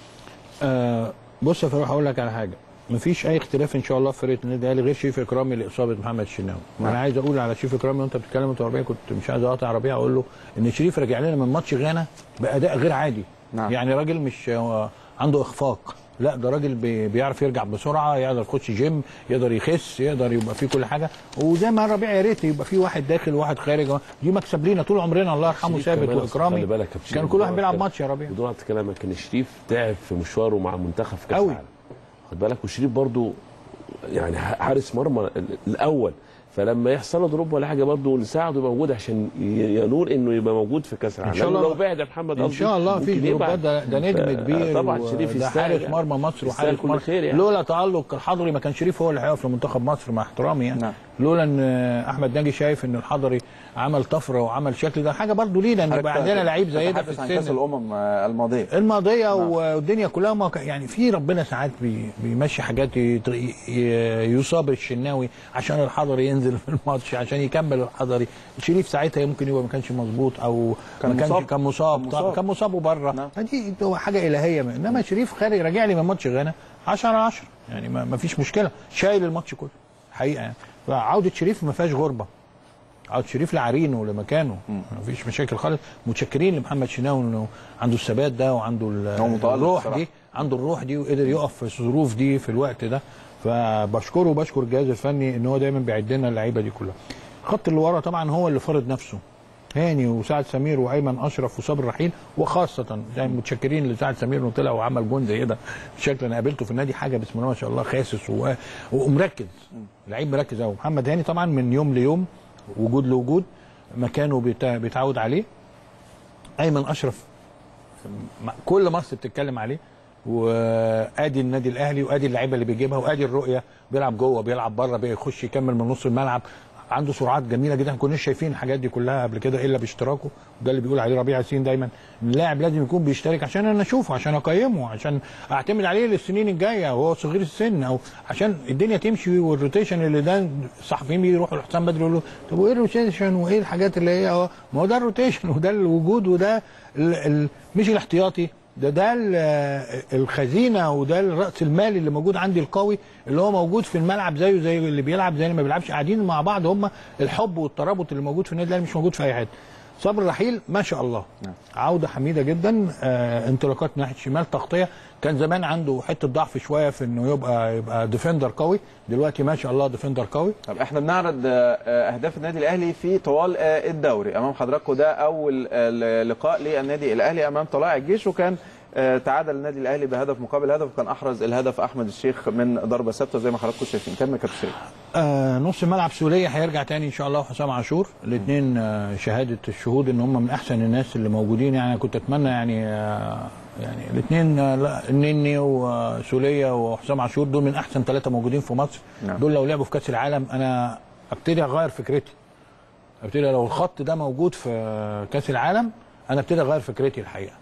آه بص يا فاروق هقول لك على حاجه مفيش اي اختلاف ان شاء الله في فرقه النادي الاهلي غير شريف اكرامي لاصابه محمد الشناوي وانا عايز اقول على شريف اكرامي وانت بتتكلم انت ربيع كنت مش عايز اقاطع ربيع اقول له ان شريف راجع لنا من ماتش غانا باداء غير عادي نعم. يعني راجل مش آه، عنده اخفاق لا ده راجل بي- بيعرف يرجع بسرعه يقدر يخش جيم يقدر يخس يقدر يبقى فيه كل حاجه وزي ما ربيع يا ريت يبقى فيه واحد داخل وواحد خارج دي مكسب لينا طول عمرنا الله يرحمه شريف ثابت كمان أصلاً واكرامي خلي بالك يا كابتن كان كل واحد بدون بيلعب وقت- ماتش يا ربيع بدون وقت كلامك ان شريف تعب في مشواره مع منتخب في كاس أوي. العالم خد بالك وشريف برضو يعني حارس مرمى ال- الاول فلما يحصل له دروب ولا حاجه برضه نساعده يبقى موجود عشان ي- ينول انه يبقى موجود في كاس العالم شاء لأنه الله. لو بعد يا محمد ان قصدي شاء الله في ممكن جروبات يبعد. ده, ده نجم ف- كبير طبعا و- شريف ده يستاهل حارس يعني. مرمى مصر يستاهل وحارس كل مرمى خير يعني. لولا تالق الحضري ما كان شريف هو اللي هيقف لمنتخب مصر مع احترامي يعني نعم. لولا ان احمد ناجي شايف ان الحضري عمل طفره وعمل شكل ده حاجه برضه لينا ان يبقى عندنا لعيب زي ده في تتحدث عن كاس السن الامم الماضيه الماضيه والدنيا كلها ما كان- يعني في ربنا ساعات بي بيمشي حاجات يت- ي- يصاب الشناوي عشان الحضري ينزل في الماتش عشان يكمل الحضري شريف ساعتها ممكن يبقى ما كانش مظبوط او كان ما كانش مصاب. كان مصاب كان كان مصاب. مصاب, كان مصاب وبره نعم. فدي هو حاجه الهيه انما شريف خارج راجع لي من ماتش غانا 10 على 10 يعني ما ما فيش مشكله شايل الماتش كله حقيقه يعني فعوده شريف ما فيهاش غربه عوده شريف لعرينه ولمكانه ما فيش مشاكل خالص متشكرين لمحمد شناوي انه عنده الثبات ده وعنده ال- هو متألق الروح بصراحة. دي عنده الروح دي وقدر يقف في الظروف دي في الوقت ده فبشكره وبشكر الجهاز الفني ان هو دايما بيعد لنا اللعيبه دي كلها الخط اللي ورا طبعا هو اللي فرض نفسه هاني وسعد سمير وايمن اشرف وصابر رحيل وخاصه يعني متشكرين لسعد سمير انه طلع وعمل جون زي ده بشكل انا قابلته في النادي حاجه بسم الله ما شاء الله خاسس و... ومركز لعيب مركز قوي محمد هاني طبعا من يوم ليوم وجود لوجود مكانه بيتا... بيتعود عليه ايمن اشرف ما- كل مصر بتتكلم عليه وادي النادي الاهلي وادي اللعيبه اللي بيجيبها وادي الرؤيه بيلعب جوه بيلعب بره بيخش يكمل من نص الملعب عنده سرعات جميله جدا ما كناش شايفين الحاجات دي كلها قبل كده الا باشتراكه وده اللي بيقول عليه ربيع ياسين دايما إن اللاعب لازم يكون بيشترك عشان انا اشوفه عشان اقيمه عشان اعتمد عليه للسنين الجايه وهو صغير السن او عشان الدنيا تمشي والروتيشن اللي ده الصحفيين بيروحوا لحسام بدري يقولوا طب وايه الروتيشن وايه الحاجات اللي هي هو ما هو ده الروتيشن وده الوجود وده ال ال مش الاحتياطي ده ده ال- الخزينه وده الراس المالي اللي موجود عندي القوي اللي هو موجود في الملعب زيه زي اللي بيلعب زي اللي ما بيلعبش قاعدين مع بعض هم الحب والترابط اللي موجود في النادي الاهلي مش موجود في اي حته صبر رحيل ما شاء الله نعم. عوده حميده جدا آه انطلاقات من ناحيه الشمال تغطيه كان زمان عنده حته ضعف شويه في انه يبقى يبقى ديفندر قوي دلوقتي ما شاء الله ديفندر قوي طب احنا بنعرض آه، آه، اهداف النادي الاهلي في طوال آه، الدوري امام حضراتكم ده اول آه، لقاء للنادي الاهلي امام طلائع الجيش وكان آه، تعادل النادي الاهلي بهدف مقابل هدف وكان احرز الهدف احمد الشيخ من ضربه ثابته زي ما حضراتكم شايفين كمل يا كابتن شريف آه نص الملعب سوليه هيرجع تاني ان شاء الله وحسام عاشور الاثنين آه شهاده الشهود ان هم من احسن الناس اللي موجودين يعني أنا كنت اتمنى يعني آه يعني الاثنين آه لا النني وسوليه وحسام عاشور دول من احسن ثلاثه موجودين في مصر نعم. دول لو لعبوا في كاس العالم انا ابتدي اغير فكرتي ابتدي لو الخط ده موجود في كاس العالم انا ابتدي اغير فكرتي الحقيقه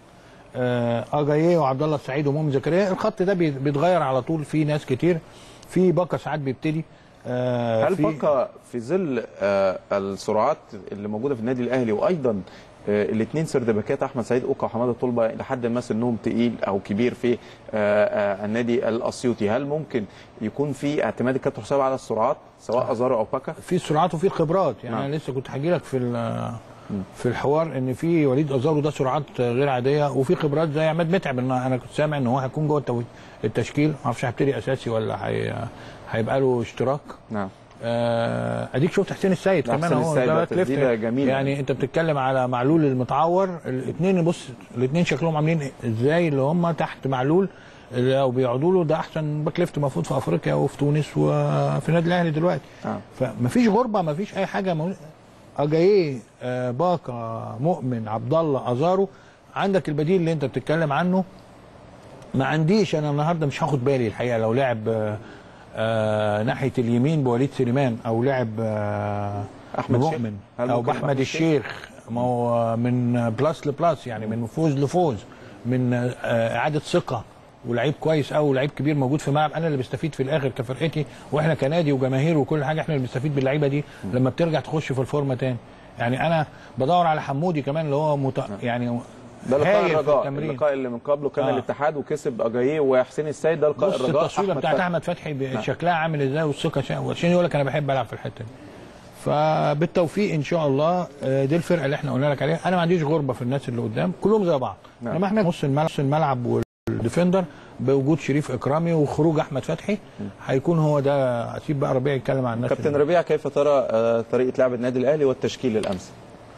آه، اجاييه وعبد الله السعيد ومؤمن زكريا الخط ده بي- بيتغير على طول في ناس كتير في باكا ساعات بيبتدي آه، هل في- باكا في ظل آه، السرعات اللي موجوده في النادي الاهلي وايضا الاثنين سردباكات احمد سعيد اوكا وحماده طلبه لحد ما سنهم تقيل او كبير في آه، آه، النادي الاسيوطي هل ممكن يكون في اعتماد الكابتن حسام على السرعات سواء ازارو او باكا في السرعات وفي الخبرات يعني نعم. انا لسه كنت هاجي لك في ال- في الحوار ان في وليد ازارو ده سرعات غير عاديه وفي خبرات زي عماد متعب ان انا كنت سامع ان هو هيكون جوه التو- التشكيل ما اعرفش هيبتدي اساسي ولا هي- هيبقى له اشتراك نعم آه، اديك شفت حسين السيد لا، كمان حسين اهو السيد ده ده باك ليفت. تسديدة جميلة. يعني انت بتتكلم على معلول المتعور الاثنين بص الاثنين شكلهم عاملين ازاي اللي هم تحت معلول لو بيقعدوا له ده احسن باك ليفت المفروض في افريقيا وفي تونس وفي النادي الاهلي دلوقتي آه. فمفيش غربه مفيش اي حاجه مو... اجاييه آه، باكا مؤمن عبد الله ازارو عندك البديل اللي انت بتتكلم عنه ما عنديش انا النهارده مش هاخد بالي الحقيقه لو لعب آه، آه ناحيه اليمين بوليد سليمان او لعب آه أحمد شيخ؟ مؤمن هل او ممكن باحمد أحمد شيخ؟ الشيخ ما هو من بلس لبلس يعني من فوز لفوز من آه اعاده ثقه ولعيب كويس قوي ولعيب كبير موجود في ملعب انا اللي بستفيد في الاخر كفرقتي واحنا كنادي وجماهير وكل حاجه احنا اللي بنستفيد باللعيبه دي لما بترجع تخش في الفورمه تاني يعني انا بدور على حمودي كمان اللي هو مت... يعني ده لقاء هايل في الرجاء التمرين. اللقاء اللي من قبله كان آه. الاتحاد وكسب اجاييه وحسين السيد ده لقاء بص الرجاء التصويره بتاعت فتحي. احمد فتحي ب- شكلها عامل ازاي والثقه شا- عشان يقول لك انا بحب العب في الحته دي فبالتوفيق ان شاء الله آه، دي الفرقه اللي احنا قلنا لك عليها انا ما عنديش غربه في الناس اللي قدام كلهم زي بعض نعم. انما احنا نص الملعب نص الملعب والديفندر بوجود شريف اكرامي وخروج احمد فتحي هيكون هو ده هسيب بقى ربيع يتكلم عن الناس كابتن اللي- ربيع كيف ترى آه، طريقه لعب النادي الاهلي والتشكيل الامثل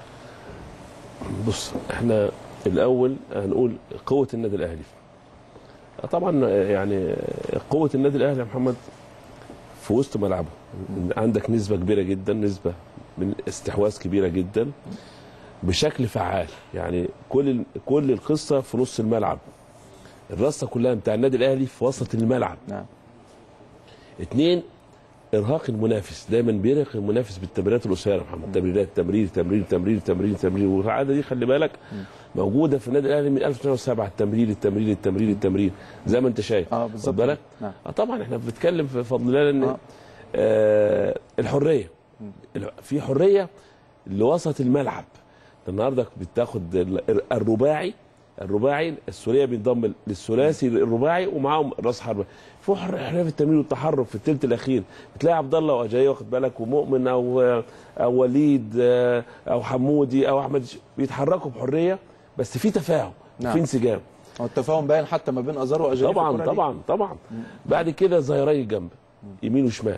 بص احنا الاول هنقول قوه النادي الاهلي طبعا يعني قوه النادي الاهلي يا محمد في وسط ملعبه عندك نسبه كبيره جدا نسبه من استحواذ كبيره جدا بشكل فعال يعني كل كل القصه في نص الملعب الرصه كلها بتاع النادي الاهلي في وسط الملعب نعم اثنين ارهاق المنافس دايما بيرهق المنافس بالتمريرات القصيره يا محمد تمريرات تمرير تمرير تمرير تمرير تمرير والعاده دي خلي بالك موجوده في النادي الاهلي من 1907 التمرير التمرير التمرير التمرير زي ما انت شايف اه خد بالظبط بالك نعم. آه طبعا احنا بنتكلم في فضل الله ان آه. آه الحريه الح- في حريه لوسط الملعب النهارده بتاخد ال- الرباعي الرباعي السوريه بينضم للثلاثي الرباعي ومعاهم راس حربه في حر- حريه في التمرير والتحرك في الثلث الاخير بتلاقي عبد الله واجاي واخد بالك ومؤمن او او وليد آه، او حمودي او احمد ش- بيتحركوا بحريه بس في تفاهم نعم. في انسجام هو التفاهم باين حتى ما بين ازارو واجاييه في طبعا الكرة دي. طبعا طبعا بعد كده ظهيري الجنب يمين وشمال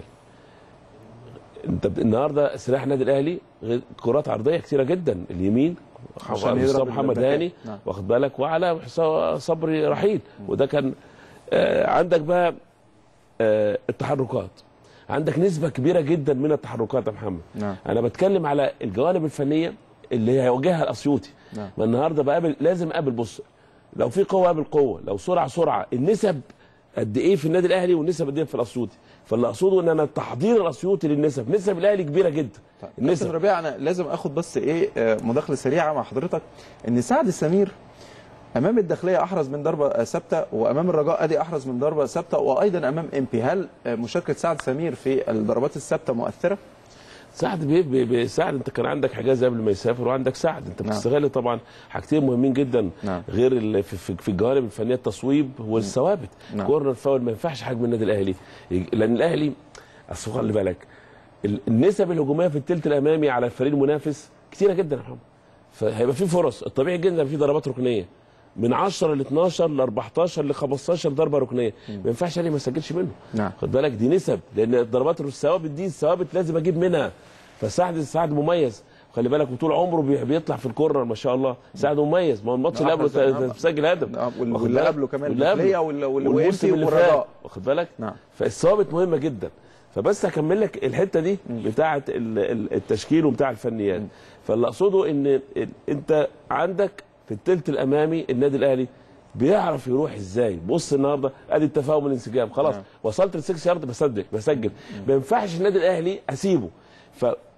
انت ب- النهارده سلاح النادي الاهلي غير- كرات عرضيه كتيره جدا اليمين عشان على يضرب حسام محمد الباكات. هاني نعم. واخد بالك وعلى حسام صبري رحيل وده كان آه عندك بقى آه التحركات عندك نسبه كبيره جدا من التحركات يا محمد نعم. انا بتكلم على الجوانب الفنيه اللي هيواجهها الاسيوطي نعم. ما النهارده بقابل لازم اقابل بص لو في قوه قابل قوه لو سرعه سرعه النسب قد ايه في النادي الاهلي والنسب قد ايه في الاسيوطي فاللي اقصده ان انا تحضير الاسيوطي للنسب نسب الاهلي كبيره جدا كابتن النسب ربيع انا لازم اخد بس ايه آه، مداخله سريعه مع حضرتك ان سعد السمير امام الداخليه احرز من ضربه آه، ثابته وامام الرجاء ادي احرز من ضربه ثابته وايضا امام ام بي هل آه، مشاركه سعد سمير في الضربات الثابته مؤثره؟ سعد بي بي بي سعد انت كان عندك حجاز قبل ما يسافر وعندك سعد انت نعم. بتستغل طبعا حاجتين مهمين جدا نعم. غير ال- في, في, في الجوانب الفنيه التصويب والثوابت نعم. كورنر فاول ما ينفعش حجم النادي الاهلي يج- لان الاهلي اصل خلي بالك ال- النسب الهجوميه في الثلث الامامي على الفريق المنافس كتيره جدا يا محمد فهيبقى في فرص الطبيعي جدا في ضربات ركنيه من 10 ل 12 ل 14 ل 15 ضربه ركنيه ما ينفعش الاهلي ما يسجلش منه نعم. خد بالك دي نسب لان الضربات الثوابت دي الثوابت لازم اجيب منها فسعد سعد مميز خلي بالك وطول عمره بي- بيطلع في الكورنر ما شاء الله سعد مميز ما هو الماتش اللي قبله أحرز- نعم. ت- مسجل هدف نعم، وال- واخد واللي بالك؟ قبله كمان واللي قبله. الداخلية وال- وال- والموسم وإنتي اللي والرجاء. فات واخد بالك نعم. فالثوابت مهمه جدا فبس هكمل لك الحته دي بتاعه ال- ال- التشكيل وبتاع الفنيات فاللي اقصده ان ال- انت عندك في الثلث الامامي النادي الاهلي بيعرف يروح ازاي بص النهارده ادي التفاهم والانسجام خلاص نعم. وصلت للسكس يارد بسجل بسجل ما ينفعش النادي الاهلي اسيبه ف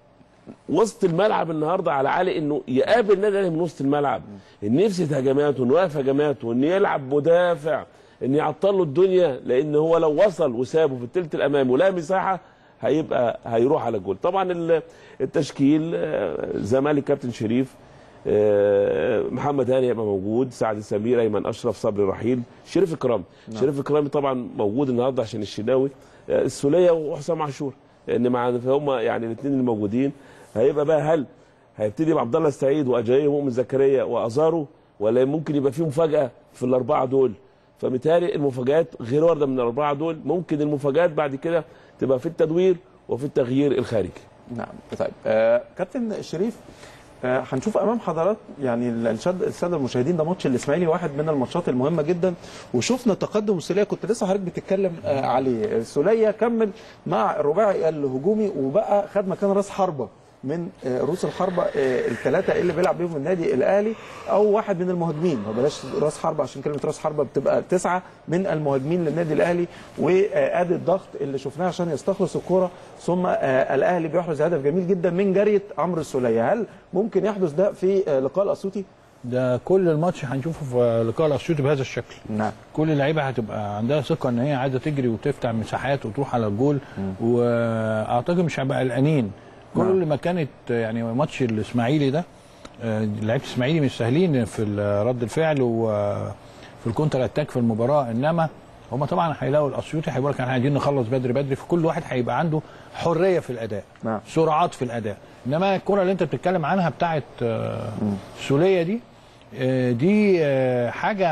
وسط الملعب النهارده على علي انه يقابل النادي الاهلي من وسط الملعب ان يفسد هجماته انه يوقف هجماته ان يلعب مدافع ان يعطل له الدنيا لان هو لو وصل وسابه في الثلث الامامي ولا مساحه هيبقى هيروح على الجول طبعا ال- التشكيل آه، زمالك كابتن شريف آه، محمد هاني هيبقى موجود سعد سمير ايمن اشرف صبري رحيل شريف اكرام شريف اكرامي طبعا موجود النهارده عشان الشناوي آه، السوليه وحسام عاشور لان مع هم يعني الاثنين الموجودين هيبقى بقى هل هيبتدي بعبد الله السعيد واجاي ومؤمن زكريا وازارو ولا ممكن يبقى في مفاجاه في الاربعه دول فبالتالي المفاجات غير وارده من الاربعه دول ممكن المفاجات بعد كده تبقى في التدوير وفي التغيير الخارجي نعم طيب آه كابتن شريف آه هنشوف امام حضرات يعني الشد- الساده المشاهدين ده ماتش الاسماعيلي واحد من الماتشات المهمه جدا وشفنا تقدم السوليه كنت لسه حضرتك بتتكلم آه عليه السوليه كمل مع الرباعي الهجومي وبقى خد مكان راس حربه من آه، رؤوس الحربه آه، الثلاثه اللي بيلعب بيهم النادي الاهلي او واحد من المهاجمين ما بلاش راس حربه عشان كلمه راس حربه بتبقى تسعه من المهاجمين للنادي الاهلي وادي الضغط اللي شفناه عشان يستخلص الكره ثم آه، الاهلي بيحرز هدف جميل جدا من جريه عمرو السوليه هل ممكن يحدث ده في آه، لقاء الاسيوطي؟ ده كل الماتش هنشوفه في لقاء الاسيوطي بهذا الشكل نعم كل اللعيبه هتبقى عندها ثقه ان هي عايزه تجري وتفتح مساحات وتروح على الجول واعتقد مش هيبقى قلقانين كل ما كانت يعني ماتش الاسماعيلي ده آه، لعيبه الاسماعيلي مش سهلين في ال- رد الفعل وفي الكونتر اتاك في المباراه انما هم طبعا هيلاقوا الاسيوطي هيقول لك احنا عايزين نخلص بدري بدري فكل واحد هيبقى عنده حريه في الاداء نعم. سرعات في الاداء انما الكره اللي انت بتتكلم عنها بتاعت آه، سوليه دي آه، دي آه، حاجه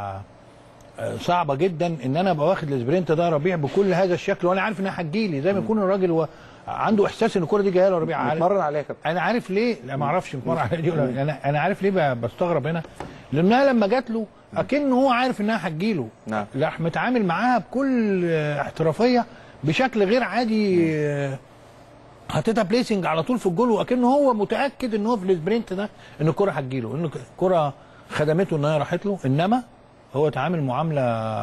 آه، صعبه جدا ان انا ابقى واخد السبرنت ده ربيع بكل هذا الشكل وانا عارف انها هتجيلي زي ما يكون الراجل هو عنده احساس ان الكره دي جايه له ربيع عارف اتمرن عليها يا كابتن انا عارف ليه لا ما اعرفش متمرن على دي ولا انا انا عارف ليه ب- بستغرب هنا لانها لما جات له اكنه هو عارف انها هتجيله نعم. راح متعامل معاها بكل آه، احترافيه بشكل غير عادي آه، حطيتها بليسنج على طول في الجول واكنه هو متاكد ان هو في السبرنت ده ان الكره هتجيله ان الكره خدمته ان هي راحت له انما هو تعامل معامله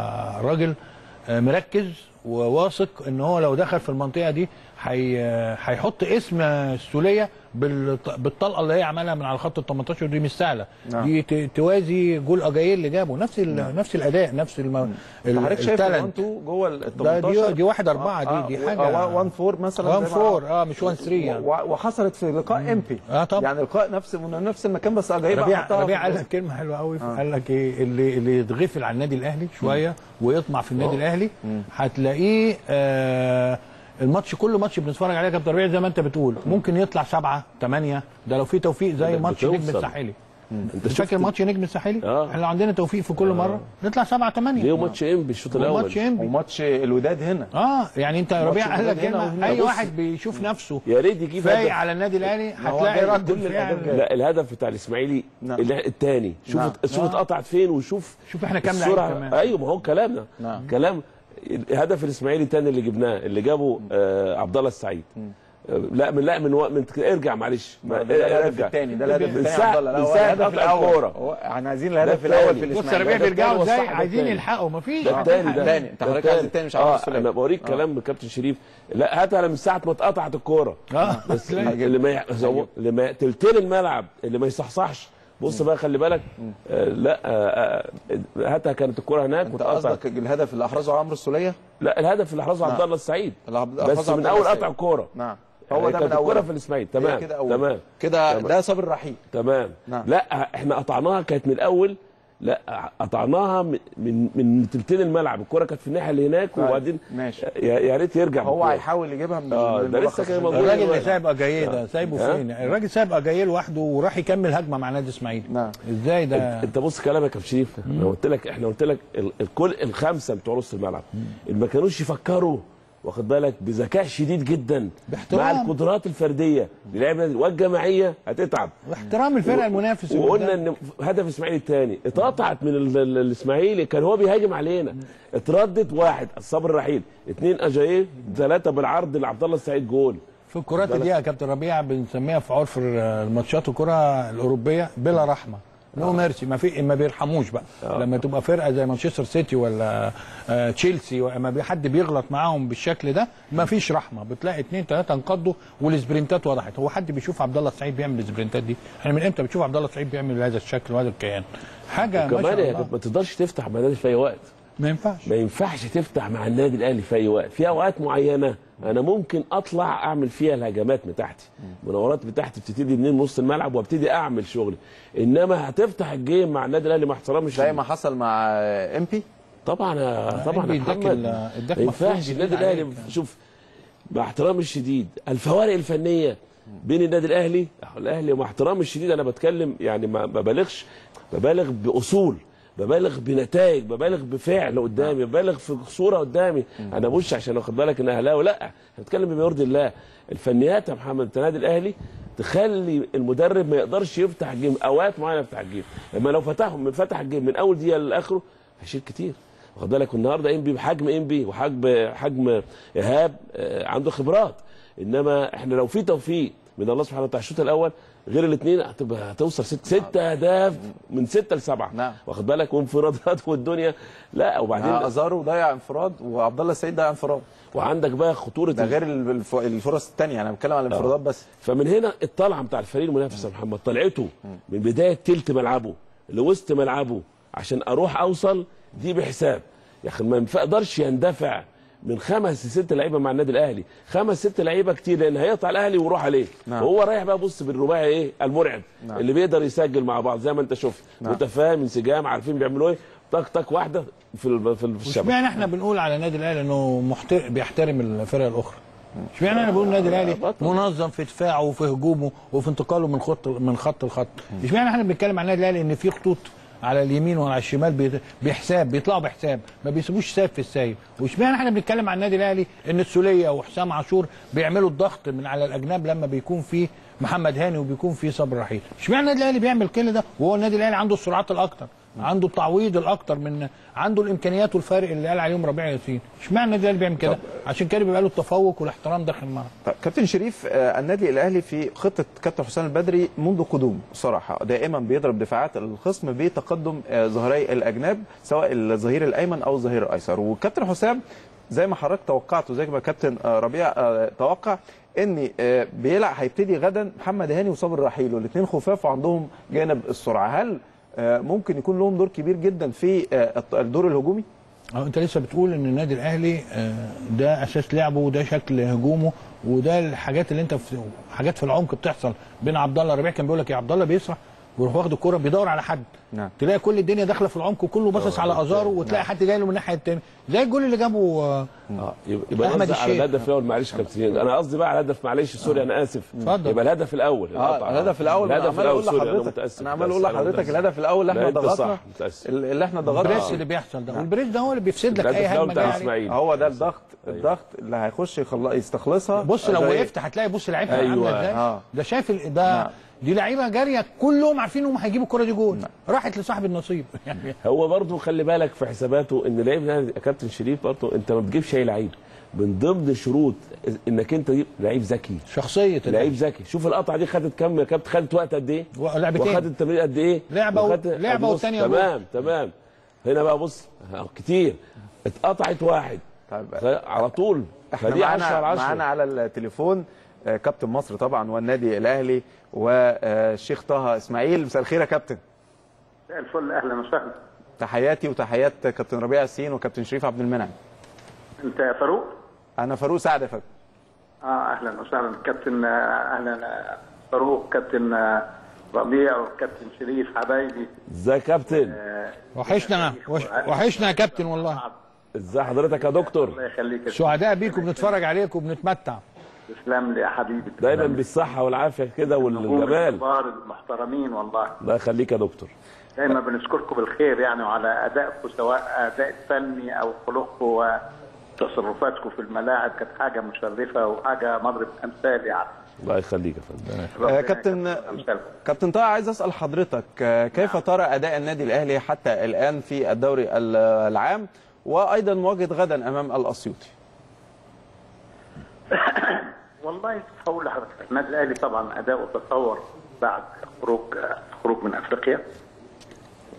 راجل آه، مركز وواثق ان هو لو دخل في المنطقه دي هي- هيحط اسم السوليه بالط- بالطلقه اللي هي عملها من على خط ال 18 دي مش سهله نعم. دي ت- توازي جول اجايل اللي جابه نفس ال- نفس الاداء نفس الم... ال- حضرتك شايف ان التالنت. انتوا جوه ال ده 18 دي, دي واحد أربعة دي دي حاجة 1 4 مثلا 1 زي ما- 4 اه مش 1 3 يعني و- وحصلت في لقاء امبي آه طبعا. يعني لقاء نفس من نفس المكان بس جايبه ربيع حطها ربيع في قال الجول. لك كلمه حلوه قوي قال لك ايه اللي اللي يتغفل على النادي الاهلي شويه ويطمع في النادي الاهلي هتلاقيه آه الماتش كل ماتش بنتفرج عليه يا كابتن ربيع زي ما انت بتقول ممكن يطلع سبعه ثمانيه ده لو في توفيق زي ده ماتش نجم بتوصل. الساحلي انت انت شفت فاكر ماتش نجم الساحلي؟ آه. احنا لو عندنا توفيق في كل مره نطلع سبعه ثمانيه ليه ماتش انبي الشوط الاول ماتش انبي وماتش الوداد هنا اه يعني انت ربيع قال لك الوداد هنا كلمه وهنا. اي بص. واحد بيشوف نفسه يا ريت يجيب فايق هدف على النادي الاهلي هو هتلاقي جاي رد كل الأهداف الفعل جاية. لا الهدف بتاع الاسماعيلي نعم. اللي- الثاني شوف نعم. شوف آه. اتقطعت فين وشوف شوف احنا كام لعيب السرعه كمان ايوه ما هو كلامنا نعم. كلام الهدف الاسماعيلي الثاني اللي جبناه اللي جابه آه عبد الله السعيد آه، لا من لا من, و... من ارجع معلش ده ده الهدف ارجع. الثاني ده الهدف من الثاني ساعة- عبد الله لا من هو ساعة الهدف قطع الاول الكورة. هو احنا عايزين الهدف ده الاول الثاني. في بص الاسماعيلي ربيع ده بيرجعوا التاني ازاي والصح ده عايزين التاني. يلحقوا مفيش ده الثاني ده التاني. انت ده حضرتك عايز التاني. التاني مش عاوز اه السولية. انا بوريك كلام الكابتن شريف لا هاتها من ساعه ما اتقطعت الكوره اه بس اللي ما يح- زو- اللي ما تلتين الملعب اللي ما يصحصحش بص بقى خلي بالك آه لا آه آه هاتها كانت الكوره هناك انت واتقطعت قصدك الهدف اللي احرزه عمرو السوليه لا الهدف اللي احرزه عبد الله السعيد اللي عبد- بس أحرزه من عبد الله اول السعيد. قطع الكوره نعم هو هو ده ده من من الكوره اول في الاسماعيلي هي تمام كده أول. تمام كده تمام. ده صابر رحيل تمام نعم. لا احنا قطعناها كانت من الاول لا قطعناها من من, من تلتين الملعب الكوره كانت في الناحيه اللي هناك طيب، وبعدين ماشي. يا يا ريت يرجع هو بالكورة. هيحاول يجيبها من آه، من ده الملخص لسه كان عشان- موجود. الراجل اللي دلوقتي. سايب اجاييه ده سايبه ها؟ فين؟ الراجل سايب اجاييه لوحده وراح يكمل هجمه مع نادي اسماعيل نعم. ازاي ده؟ انت بص كلامك يا كابتن شريف انا قلت لك احنا قلت لك ال- الكل الخمسه بتوع نص الملعب اللي ما كانوش يفكروا واخد بالك بذكاء شديد جدا باحترام. مع القدرات الفرديه للعيبه والجماعيه هتتعب واحترام الفرقه المنافس اللي وقلنا قدام. ان هدف الاسماعيلي الثاني اتقطعت من ال- ال- الاسماعيلي كان هو بيهاجم علينا اتردت واحد الصبر الرحيل اثنين اجاييه ثلاثه بالعرض لعبد الله السعيد جول في الكرات دي يا كابتن ربيع بنسميها في عرف الماتشات الكره الاوروبيه بلا رحمه نو ميرسي ما في ما بيرحموش بقى لما تبقى فرقه زي مانشستر سيتي ولا آه تشيلسي لما بي- حد بيغلط معاهم بالشكل ده ما فيش رحمه بتلاقي اثنين ثلاثه انقضوا والسبرنتات وضحت هو حد بيشوف عبد الله السعيد بيعمل السبرنتات دي احنا من امتى بتشوف عبد الله السعيد بيعمل هذا الشكل وهذا الكيان حاجه ما كمان شاء هي الله ما تقدرش تفتح مع النادي في اي وقت ما ينفعش ما ينفعش تفتح مع النادي الاهلي في اي وقت في اوقات معينه انا ممكن اطلع اعمل فيها الهجمات بتاعتي مناورات بتاعتي بتبتدي منين نص الملعب وابتدي اعمل شغلي انما هتفتح الجيم مع النادي الاهلي مع احترامي زي ما حصل مع ام بي طبعا طبعا يا اداك محمد ال- اداك ما مفروض ينفعش جديد النادي الاهلي عليك. شوف مع احترامي الشديد الفوارق الفنيه بين النادي الاهلي الاهلي مع احترامي الشديد انا بتكلم يعني ما ما ببالغش ببالغ باصول ببالغ بنتائج ببالغ بفعل قدامي ببالغ في صوره قدامي انا مش عشان واخد بالك ان اهلاوي لا احنا بنتكلم بما يرضي الله الفنيات يا محمد بتاع النادي الاهلي تخلي المدرب ما يقدرش يفتح جيم اوقات معينه يفتح الجيم اما لو فتحهم من فتح الجيم من اول دقيقه لاخره هيشيل كتير واخد بالك النهارده ام بي بحجم ام بي وحجم حجم ايهاب آه، عنده خبرات انما احنا لو في توفيق من الله سبحانه وتعالى الشوط الاول غير الاثنين هتبقى هتوصل ست ست اهداف من سته لسبعه نعم. واخد بالك وانفرادات والدنيا لا وبعدين ازارو ضيع انفراد وعبد الله السعيد ضيع انفراد وعندك بقى خطوره ده غير الف- الفرص الثانيه انا بتكلم على الانفرادات بس فمن هنا الطلعه بتاع الفريق المنافس يا محمد طلعته من بدايه تلت ملعبه لوسط ملعبه عشان اروح اوصل دي بحساب يا اخي ما يقدرش يندفع من خمس لست لعيبه مع النادي الاهلي خمس ست لعيبه كتير لان هيقطع الاهلي ويروح عليه نعم. وهو رايح بقى بص بالرباعي ايه المرعب نعم. اللي بيقدر يسجل مع بعض زي ما انت شفت نعم. متفاهم انسجام عارفين بيعملوا ايه طق طق واحده في ال- في ال- في الشبكه اشمعنى احنا بنقول على النادي الاهلي انه محتر... بيحترم الفرق الاخرى اشمعنى انا بقول النادي الاهلي بطل. منظم في دفاعه وفي هجومه وفي انتقاله من خط من خط لخط اشمعنى احنا بنتكلم عن النادي الاهلي ان في خطوط على اليمين وعلى الشمال بي- بحساب بيطلعوا بحساب ما بيسيبوش سايب في السايب واشمعنى احنا بنتكلم عن النادي الاهلي ان السوليه وحسام عاشور بيعملوا الضغط من على الاجناب لما بيكون في محمد هاني وبيكون في صبر رحيل اشمعنى النادي الاهلي بيعمل كل ده وهو النادي الاهلي عنده السرعات الاكتر عنده التعويض الاكتر من عنده الامكانيات والفارق اللي قال عليهم ربيع ياسين اشمعنى النادي الاهلي بيعمل كده عشان كده بيبقى له التفوق والاحترام داخل الملعب طيب كابتن شريف آه، النادي الاهلي في خطه كابتن حسام البدري منذ قدومه صراحه دائما بيضرب دفاعات الخصم بتقدم آه، ظهري الاجناب سواء الظهير الايمن او الظهير الايسر وكابتن حسام زي ما حضرتك توقعت وزي ما كابتن آه، ربيع آه، توقع ان آه، بيلعب هيبتدي غدا محمد هاني وصابر رحيل والاثنين خفاف وعندهم جانب السرعه هل آه، ممكن يكون لهم دور كبير جدا في آه، الدور الهجومي أه انت لسه بتقول ان النادي الاهلي آه، ده اساس لعبه وده شكل هجومه وده الحاجات اللي انت في حاجات في العمق بتحصل بين عبد الله ربيع كان بيقول لك يا عبد الله بيسرح ويروح واخد الكوره بيدور على حد نعم. تلاقي كل الدنيا داخله في العمق وكله باصص على ازاره وتلاقي حد جاي له من الناحيه الثانيه زي الجول اللي جابه آه، اه يبقى يبقى أحمد نرجع على الشيخ. الهدف الاول معلش يا كابتن انا قصدي بقى على الهدف معلش سوري انا اسف اتفضل. يبقى الهدف الاول القطع. اه الهدف الاول الهدف انا عمال اقول سوري انا لحضرتك متاسف انا عمال اقول متأسف، أنا لحضرتك متأسف. الهدف الاول اللي لا، احنا أنت ضغطنا صح، متأسف. اللي احنا ضغطنا البريس اللي بيحصل ده والبريس ده هو اللي بيفسد لك الهدف اي الاول هجمه بتاع جايه عليك. اسماعيل هو ده الضغط الضغط اللي هيخش يخل... يستخلصها بص لو زي- وقفت هتلاقي بص لعيبه أيوة. عامله ازاي آه. ده شايف ال- ده نعم. دي لعيبه جاريه كلهم عارفين انهم هيجيبوا الكره دي جول راحت لصاحب النصيب يعني هو برضه خلي بالك في حساباته ان لعيب يا كابتن شريف برضه انت ما بتجيبش اي لعيب من ضمن شروط انك انت تجيب لعيب ذكي شخصيه لعيب ذكي شوف القطعه دي خدت كام يا كابتن خدت وقت قد ايه لعبتين وخدت التمرين قد ايه لعبة و- وخدت- لعبة بص، والتانية جول. تمام تمام هنا بقى بص آه، كتير اتقطعت واحد طيب على طول احنا فدي 10 معانا على 10 معانا على التليفون آه، كابتن مصر طبعا والنادي الاهلي والشيخ طه اسماعيل مساء الخير يا كابتن مساء الفل اهلا وسهلا تحياتي وتحيات كابتن ربيع ياسين وكابتن شريف عبد المنعم انت يا فاروق انا فاروق سعد يا فندم اه اهلا وسهلا كابتن آه، اهلا آه، فاروق كابتن آه، ربيع وكابتن شريف حبايبي ازاي يا كابتن آه، وحشنا وش- وحشنا يا كابتن والله ازاي حضرتك يا دكتور الله يخليك يا سعداء بيك وبنتفرج عليك وبنتمتع تسلم لي يا حبيبي دايما تسلم لي. بالصحه والعافيه كده النجوم والجمال الكبار المحترمين والله الله يخليك يا دكتور دايما بنشكركم بالخير يعني وعلى ادائكم سواء اداء فني او خلقكم وتصرفاتكم في الملاعب كانت حاجه مشرفه وحاجه مضرب امثال يعني الله يخليك يا فندم ربنا كابتن يكثر أمثالكم. كابتن طه عايز اسال حضرتك آه، كيف ترى اداء النادي الاهلي حتى الان في الدوري ال- العام وايضا مواجهه غدا امام الاسيوطي والله هقول لحضرتك النادي الاهلي طبعا اداؤه تطور بعد خروج خروج من افريقيا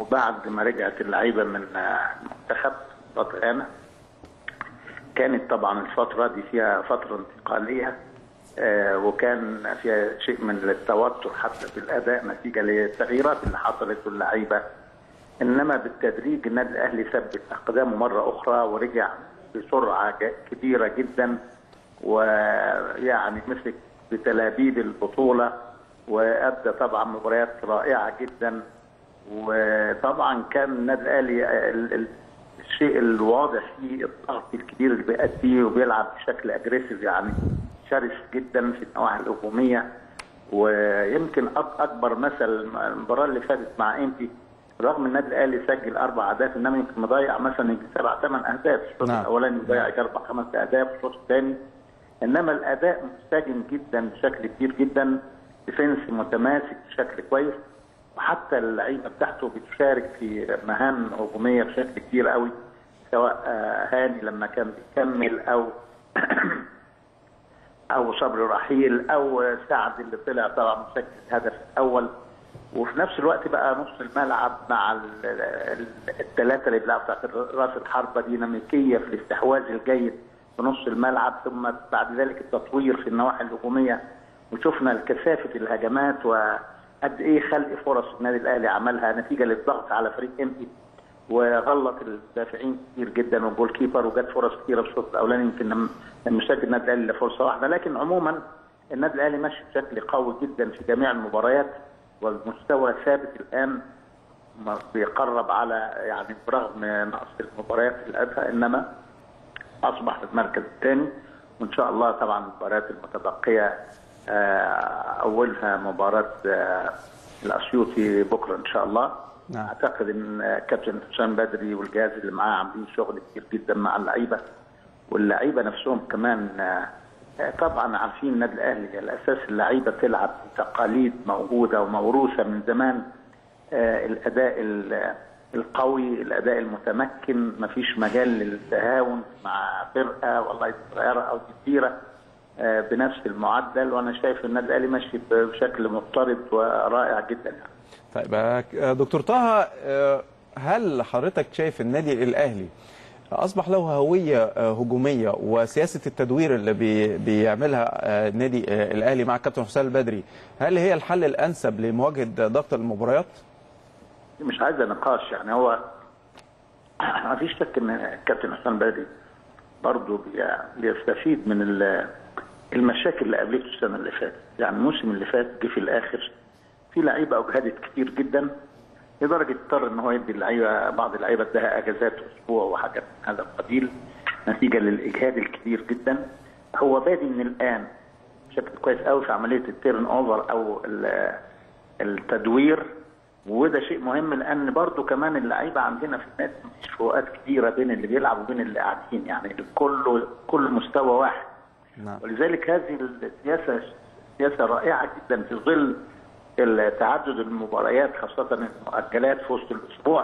وبعد ما رجعت اللعيبه من آه، المنتخب فتره كانت طبعا الفتره دي فيها فتره انتقاليه آه، وكان فيها شيء من التوتر حتى في الاداء نتيجه للتغييرات اللي حصلت واللعيبه انما بالتدريج النادي الاهلي ثبت اقدامه مره اخرى ورجع بسرعه ج- كبيره جدا ويعني مسك بتلابيب البطوله وادى طبعا مباريات رائعه جدا وطبعا كان النادي الاهلي ال- ال- الشيء الواضح فيه الضغط الكبير اللي بيأديه وبيلعب بشكل اجريسيف يعني شرس جدا في النواحي الهجوميه ويمكن أك- اكبر مثل المباراه اللي فاتت مع انتي رغم النادي الاهلي سجل اربع اهداف انما يمكن مضيع مثلا يمكن سبع ثمان اهداف الشوط نعم. الاولاني مضيع يجي اربع خمس اهداف الشوط الثاني انما الاداء منسجم جدا بشكل كبير جدا ديفنس متماسك بشكل كويس وحتى اللعيبه بتاعته بتشارك في مهام هجوميه بشكل كبير قوي سواء آه، هاني لما كان بيكمل او او صبري رحيل او سعد اللي طلع طبعا مسجل الهدف الاول وفي نفس الوقت بقى نص الملعب مع الثلاثه اللي بيلعبوا تحت راس الحربه ديناميكيه في الاستحواذ الجيد في نص الملعب ثم بعد ذلك التطوير في النواحي الهجوميه وشفنا الكثافه الهجمات وقد ايه خلق فرص النادي الاهلي عملها نتيجه للضغط على فريق امتي وغلط الدافعين كتير جدا والجول كيبر وجت فرص كتيره في الشوط الاولاني يمكن لم لم يسجل النادي الاهلي الا فرصه واحده لكن عموما النادي الاهلي ماشي بشكل قوي جدا في جميع المباريات والمستوى ثابت الان ما بيقرب على يعني برغم نقص المباريات في الاداء انما اصبح في المركز الثاني وان شاء الله طبعا المباريات المتبقيه آه، اولها مباراه آه، الاسيوطي بكره ان شاء الله نعم. اعتقد ان آه، كابتن حسام بدري والجهاز اللي معاه عاملين شغل كتير جدا مع اللعيبه واللعيبه نفسهم كمان آه، آه، طبعا عارفين النادي الاهلي الاساس اللعيبه تلعب تقاليد موجوده وموروثه من زمان آه، الاداء ال- القوي الاداء المتمكن مفيش مجال للتهاون مع فرقه والله دي صغيره او دي كبيره آه، بنفس المعدل وانا شايف النادي الاهلي ماشي بشكل مضطرد ورائع جدا يعني. طيب آه، دكتور طه آه، هل حضرتك شايف النادي الاهلي اصبح له هويه آه، هجوميه وسياسه التدوير اللي بي بيعملها آه، النادي آه، الاهلي مع الكابتن حسام البدري هل هي الحل الانسب لمواجهه ضغط المباريات؟ دي مش عايزه نقاش يعني هو ما فيش شك ان الكابتن حسام بدري برضه بي- بيستفيد من ال- المشاكل اللي قابلته السنه اللي فاتت يعني الموسم اللي فات جه في الاخر في لعيبه اجهدت كتير جدا لدرجه اضطر ان هو يدي اللعيبه بعض اللعيبه اداها اجازات اسبوع وحاجات من هذا القبيل نتيجه للاجهاد الكبير جدا هو بادي من الان بشكل كويس قوي في عمليه التيرن اوفر او ال- التدوير وده شيء مهم لان برضو كمان اللعيبه عندنا في النادي مفيش فروقات كبيره بين اللي بيلعب وبين اللي قاعدين يعني كله كل مستوى واحد نعم ولذلك هذه السياسه سياسه رائعه جدا في ظل تعدد المباريات خاصه المؤجلات في وسط الاسبوع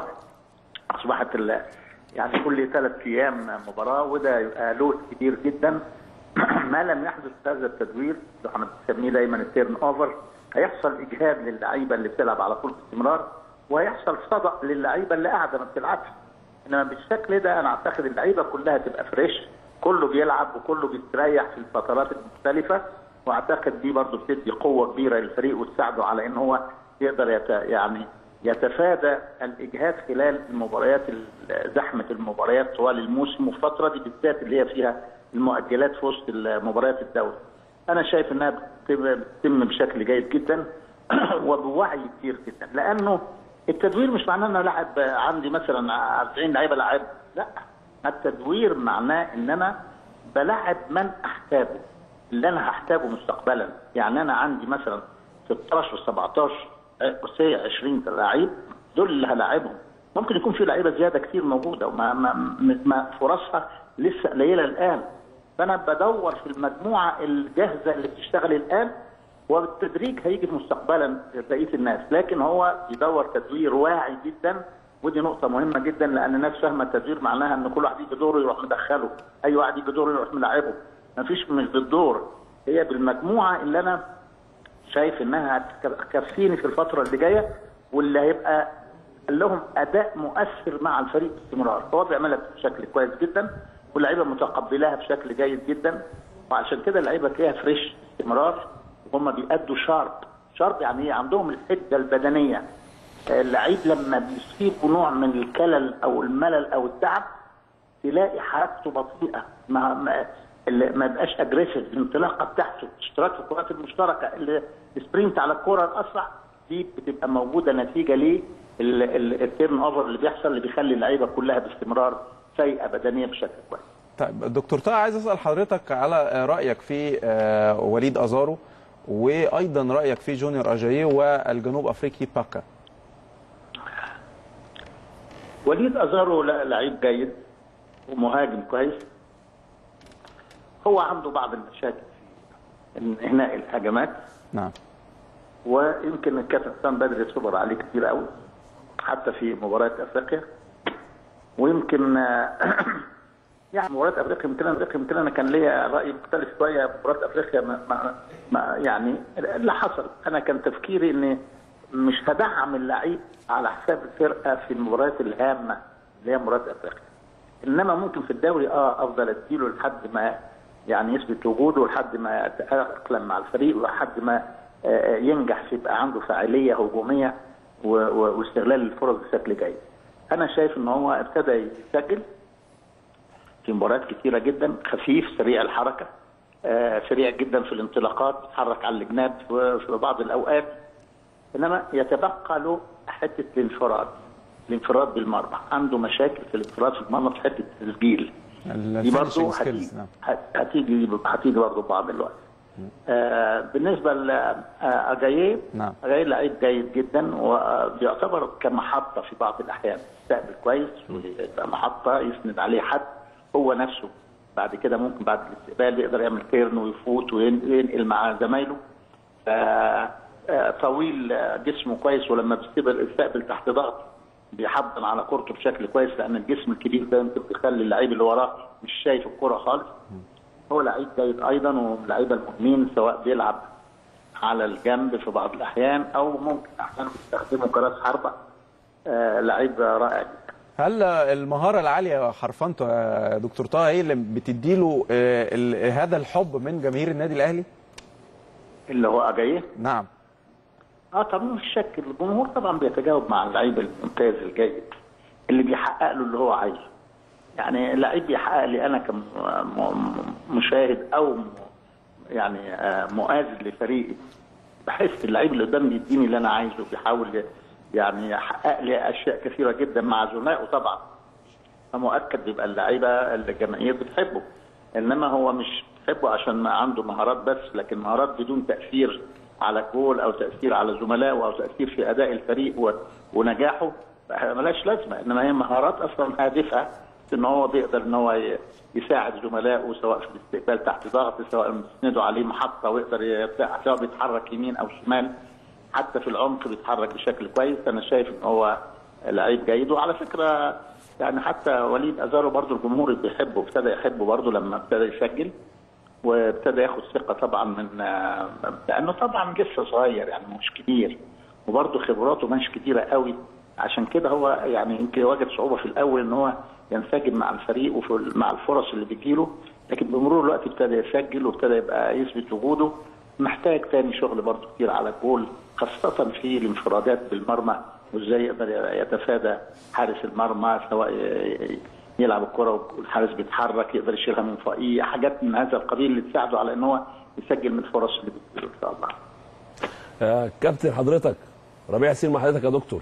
اصبحت ال- يعني كل ثلاث ايام مباراه وده يبقى لود كبير جدا ما لم يحدث هذا التدوير اللي احنا بنسميه دايما التيرن اوفر هيحصل اجهاد للعيبه اللي بتلعب على طول باستمرار وهيحصل صدأ للعيبه اللي قاعده ما بتلعبش انما بالشكل ده انا اعتقد اللعيبه كلها تبقى فريش كله بيلعب وكله بيستريح في الفترات المختلفه واعتقد دي برضو بتدي قوه كبيره للفريق وتساعده على ان هو يقدر يت... يعني يتفادى الاجهاد خلال المباريات ال- زحمه المباريات طوال الموسم والفتره دي بالذات اللي هي فيها المؤجلات في وسط مباريات الدوري. انا شايف انها بتتم بتتم بشكل جيد جدا وبوعي كبير جدا لانه التدوير مش معناه ان انا لاعب عندي مثلا 40 لعيبه لاعب لا التدوير معناه ان انا بلاعب من احتاجه اللي انا هحتاجه مستقبلا يعني انا عندي مثلا 16 17 سي 20 لعيب دول اللي هلاعبهم ممكن يكون في لعيبه زياده كتير موجوده وما ما ما فرصها لسه قليله الان فانا بدور في المجموعه الجاهزه اللي بتشتغل الان وبالتدريج هيجي مستقبلا بقيه الناس لكن هو يدور تدوير واعي جدا ودي نقطة مهمة جدا لأن الناس فاهمة التدوير معناها إن كل واحد يجي دوره يروح مدخله، أي واحد يجي دوره يروح ملاعبه، مفيش مش بالدور، هي بالمجموعة اللي أنا شايف إنها هتكفيني في الفترة اللي جاية واللي هيبقى لهم اداء مؤثر مع الفريق باستمرار هو بيعملها بشكل كويس جدا واللعيبه متقبلاها بشكل جيد جدا وعشان كده اللعيبه تلاقيها فريش باستمرار وهم بيأدوا شارب شارب يعني ايه عندهم الحده البدنيه اللعيب لما بيصيبه نوع من الكلل او الملل او التعب تلاقي حركته بطيئه ما ما, اللي ما يبقاش اجريسيف الانطلاقه بتاعته اشتراك في الكرات المشتركه اللي سبرنت على الكره الاسرع دي بتبقى موجوده نتيجه ليه التيرن اوفر اللي بيحصل اللي بيخلي اللعيبه كلها باستمرار سيئه بدنيا بشكل كويس طيب دكتور طه عايز اسال حضرتك على رايك في آه، وليد ازارو وايضا رايك في جونيور اجاييه والجنوب افريقي باكا وليد ازارو لا- لعيب جيد ومهاجم كويس هو عنده بعض المشاكل في انهاء الهجمات نعم ويمكن الكابتن حسام بدري صبر عليه كتير قوي حتى في مباريات افريقيا ويمكن آه، يعني مباريات افريقيا يمكن افريقيا يمكن انا كان ليا راي مختلف شويه في مباريات افريقيا ما ما ما يعني اللي حصل انا كان تفكيري اني مش هدعم اللعيب على حساب الفرقه في المباريات الهامه اللي هي مباريات افريقيا انما ممكن في الدوري اه افضل اديله لحد ما يعني يثبت وجوده لحد ما يتاقلم مع الفريق ولحد ما آه، ينجح في يبقى عنده فاعليه هجوميه و- و- واستغلال الفرص بشكل جيد. انا شايف ان هو ابتدى يسجل في مباريات كتيره جدا خفيف سريع الحركه آه، سريع جدا في الانطلاقات بيتحرك على الجناب في في بعض الاوقات انما يتبقى له حته الانفراد الانفراد بالمرمى عنده مشاكل في الانفراد في المرمى في حته التسجيل دي برضه الفينشنج هتيجي سكيلز نعم هتيجي هتيجي برضه بعض الوقت آه بالنسبه لاجاييه نعم. اجاييه لعيب جيد جدا وبيعتبر كمحطه في بعض الاحيان يستقبل كويس ويبقى محطه يسند عليه حد هو نفسه بعد كده ممكن بعد الاستقبال يقدر يعمل كيرن ويفوت وينقل مع زمايله ف آه، طويل آه، جسمه كويس ولما بيستقبل يستقبل تحت ضغط بيحضن على كورته بشكل كويس لان الجسم الكبير ده يمكن بيخلي اللعيب اللي وراه مش شايف الكره خالص هو لعيب جيد ايضا ومن اللعيبه المهمين سواء بيلعب على الجنب في بعض الاحيان او ممكن احيانا بيستخدمه كراس حربه آه لعيب رائع جدا هل المهاره العاليه حرفنته يا دكتور طه هي اللي بتديله آه، ال- هذا الحب من جماهير النادي الاهلي اللي هو اجاييه نعم اه طبعا مفيش شك الجمهور طبعا بيتجاوب مع اللعيب الممتاز الجيد اللي بيحقق له اللي هو عايزه يعني اللعيب بيحقق لي انا كمشاهد او م- يعني آه، مؤازر لفريقي بحس اللعيب اللي قدامي بيديني اللي انا عايزه بيحاول يعني يحقق لي اشياء كثيره جدا مع زملائه طبعا فمؤكد بيبقى اللعيبه الجماهير بتحبه انما هو مش بتحبه عشان ما عنده مهارات بس لكن مهارات بدون تاثير على جول او تاثير على زملائه او تاثير في اداء الفريق و- ونجاحه ملهاش لازمه انما هي مهارات اصلا هادفه ان هو بيقدر ان هو ي- يساعد زملائه سواء في الاستقبال تحت ضغط سواء يسندوا عليه محطه ويقدر يبدأ سواء بيتحرك يمين او شمال حتى في العمق بيتحرك بشكل كويس انا شايف ان هو لعيب جيد وعلى فكره يعني حتى وليد ازارو برضو الجمهور بيحبه ابتدى يحبه برضو لما ابتدى يسجل وابتدى ياخد ثقه طبعا من آه، لانه طبعا لسه صغير يعني مش كبير وبرضه خبراته مش كتيره قوي عشان كده هو يعني يمكن واجد صعوبه في الاول ان هو ينسجم مع الفريق وفي مع الفرص اللي بتجيله لكن بمرور الوقت ابتدى يسجل وابتدى يبقى يثبت وجوده محتاج تاني شغل برضه كتير على الجول خاصه في الانفرادات بالمرمى وازاي يقدر يتفادى حارس المرمى سواء ي- يلعب الكره والحارس بيتحرك يقدر يشيلها من فوقيه حاجات من هذا القبيل اللي تساعده على ان هو يسجل من الفرص اللي بتجيله ان شاء الله آه كابتن حضرتك ربيع ياسين مع حضرتك يا دكتور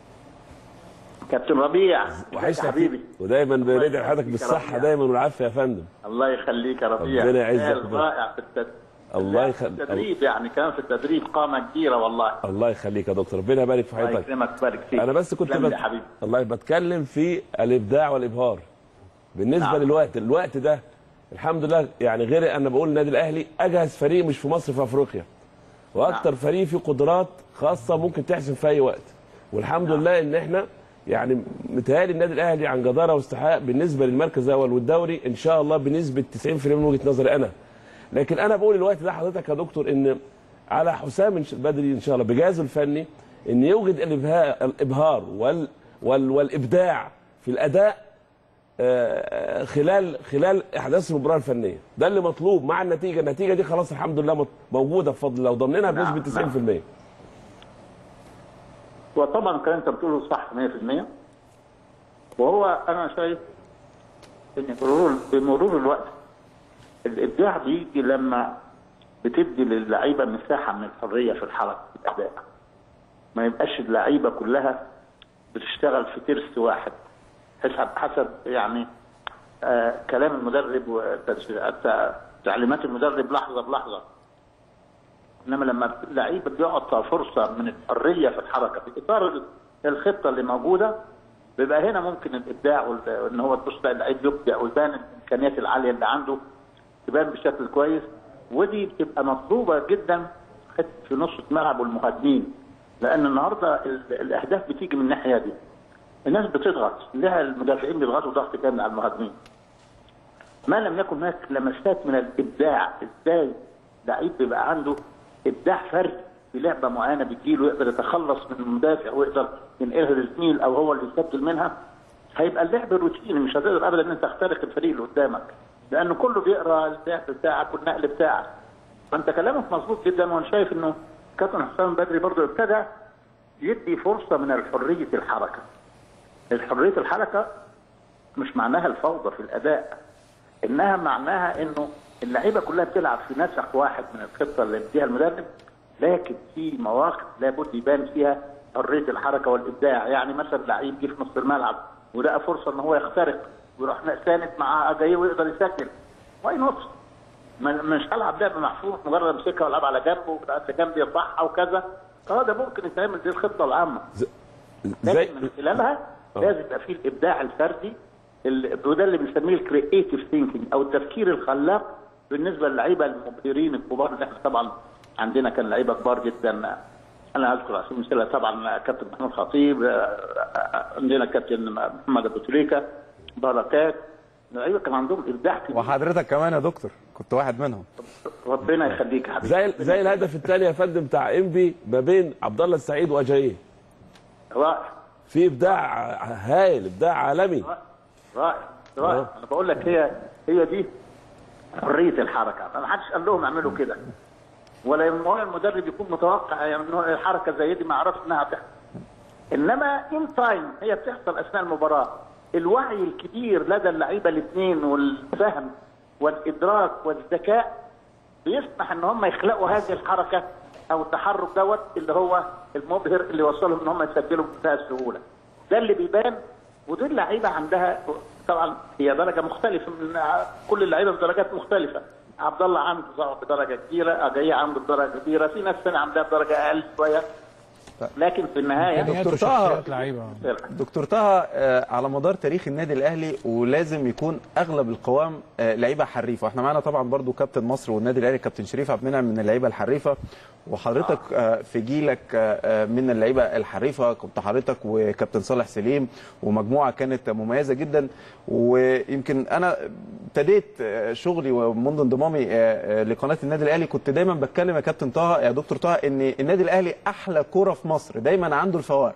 كابتن ربيع وحشنا حبيبي فيك. ودايما بندعي يخليك حضرتك يا بالصحه ربيع. دايما والعافيه يا فندم الله يخليك يا ربيع ربنا يعزك مثال رائع في التد... الله في يخليك التدريب يعني كان في التدريب قامه كبيره والله الله يخليك يا دكتور ربنا يبارك في الله حضرتك يكرمك ويبارك فيك انا بس كنت تسلم لي بت... يا حبيبي الله بتكلم في الابداع والابهار بالنسبه نعم. للوقت الوقت ده الحمد لله يعني غير انا بقول النادي الاهلي اجهز فريق مش في مصر في افريقيا واكتر نعم. فريق فيه قدرات خاصه ممكن تحسم في اي وقت والحمد لله ان احنا يعني متهيألي النادي الاهلي عن جداره واستحقاق بالنسبه للمركز الاول والدوري ان شاء الله بنسبه 90% من وجهه نظري انا لكن انا بقول الوقت ده حضرتك يا دكتور ان على حسام إن شاء- بدري ان شاء الله بجهازه الفني ان يوجد الابهار الابهار وال وال والابداع في الاداء آه، خلال خلال احداث المباراه الفنيه ده اللي مطلوب مع النتيجه النتيجه دي خلاص الحمد لله مط- موجوده بفضل الله وضمننا نعم، بنسبه نعم. 90% وطبعا الكلام انت بتقوله صح 100% وهو انا شايف ان بمرور بمرور الوقت الابداع بيجي لما بتدي للعيبه مساحه من الحريه في الحركه في الاداء ما يبقاش اللعيبه كلها بتشتغل في ترس واحد حسب حسب يعني آه كلام المدرب وتعليمات المدرب لحظه بلحظه انما لما اللعيبه بيعطى فرصه من الحريه في الحركه في اطار ال- الخطه اللي موجوده بيبقى هنا ممكن الابداع وال- وان هو تبص تلاقي اللعيب يبدع ويبان الامكانيات العاليه اللي عنده تبان بشكل كويس ودي بتبقى مطلوبه جدا حتى في نص الملعب والمهاجمين لان النهارده ال- الاهداف بتيجي من الناحيه دي الناس بتضغط لها المدافعين بيضغطوا ضغط كامل على المهاجمين ما لم يكن هناك لمسات من الابداع ازاي لعيب بيبقى عنده ابداع فردي في لعبه معينه بتجيله يقدر يتخلص من المدافع ويقدر ينقلها للزميل او هو اللي يسجل منها هيبقى اللعب روتيني مش هتقدر ابدا ان انت تخترق الفريق اللي قدامك لانه كله بيقرا اللعب بتاعك والنقل بتاعك فانت كلامك مظبوط جدا وانا شايف انه كابتن حسام بدري برضه ابتدى يدي فرصه من الحريه الحركه الحريه الحركه مش معناها الفوضى في الاداء انها معناها انه اللعيبه كلها بتلعب في نسق واحد من الخطه اللي بيديها المدرب لكن في مواقف لابد يبان فيها حريه الحركه والابداع يعني مثلا لعيب جه في نص الملعب ولقى فرصه ان هو يخترق ويروح ساند مع اجاي ويقدر يسجل واي نوت ما- مش هلعب لعب محفوظ مجرد امسكها والعب على جنبه وبقى جنبي يصحها وكذا اه ده ممكن يتعمل دي الخطه العامه زي لكن من خلالها لازم يبقى فيه الابداع الفردي اللي- وده اللي بنسميه الكرييتيف ثينكينج او التفكير الخلاق بالنسبه للعيبه المبهرين الكبار اللي احنا طبعا عندنا كان لعيبه كبار جدا انا اذكر على سبيل المثال طبعا كابتن محمود خطيب آه، آه، عندنا كابتن محمد ابو تريكه بركات اللعيبه كان عندهم ابداع كبير وحضرتك كمان يا دكتور كنت واحد منهم ربنا يخليك يا حبيبي زي زي الهدف الثاني يا فندم بتاع انبي ما بين عبد الله السعيد واجاييه رائع في ابداع هايل ابداع عالمي رائع رائع آه. انا بقول لك هي هي دي حريه الحركه ما حدش قال لهم اعملوا كده ولا هو المدرب يكون متوقع يعني إنه الحركه زي دي ما يعرفش انها هتحصل انما ان تايم هي بتحصل اثناء المباراه الوعي الكبير لدى اللعيبه الاثنين والفهم والادراك والذكاء بيسمح ان هم يخلقوا هذه الحركه او التحرك دوت اللي هو المبهر اللي يوصلهم ان هم يسجلوا بمنتهى السهوله. ده اللي بيبان ودي اللعيبه عندها طبعا هي درجه مختلفه من كل اللعيبه بدرجات مختلفه. عبد الله عنده ضعف بدرجه كبيره، اجاي عنده بدرجه كبيره، في ناس ثانيه عندها بدرجه اقل شويه. لكن في النهايه امكانيات دكتور طه. وشخصيات لعيبه دكتور طه آه، على مدار تاريخ النادي الاهلي ولازم يكون اغلب القوام آه، لعيبه حريفه احنا معانا طبعا برضو كابتن مصر والنادي الاهلي كابتن شريف عبد المنعم من اللعيبه الحريفه وحضرتك آه، في جيلك آه، آه، من اللعيبه الحريفه كنت حضرتك وكابتن صالح سليم ومجموعه كانت مميزه جدا ويمكن انا ابتديت آه، شغلي ومنذ انضمامي آه، آه، لقناه النادي الاهلي كنت دايما بتكلم يا كابتن طه يا دكتور طه ان النادي الاهلي احلى كوره في مصر دايما عنده الفوارق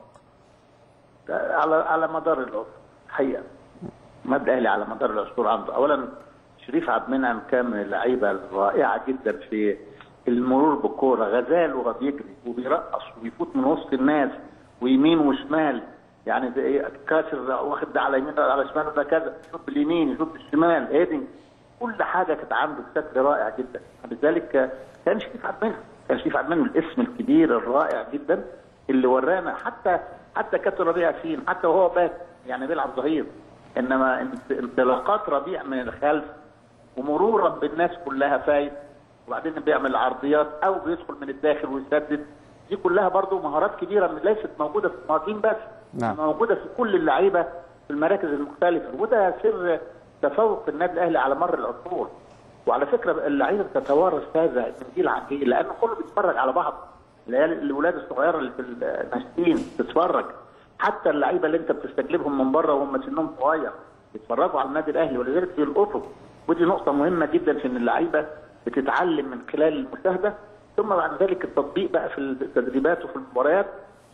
على على مدار العصور حقيقه النادي الاهلي على مدار العصور عنده اولا شريف عبد المنعم كان من اللعيبه الرائعه جدا في المرور بالكوره غزال وهو بيجري وبيرقص وبيفوت من وسط الناس ويمين وشمال يعني ده إيه، كاسر واخد ده على يمين ده على شمال ده كذا يشوط باليمين يشوط بالشمال هيدنج كل حاجه كانت عنده بشكل رائع جدا لذلك كان شريف عبد المنعم كان شريف عبد المنعم الاسم الكبير الرائع جدا اللي ورانا حتى حتى كابتن ربيع ياسين حتى وهو باك يعني بيلعب ظهير انما انت- انطلاقات ربيع من الخلف ومرورا بالناس كلها فايت وبعدين بيعمل عرضيات او بيدخل من الداخل ويسدد دي كلها برضو مهارات كبيره ليست موجوده في المهاجمين بس نعم. موجوده في كل اللعيبه في المراكز المختلفه وده سر تفوق النادي الاهلي على مر العصور وعلى فكره اللعيبه بتتوارث هذا من جيل عن جيل لانه كله بيتفرج على بعض العيال- الاولاد الصغيره اللي في الناشئين تتفرج حتى اللعيبه اللي انت بتستجلبهم من بره وهم سنهم صغير يتفرجوا على النادي الاهلي ولذلك بيلقطوا ودي نقطه مهمه جدا في ان اللعيبه بتتعلم من خلال المشاهده ثم بعد ذلك التطبيق بقى في التدريبات وفي المباريات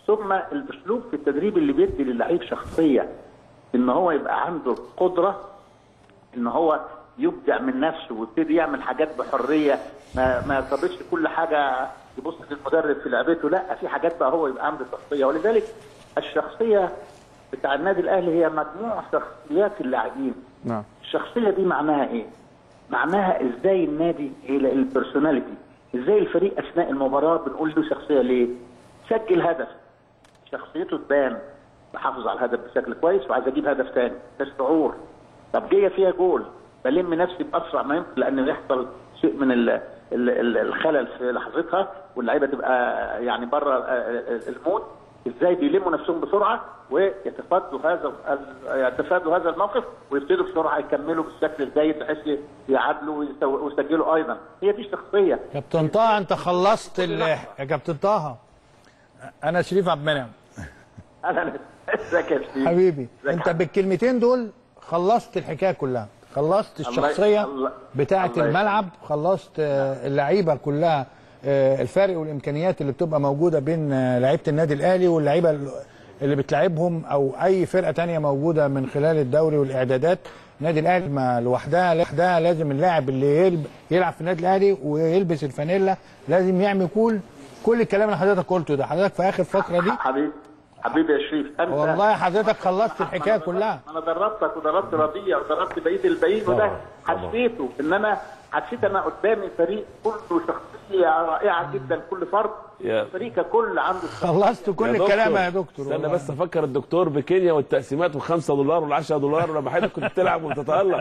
ثم الاسلوب في التدريب اللي بيدي للعيب شخصيه ان هو يبقى عنده القدره ان هو يبدع من نفسه ويبتدي يعمل حاجات بحريه ما ما يرتبطش كل حاجه يبص للمدرب في لعبته لا في حاجات بقى هو يبقى عنده شخصيه ولذلك الشخصيه بتاع النادي الاهلي هي مجموع شخصيات اللاعبين نعم الشخصيه دي معناها ايه؟ معناها ازاي النادي الى البرسوناليتي ازاي الفريق اثناء المباراه بنقول له شخصيه ليه؟ سجل هدف شخصيته تبان بحافظ على الهدف بشكل كويس وعايز اجيب هدف تاني ده شعور طب جايه فيها جول بلم نفسي باسرع ما يمكن لان يحصل شيء من ال ال ال الخلل في لحظتها واللعيبه تبقى يعني بره المود ازاي بيلموا نفسهم بسرعه ويتفادوا هذا ال- يتفادوا هذا الموقف ويبتدوا بسرعه يكملوا بالشكل الجيد بحيث يعادلوا ويسو- ويسجلوا ايضا هي دي الشخصيه كابتن طه انت خلصت ال... يا كابتن طه انا شريف عبد المنعم انا ازيك يا شريف؟ حبيبي ازيك انت يا بالكلمتين دول خلصت الحكايه كلها خلصت الله- الشخصيه الله- بتاعه الله الملعب خلصت آه، اللعيبه كلها آه، الفارق والامكانيات اللي بتبقى موجوده بين آه، لعيبه النادي الاهلي واللعيبه ال- اللي بتلعبهم او اي فرقه تانية موجوده من خلال الدوري والاعدادات النادي الاهلي ما لوحدها لوحدها لازم اللاعب اللي يلب- يلعب في النادي الاهلي ويلبس الفانيلا لازم يعمل كل كل الكلام اللي حضرتك قلته ده حضرتك في اخر فقره دي حبيبي حبيبي يا شريف انت والله حضرتك خلصت الحكايه كلها انا دربتك ودربت ربيع ودربت بقيه الباقيين وده حسيته ان انا حسيت انا قدامي فريق كله شخصيه رائعه جدا كل فرد يا- الفريق ككل عنده خلصت كل يا الكلام دكتور، يا دكتور استنى والله. بس افكر الدكتور بكينيا والتقسيمات و5 دولار وال10 دولار ولما حضرتك كنت بتلعب وتتالق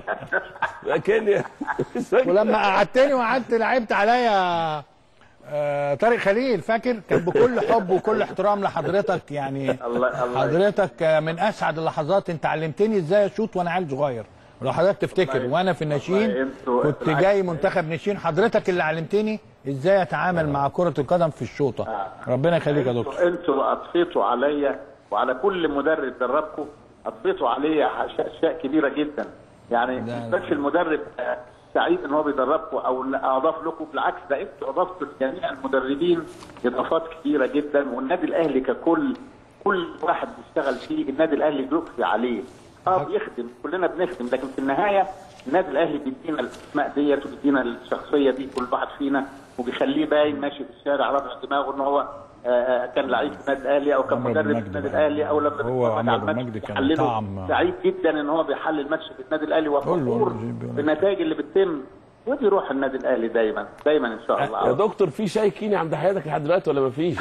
كينيا ولما قعدتني وقعدت لعبت عليا آه، طارق خليل فاكر كان بكل حب وكل احترام لحضرتك يعني الله- الله حضرتك آه، من اسعد اللحظات انت علمتني ازاي اشوط وانا عيل صغير لو حضرتك تفتكر والله- وانا في الناشئين والله انتوا- كنت بالعكس. جاي منتخب ناشئين حضرتك اللي علمتني ازاي اتعامل مع كرة القدم في الشوطة ربنا يخليك يا دكتور انتوا انتوا اضفيتوا عليا وعلى كل مدرب دربكم اضفيتوا عليا اشياء أشياء كبيره جدا يعني مش بس المدرب آه، سعيد ان هو بيدربكم او لا اضاف لكم بالعكس ده انتوا اضفتوا لجميع المدربين اضافات كبيره جدا والنادي الاهلي ككل كل واحد بيشتغل فيه النادي الاهلي بيقفي عليه اه بيخدم كلنا بنخدم لكن في النهايه النادي الاهلي بيدينا الاسماء ديت وبيدينا الشخصيه دي كل واحد فينا وبيخليه باين ماشي في الشارع رافع دماغه ان هو آه، آه، كان لعيب في النادي الاهلي او كان عمرو مدرب في بن النادي مجدي الاهلي او لما هو بيتفرج عمرو على بن الماتش مجدي كان بيحلله. طعم. سعيد جدا ان هو بيحلل ماتش في النادي الاهلي وفخور والله. بالنتائج اللي بتتم ودي روح النادي الاهلي دايما دايما ان شاء الله يا دكتور في شاي كيني عند حياتك لحد دلوقتي ولا مفيش؟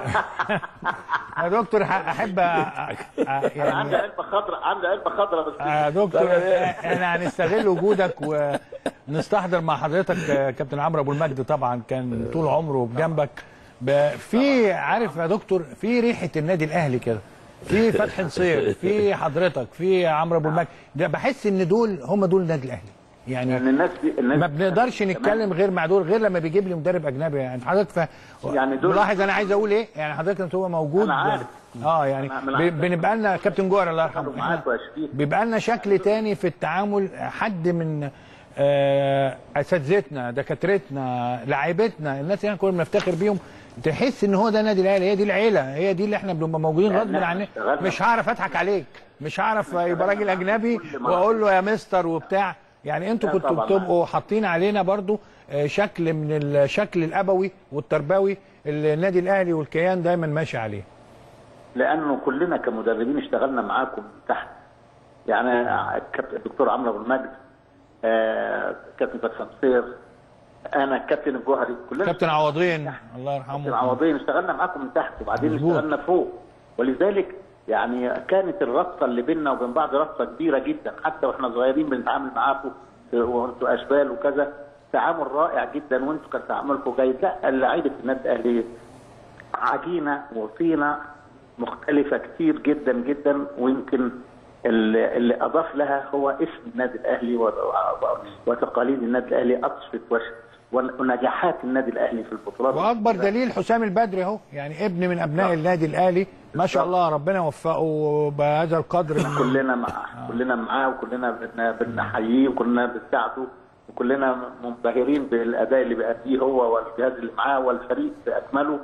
يا دكتور ح- احب أ- أ- انا عندي يعني علبه خضراء عندي علبه خضراء بس يا دكتور احنا هنستغل وجودك ونستحضر مع حضرتك آه، كابتن عمرو ابو المجد طبعا كان طول عمره بجنبك ب- في عارف يا دكتور في ريحه النادي الاهلي كده في فتحي نصير في حضرتك في عمرو ابو المجد ده بحس ان دول هم دول النادي الاهلي يعني يعني الناس دي الناس ما بنقدرش نتكلم غير مع دول غير لما بيجيب لي مدرب اجنبي يعني حضرتك ف... يعني دول- ملاحظ انا عايز اقول ايه يعني حضرتك لما تبقى موجود أنا عارف. اه يعني أنا- أنا ب- عارف. بنبقى لنا كابتن جوهر الله يرحمه معاك إحنا يا شريف. بيبقى لنا شكل تاني في التعامل حد من آه، اساتذتنا دكاترتنا لاعيبتنا الناس اللي احنا كنا بنفتخر بيهم تحس ان هو ده النادي الاهلي هي دي العيله هي دي اللي احنا بنبقى موجودين غصب إحنا عننا اشتغلنا. مش هعرف اضحك عليك مش هعرف يبقى راجل اجنبي كل مرة. واقول له يا مستر وبتاع يعني انتوا لا كنتوا طبعاً. بتبقوا حاطين علينا برضو آه، شكل من الشكل الابوي والتربوي اللي النادي الاهلي والكيان دايما ماشي عليه لانه كلنا كمدربين اشتغلنا معاكم من تحت يعني كابتن الدكتور عمرو ابو المجد آه، كابتن فتحي نصير انا الكابتن الجوهري كلنا كابتن عوضين الله كابتن يرحمه عوضين اشتغلنا معاكم من تحت وبعدين مظبوط. اشتغلنا فوق ولذلك يعني كانت الرابطه اللي بيننا وبين بعض رابطه كبيره جدا حتى واحنا صغيرين بنتعامل معاكم وانتوا اشبال وكذا تعامل رائع جدا وانتوا كان تعاملكم جيد لا لعيبه النادي الاهلي عجينه وطينه مختلفه كتير جدا جدا ويمكن اللي, اللي اضاف لها هو اسم النادي الاهلي و- و- وتقاليد النادي الاهلي اطفت وش- ونجاحات النادي الاهلي في البطولات واكبر دليل حسام البدري اهو يعني ابن من ابناء النادي الاهلي ما شاء الله ربنا يوفقه بهذا القدر من كلنا معاه كلنا معاه وكلنا بن- بنحييه وكلنا بنساعده وكلنا منبهرين بالاداء اللي بيأديه هو والجهاز اللي معاه والفريق باكمله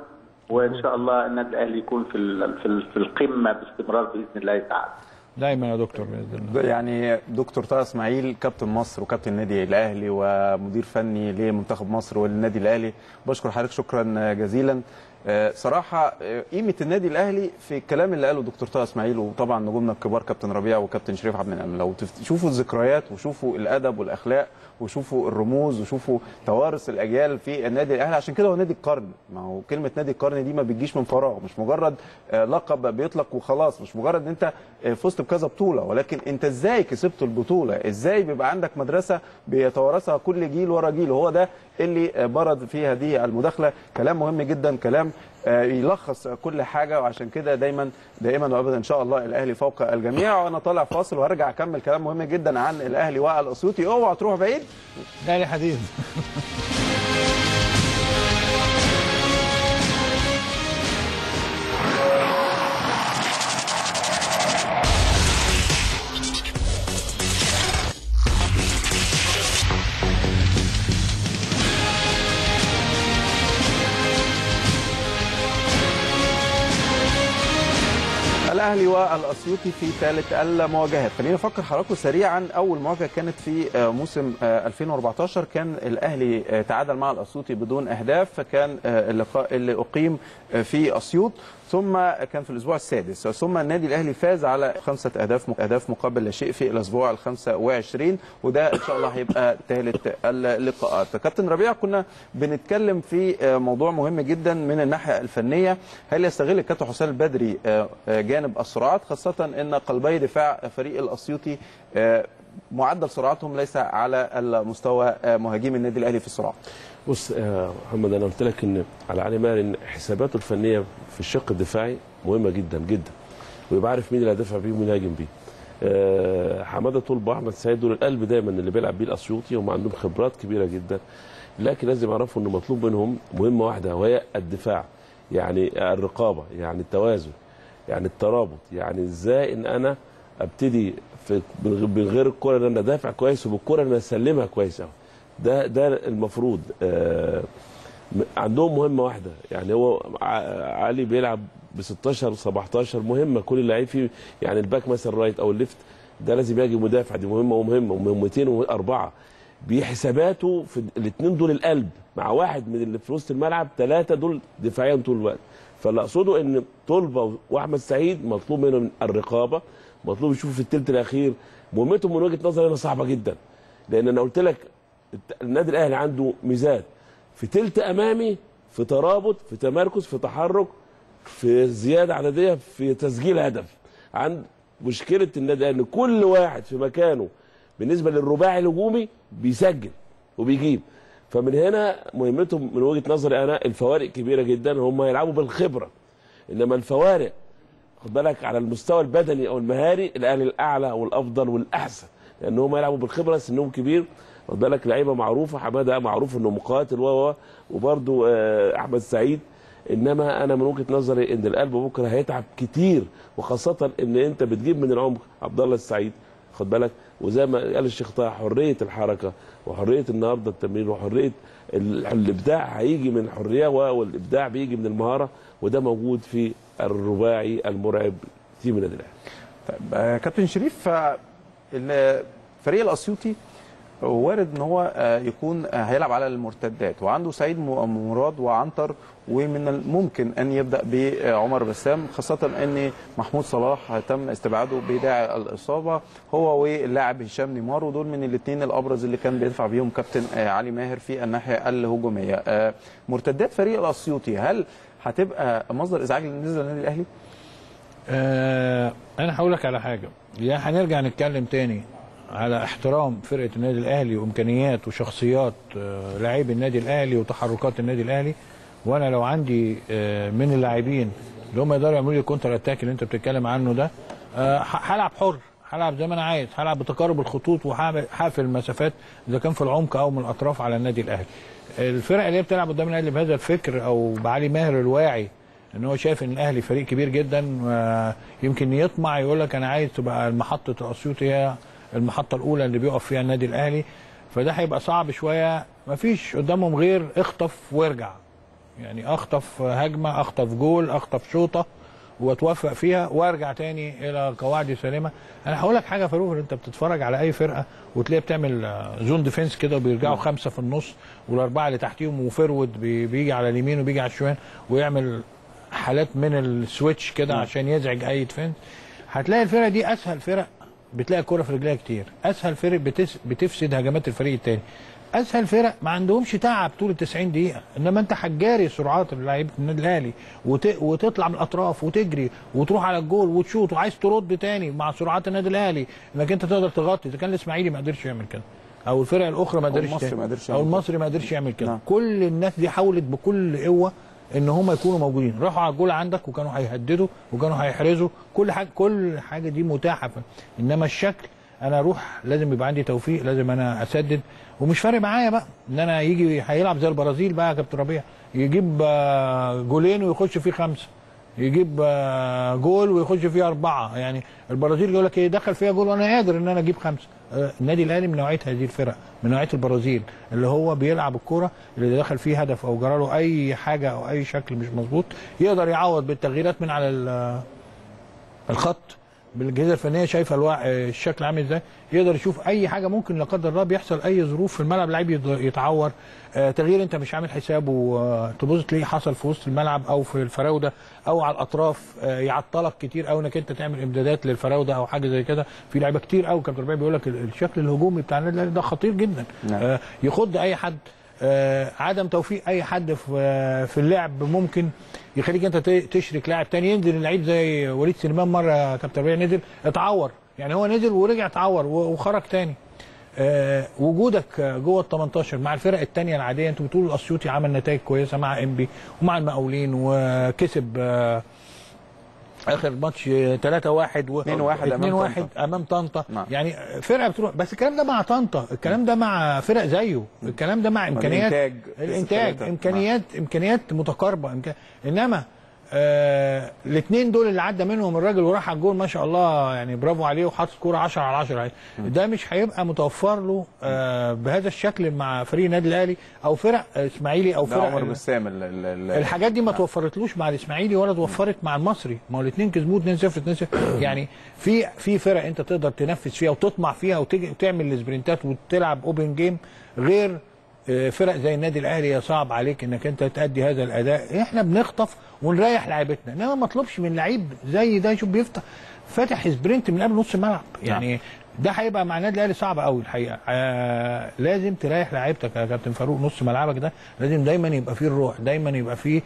وان شاء الله النادي الاهلي يكون في ال- في ال- في القمه باستمرار باذن الله تعالى دايما يا دكتور باذن الله يعني دكتور طه اسماعيل كابتن مصر وكابتن النادي الاهلي ومدير فني لمنتخب مصر والنادي الاهلي بشكر حضرتك شكرا جزيلا آه، صراحه آه، قيمه النادي الاهلي في الكلام اللي قاله دكتور طه اسماعيل وطبعا نجومنا الكبار كابتن ربيع وكابتن شريف عبد المنعم لو تشوفوا الذكريات وشوفوا الادب والاخلاق وشوفوا الرموز وشوفوا توارث الاجيال في النادي الاهلي عشان كده هو نادي القرن ما هو كلمه نادي القرن دي ما بتجيش من فراغ مش مجرد آه، لقب بيطلق وخلاص مش مجرد ان انت آه، فزت بكذا بطوله ولكن انت ازاي كسبت البطوله ازاي بيبقى عندك مدرسه بيتوارثها كل جيل ورا جيل وهو ده اللي آه، برد في هذه المداخله كلام مهم جدا كلام آه، يلخص كل حاجه وعشان كده دايما دائما وابدا ان شاء الله الاهلي فوق الجميع وانا طالع فاصل وارجع اكمل كلام مهم جدا عن الاهلي والاسيوطي اوعى تروح بعيد الاهلي حديد الاهلي والاسيوطي في ثالث المواجهات خلينا نفكر حضراتكم سريعا اول مواجهه كانت في آه، موسم آه، 2014 كان الاهلي آه، تعادل مع الاسيوطي بدون اهداف فكان آه، اللقاء اللي اقيم آه، في اسيوط ثم كان في الاسبوع السادس ثم النادي الاهلي فاز على خمسه اهداف اهداف مقابل لا شيء في الاسبوع ال 25 وده ان شاء الله هيبقى ثالث اللقاءات كابتن ربيع كنا بنتكلم في آه، موضوع مهم جدا من الناحيه الفنيه هل يستغل الكابتن حسام البدري آه، آه، جانب السرعات خاصه ان قلبي دفاع فريق الاسيوطي آه، معدل سرعتهم ليس على المستوى آه، مهاجمي النادي الاهلي في السرعات بص يا محمد انا قلت لك ان على علي ماهر ان حساباته الفنيه في الشق الدفاعي مهمه جدا جدا ويبقى عارف مين اللي هيدافع بيه ومين اللي هيهاجم بيه آه، حماده طلبه احمد سعيد دول القلب دايما اللي بيلعب بيه الاسيوطي هم عندهم خبرات كبيره جدا لكن لازم يعرفوا انه مطلوب منهم مهمه واحده وهي الدفاع يعني الرقابه يعني التوازن يعني الترابط يعني ازاي ان انا ابتدي في من غير الكره ان انا ادافع كويس وبالكره ان انا اسلمها كويس قوي ده ده المفروض آه م- عندهم مهمه واحده يعني هو ع- علي بيلعب ب 16 17 مهمه كل اللعيب فيه يعني الباك مثلا رايت او الليفت ده لازم يجي مدافع دي مهمه ومهمه ومهمتين واربعه بحساباته في الاثنين دول القلب مع واحد من اللي في وسط الملعب ثلاثه دول دفاعيا طول الوقت فاللي اقصده ان طلبه واحمد سعيد مطلوب منهم الرقابه مطلوب يشوفوا في الثلث الاخير مهمتهم من وجهه نظري انا صعبه جدا لان انا قلت لك الت- النادي الاهلي عنده ميزات في تلت امامي في ترابط في تمركز في تحرك في زياده عدديه في تسجيل هدف عند مشكله النادي الاهلي ان كل واحد في مكانه بالنسبه للرباعي الهجومي بيسجل وبيجيب فمن هنا مهمتهم من وجهه نظري انا الفوارق كبيره جدا هم يلعبوا بالخبره انما الفوارق خد بالك على المستوى البدني او المهاري الاهلي الاعلى والافضل والاحسن لان هم يلعبوا بالخبره سنهم كبير خد بالك لعيبه معروفه حماده معروف انه مقاتل و وبرده احمد سعيد انما انا من وجهه نظري ان القلب بكره هيتعب كتير وخاصه ان انت بتجيب من العمق عبد الله السعيد خد بالك وزي ما قال الشيخ طه حريه الحركه وحريه النهارده التمرين وحريه ال- الابداع هيجي من الحريه و- والابداع بيجي من المهاره وده موجود في الرباعي المرعب تيم النادي الاهلي طيب آه، كابتن شريف آه، ال- فريق الاسيوطي وارد ان هو آه، يكون آه، هيلعب على المرتدات وعنده سعيد م- مراد وعنتر ومن الممكن ان يبدا بعمر بسام خاصه ان محمود صلاح تم استبعاده بداعي الاصابه هو واللاعب هشام نيمار ودول من الاثنين الابرز اللي كان بيدفع بيهم كابتن آه، علي ماهر في الناحيه الهجوميه آه، مرتدات فريق الاسيوطي هل هتبقى مصدر ازعاج بالنسبه للنادي الاهلي؟ آه انا هقول لك على حاجه يا هنرجع نتكلم تاني على احترام فرقه النادي الاهلي وامكانيات وشخصيات آه لاعبي النادي الاهلي وتحركات النادي الاهلي وانا لو عندي آه من اللاعبين اللي هم يقدروا يعملوا لي الكونتر اتاك اللي انت بتتكلم عنه ده آه ه- هلعب حر هلعب زي ما انا عايز هلعب بتقارب الخطوط وهقفل المسافات اذا كان في العمق او من الاطراف على النادي الاهلي الفرق اللي هي بتلعب قدام الاهلي بهذا الفكر او بعلي ماهر الواعي ان هو شايف ان الاهلي فريق كبير جدا ويمكن يطمع يقول لك انا عايز تبقى محطه اسيوطي هي المحطه الاولى اللي بيقف فيها النادي الاهلي فده هيبقى صعب شويه مفيش قدامهم غير اخطف وارجع يعني اخطف هجمه اخطف جول اخطف شوطه واتوفق فيها وارجع تاني الى قواعدي سليمه انا هقول لك حاجه يا فاروق انت بتتفرج على اي فرقه وتلاقيها بتعمل آه، زون ديفenس كده وبيرجعوا خمسه في النص والاربعه اللي تحتيهم وفرود بي- بيجي على اليمين وبيجي على الشمال ويعمل حالات من السويتش كده عشان يزعج اي ديفنس هتلاقي الفرقه دي اسهل فرق بتلاقي الكوره في رجليها كتير اسهل فرق بتس... بتفسد هجمات الفريق التاني اسهل فرق ما عندهمش تعب طول ال 90 دقيقه انما انت هتجاري سرعات لعيبه النادي الاهلي وت... وتطلع من الاطراف وتجري وتروح على الجول وتشوط وعايز ترد تاني مع سرعات النادي الاهلي انك انت تقدر تغطي اذا كان الاسماعيلي ما قدرش يعمل كده او الفرق الاخرى ما أو قدرش المصري تعمل- ما قدرش او يعمل كده. المصري ما قدرش يعمل كده نعم. كل الناس دي حاولت بكل قوه ان هم يكونوا موجودين راحوا على الجول عندك وكانوا هيهددوا وكانوا هيحرزوا كل حاجه كل حاجه دي متاحه انما الشكل انا اروح لازم يبقى عندي توفيق لازم انا اسدد ومش فارق معايا بقى ان انا يجي هيلعب زي البرازيل بقى يا كابتن ربيع يجيب آه، جولين ويخش فيه خمسه يجيب آه، جول ويخش فيه اربعه يعني البرازيل يقول لك ايه دخل فيها جول وانا قادر ان انا اجيب خمسه آه، النادي الاهلي من نوعيه هذه الفرق من نوعيه البرازيل اللي هو بيلعب الكوره اللي دخل فيه هدف او جرى له اي حاجه او اي شكل مش مظبوط يقدر يعوض بالتغييرات من على ال- الخط بالجهاز الفنيه شايفه الوع... الشكل عامل ازاي يقدر يشوف اي حاجه ممكن لا قدر الله بيحصل اي ظروف في الملعب لعيب يض- يتعور آه تغيير انت مش عامل حسابه آه تبص تلاقيه حصل في وسط الملعب او في الفراوده او على الاطراف آه يعطلك كتير قوي انك انت تعمل امدادات للفراوده او حاجه زي كده في لعيبه كتير قوي كابتن ربيع بيقول لك ال- الشكل الهجومي بتاع النادي الأهلي ده خطير جدا نعم. آه يخض اي حد آه عدم توفيق اي حد في آه في اللعب ممكن يخليك انت ت- تشرك لاعب تاني ينزل اللعيب زي وليد سليمان مره يا كابتن ربيع نزل اتعور يعني هو نزل ورجع اتعور و- وخرج تاني آه وجودك آه، جوه ال 18 مع الفرق الثانيه العاديه انتوا بتقولوا الاسيوطي عمل نتائج كويسه مع انبي ومع المقاولين وكسب آه اخر ماتش 3 1 و 2-1 أمام 2 1 طنطا. امام طنطا نعم. يعني فرقه بتروح بس الكلام ده مع طنطا الكلام ده مع فرق زيه الكلام ده مع امكانيات الإنتاج. الانتاج ثلاثة. امكانيات امكانيات متقاربه إمكان... انما آه الاثنين دول اللي عدى منهم الراجل وراح على الجول ما شاء الله يعني برافو عليه وحاطط كوره 10 على 10 ده مش هيبقى متوفر له آه بهذا الشكل مع فريق النادي الاهلي او فرق اسماعيلي او ده فرق عمر ال- بسام ال- ال- ال- الحاجات دي ما توفرتلوش مع الاسماعيلي ولا توفرت مع المصري ما هو الاثنين كسبوه 2 0 2 0 يعني في في فرق انت تقدر تنفذ فيها وتطمع فيها وتجي وتعمل السبرنتات وتلعب اوبن جيم غير آه، فرق زي النادي الاهلي صعب عليك انك انت تأدي هذا الاداء احنا بنخطف ونريح لعيبتنا انما ما اطلبش من لعيب زي ده شوف بيفتح فاتح سبرنت من قبل نص الملعب يعني ده هيبقى مع النادي الاهلي صعب قوي الحقيقه آه لازم تريح لعيبتك يا كابتن فاروق نص ملعبك ده لازم دايما يبقى فيه الروح دايما يبقى فيه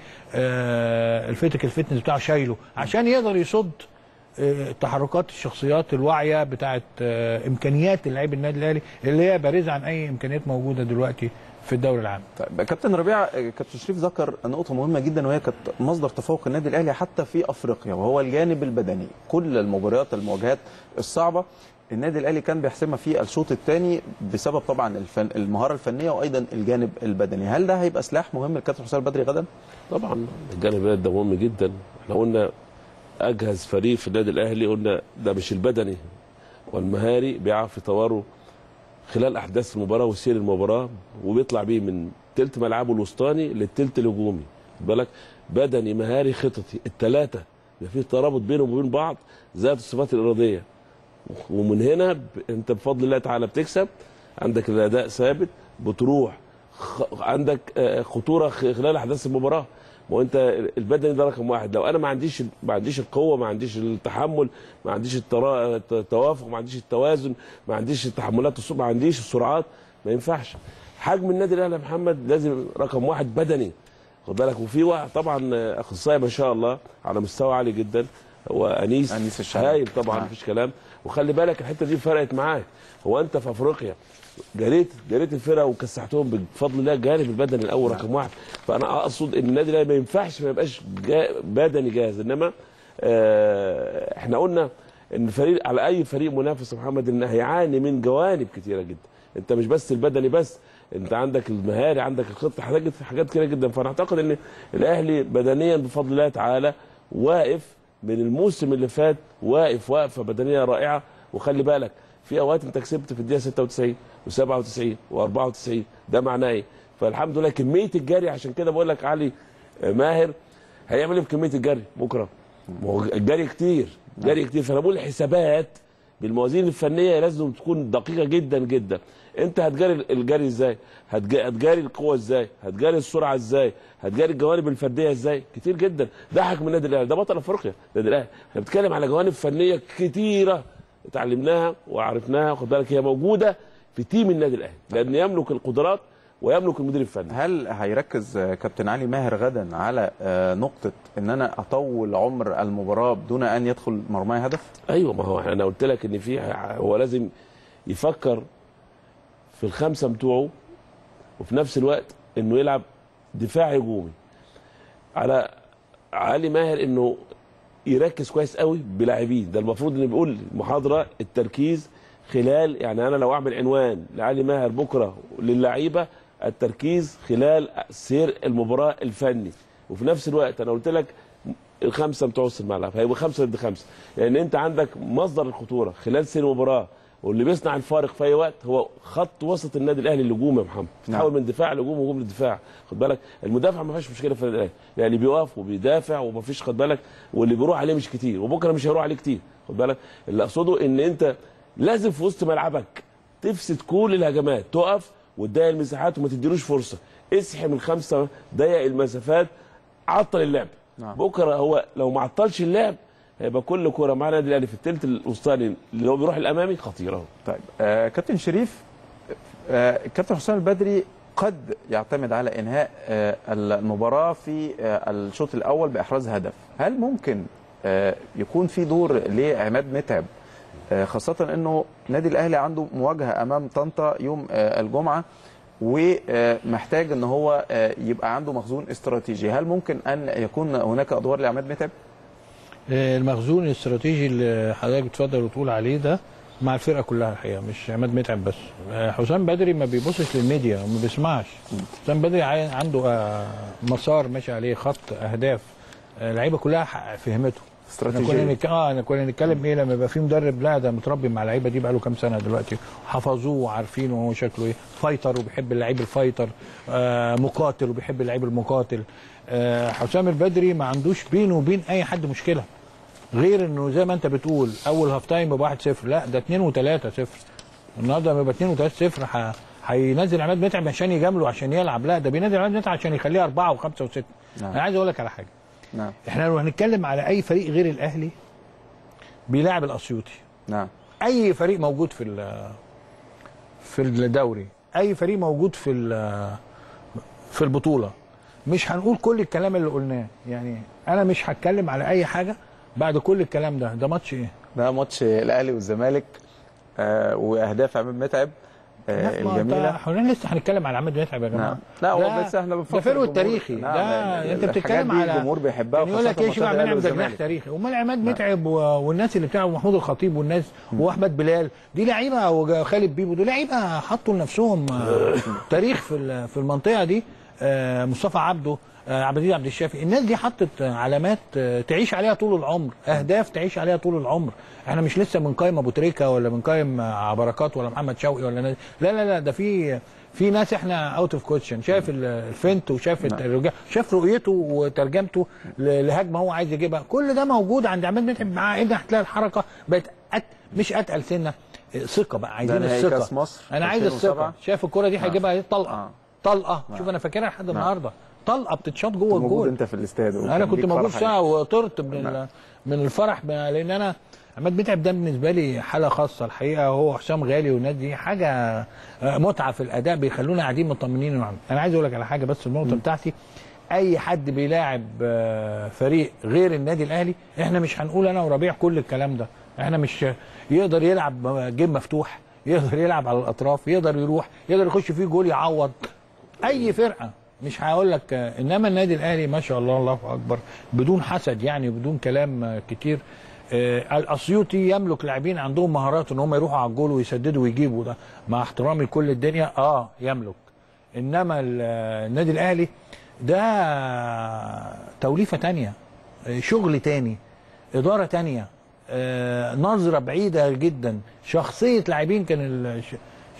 آه الفيتك الفتنس بتاعه شايله عشان يقدر يصد آه، تحركات الشخصيات الواعيه بتاعت آه، امكانيات اللعيب النادي الاهلي اللي هي بارزه عن اي امكانيات موجوده دلوقتي في الدوري العام طيب كابتن ربيع كابتن شريف ذكر نقطة مهمة جدا وهي كانت مصدر تفوق النادي الأهلي حتى في أفريقيا وهو الجانب البدني كل المباريات المواجهات الصعبة النادي الأهلي كان بيحسمها في الشوط الثاني بسبب طبعا الفن المهارة الفنية وأيضا الجانب البدني هل ده هيبقى سلاح مهم للكابتن حسام البدري غدا؟ طبعا الجانب ده مهم جدا احنا قلنا اجهز فريق في النادي الاهلي قلنا ده مش البدني والمهاري بيعرف يطوره خلال احداث المباراه وسير المباراه وبيطلع بيه من تلت ملعبه الوسطاني للتلت الهجومي خد بالك بدني مهاري خططي الثلاثه يبقى في ترابط بينهم وبين بعض ذات الصفات الاراديه ومن هنا ب... انت بفضل الله تعالى بتكسب عندك الاداء ثابت بتروح خ... عندك آه، خطوره خ- خلال احداث المباراه ما هو انت البدني ده رقم واحد لو انا ما عنديش ما عنديش القوه ما عنديش التحمل ما عنديش الترا... التوافق ما عنديش التوازن ما عنديش التحملات السرعه ما عنديش السرعات ما ينفعش حجم النادي الاهلي يا محمد لازم رقم واحد بدني خد بالك وفي واحد طبعا اخصائي ما شاء الله على مستوى عالي جدا هو انيس أنيس الشاذلي. هايل طبعا نعم. مفيش كلام وخلي بالك الحته دي فرقت معاك هو انت في افريقيا جريت جريت الفرقه وكسحتهم بفضل الله الجانب البدني الاول رقم واحد فانا اقصد ان النادي الاهلي ما ينفعش ما يبقاش جا بدني جاهز انما آه احنا قلنا ان فريق على اي فريق منافس يا محمد ان هيعاني من جوانب كتيره جدا انت مش بس البدني بس انت عندك المهاري عندك الخطه حاجات حاجات كتيره جدا فانا اعتقد ان الاهلي بدنيا بفضل الله تعالى واقف من الموسم اللي فات واقف وقفه بدنيه رائعه وخلي بالك في اوقات انت كسبت في الدقيقه 96 و97 و94 ده معناه ايه؟ فالحمد لله كميه الجري عشان كده بقول لك علي ماهر هيعمل ايه في كميه الجري بكره؟ ما هو الجري كتير جري كتير فانا بقول الحسابات بالموازين الفنيه لازم تكون دقيقه جدا جدا انت هتجاري الجري ازاي هتج- هتجاري القوه ازاي هتجاري السرعه ازاي هتجاري الجوانب الفرديه ازاي كتير جدا ده حكم النادي الاهلي ده بطل افريقيا النادي الاهلي احنا بنتكلم على جوانب فنيه كتيره اتعلمناها وعرفناها خد بالك هي موجوده في تيم النادي الاهلي لان يملك القدرات ويملك المدير الفني هل هيركز آه، كابتن علي ماهر غدا على آه، نقطه ان انا اطول عمر المباراه دون ان يدخل مرماي هدف؟ ايوه ما هو انا قلت لك ان في هو لازم يفكر في الخمسه بتوعه وفي نفس الوقت انه يلعب دفاع هجومي على علي ماهر انه يركز كويس قوي بلاعبين ده المفروض ان بيقول محاضره التركيز خلال يعني انا لو اعمل عنوان لعلي ماهر بكره للعيبه التركيز خلال سير المباراه الفني وفي نفس الوقت انا قلت لك الخمسه بتوع وسط الملعب هيبقى خمسه ضد خمسه لان انت عندك مصدر الخطوره خلال سير المباراه واللي بيصنع الفارق في اي وقت هو خط وسط النادي الاهلي الهجوم يا محمد تحول من دفاع لهجوم وهجوم لدفاع خد بالك المدافع ما فيش مشكله في النادي الاهلي يعني بيقف وبيدافع وما فيش خد بالك واللي بيروح عليه مش كتير وبكره مش هيروح عليه كتير خد بالك اللي اقصده ان انت لازم في وسط ملعبك تفسد كل الهجمات تقف وتضيق المساحات وما تديلوش فرصه اسحم الخمسه ضيق المسافات عطل اللعب نعم. بكره هو لو ما عطلش اللعب هيبقى كل كوره مع النادي الاهلي في الثلث الوسطاني اللي هو بيروح الامامي خطيره طيب آه كابتن شريف آه كابتن حسام البدري قد يعتمد على انهاء آه المباراه في آه الشوط الاول باحراز هدف هل ممكن آه يكون في دور لعماد متعب آه خاصه انه النادي الاهلي عنده مواجهه امام طنطا يوم آه الجمعه ومحتاج ان هو آه يبقى عنده مخزون استراتيجي هل ممكن ان يكون هناك ادوار لعماد متعب المخزون الاستراتيجي اللي حضرتك بتفضل وتقول عليه ده مع الفرقه كلها الحقيقه مش عماد متعب بس آه، حسام بدري ما بيبصش للميديا وما بيسمعش حسام بدري عاي- عنده آه، مسار ماشي عليه خط اهداف آه، اللعيبه كلها ح- فهمته احنا كنا استراتيجيه نك... اه أنا كنا نتكلم ايه لما يبقى في مدرب لا ده متربي مع اللعيبه دي بقاله كام سنه دلوقتي حفظوه وعارفينه هو شكله ايه فايتر وبيحب اللعيب الفايتر آه مقاتل وبيحب اللعيب المقاتل آه حسام البدري ما عندوش بينه وبين اي حد مشكله غير انه زي ما انت بتقول اول هاف تايم يبقى 1-0 لا ده 2 و3 0 النهارده لما يبقى 2 و3 0 ح... هينزل عماد متعب عشان يجامله عشان يلعب لا ده بينزل عماد متعب عشان يخليه أربعة وخمسة وستة نعم. انا عايز اقول لك على حاجه نعم احنا لو هنتكلم على اي فريق غير الاهلي بيلاعب الاسيوطي نعم اي فريق موجود في ال- في الدوري اي فريق موجود في ال- في البطوله مش هنقول كل الكلام اللي قلناه يعني انا مش هتكلم على اي حاجه بعد كل الكلام ده ده ماتش ايه ده ماتش الاهلي والزمالك آه واهداف عماد متعب آه لا، ما الجميله انت- احنا لسه هنتكلم على عماد متعب يا جماعه نعم. لا، هو ده- بس احنا بنفكر ده فلو الجمهور. التاريخي نعم، ده يعني انت الحاجات بتتكلم دي على الجمهور بيحبها يعني يقول لك وخاصة ايه شباب ماتشات منعم الأهلي ده جناح والزمالك. تاريخي امال عماد متعب و- والناس اللي بتلعب محمود الخطيب والناس واحمد بلال دي لعيبه وخالد بيبو دول لعيبه حطوا لنفسهم آه، تاريخ في ال- في المنطقه دي آه، مصطفى عبده آه، عبد العزيز عبد الشافي الناس دي حطت آه، علامات آه، تعيش عليها طول العمر اهداف تعيش عليها طول العمر احنا مش لسه بنقيم ابو تريكه ولا بنقيم آه، بركات ولا محمد شوقي ولا ناس لا لا لا ده في في ناس احنا اوت اوف كوتشن شايف ال- الفنت وشاف الرجع شاف رؤيته وترجمته ل- لهجمه هو عايز يجيبها كل ده موجود عند عماد متعب معاه انت هتلاقي الحركه بقت أت... مش اتقل سنه آه، ثقه بقى عايزين نهائي الثقه كأس مصر انا عايز 2007. الثقه شايف الكره دي هيجيبها ايه طلقه آه. طلقه شوف انا فاكرها لحد النهارده طلقه بتتشاط جوه موجود الجول انت في الاستاد انا وكان كنت ليك موجود فرحة ساعه وطرت من ال- من الفرح ب- لان انا عماد متعب ده بالنسبه لي حاله خاصه الحقيقه هو حسام غالي والناس دي حاجه آه، متعه في الاداء بيخلونا قاعدين مطمنين وعم. انا عايز اقول لك على حاجه بس النقطه بتاعتي اي حد بيلاعب آه، فريق غير النادي الاهلي احنا مش هنقول انا وربيع كل الكلام ده احنا مش يقدر يلعب جيم مفتوح يقدر يلعب على الاطراف يقدر يروح يقدر يخش فيه جول يعوض اي فرقه مش هقول لك آه، انما النادي الاهلي ما شاء الله الله اكبر بدون حسد يعني بدون كلام آه، كتير آه، الاسيوطي يملك لاعبين عندهم مهارات ان هم يروحوا على الجول ويسددوا ويجيبوا ده مع احترامي لكل الدنيا اه يملك انما ال- آه، النادي الاهلي ده توليفه تانية آه، شغل تاني اداره تانية آه، نظره بعيده جدا شخصيه لاعبين كان ال- ش-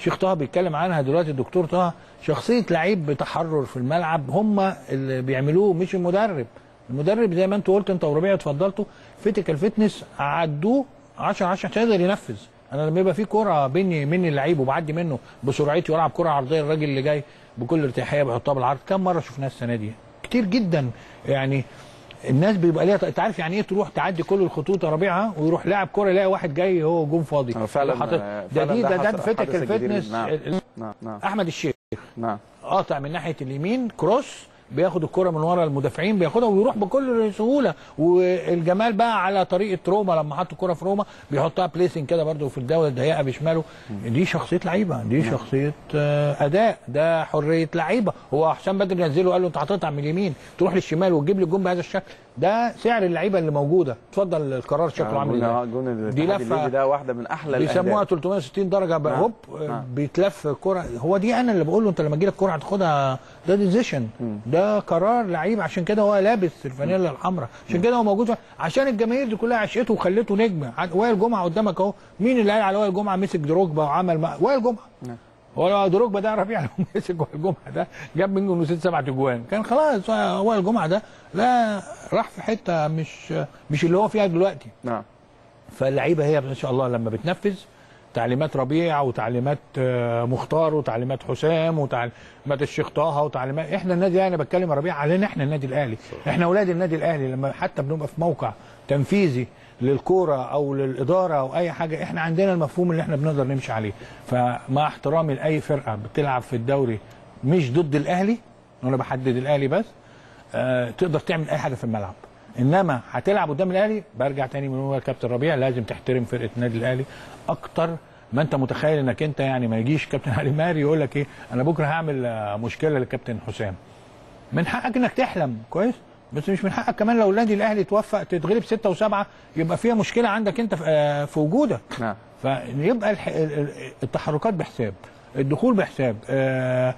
شيخ طه بيتكلم عنها دلوقتي الدكتور طه شخصيه لعيب بتحرر في الملعب هم اللي بيعملوه مش المدرب المدرب زي ما انت قلت انت وربيع اتفضلتوا فيتيكال فيتنس عدوه 10 10 عشان يقدر ينفذ انا لما يبقى في كره بيني مني اللعيب وبعدي منه بسرعتي والعب كره عرضيه الراجل اللي جاي بكل ارتياحيه بيحطها بالعرض كم مره شفناها السنه دي كتير جدا يعني الناس بيبقى ليها انت عارف يعني ايه تروح تعدي كل الخطوط يا ربيعه ويروح لاعب كره يلاقي واحد جاي هو جون فاضي آه، فعلا وحاطط- آه، ده فعلا دي ده ده ده حصل- فيتيكال حدث كبير فيتنس نعم. ال- نعم نعم احمد الشيخ نعم قاطع من ناحيه اليمين كروس بياخد الكره من ورا المدافعين بياخدها ويروح بكل سهوله والجمال بقى على طريقه روما لما حط الكره في روما بيحطها بليسنج كده برده في الدوله الضيقه بشماله دي شخصيه لعيبه دي شخصيه آه، اداء ده حريه لعيبه هو حسام بدري نزله قال له انت هتقطع من اليمين تروح للشمال وتجيب لي الجون بهذا الشكل ده سعر اللعيبه اللي موجوده اتفضل القرار شكله عامل جون ازاي جون دي الاتحاد لفة الليبي ده واحده من احلى بيسموها الاهداف 360 درجه بقى نعم. هوب نعم. بيتلف كرة هو دي انا اللي بقول له انت لما تجي لك كرة هتاخدها ده ديزيشن ده قرار لعيب عشان كده هو لابس الفانيلا الحمراء عشان كده هو موجود عشان الجماهير دي كلها عشقته وخلته نجم عن- وائل جمعه قدامك اهو مين اللي قال على وائل جمعه مسك دروجبا وعمل ما... وائل جمعه نعم. هو دروجبا ده ربيع لو مسك وائل جمعه ده جاب منه ست سبع اجوان كان خلاص وائل جمعه ده لا راح في حته مش مش اللي هو فيها دلوقتي نعم فاللعيبه هي ان شاء الله لما بتنفذ تعليمات ربيع وتعليمات آه، مختار وتعليمات حسام وتعليمات الشيخ طه وتعليمات احنا النادي الاهلي أنا بتكلم ربيع علينا احنا النادي الاهلي احنا اولاد النادي الاهلي لما حتى بنبقى في موقع تنفيذي للكوره او للاداره او اي حاجه احنا عندنا المفهوم اللي احنا بنقدر نمشي عليه فمع احترامي لاي فرقه بتلعب في الدوري مش ضد الاهلي وانا بحدد الاهلي بس آه، تقدر تعمل اي حاجه في الملعب انما هتلعب قدام الاهلي برجع تاني من هو كابتن ربيع لازم تحترم فرقه النادي الاهلي اكتر ما انت متخيل انك انت يعني ما يجيش كابتن علي ماهر يقول لك ايه انا بكره هعمل آه، مشكله للكابتن حسام من حقك انك تحلم كويس بس مش من حقك كمان لو النادي الاهلي توفق تتغلب ستة وسبعة يبقى فيها مشكله عندك انت في, آه، في وجودك نعم فيبقى الح- ال- ال- التحركات بحساب الدخول بحساب آه،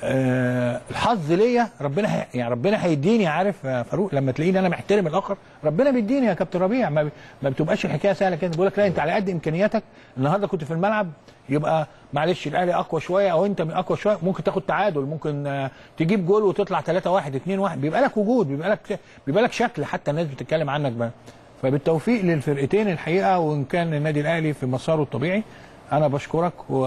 آه، الحظ ليا ربنا هي يعني ربنا هيديني عارف يا فاروق لما تلاقيني انا محترم الاخر ربنا بيديني يا كابتن ربيع ما, بي- ما بتبقاش الحكايه سهله كده بيقول لك لا انت على قد امكانياتك النهارده كنت في الملعب يبقى معلش الاهلي اقوى شويه او انت من اقوى شويه ممكن تاخد تعادل ممكن آه، تجيب جول وتطلع 3 1 2 1 بيبقى لك وجود بيبقى لك بيبقى لك شكل حتى الناس بتتكلم عنك بقى فبالتوفيق للفرقتين الحقيقه وان كان النادي الاهلي في مساره الطبيعي انا بشكرك و...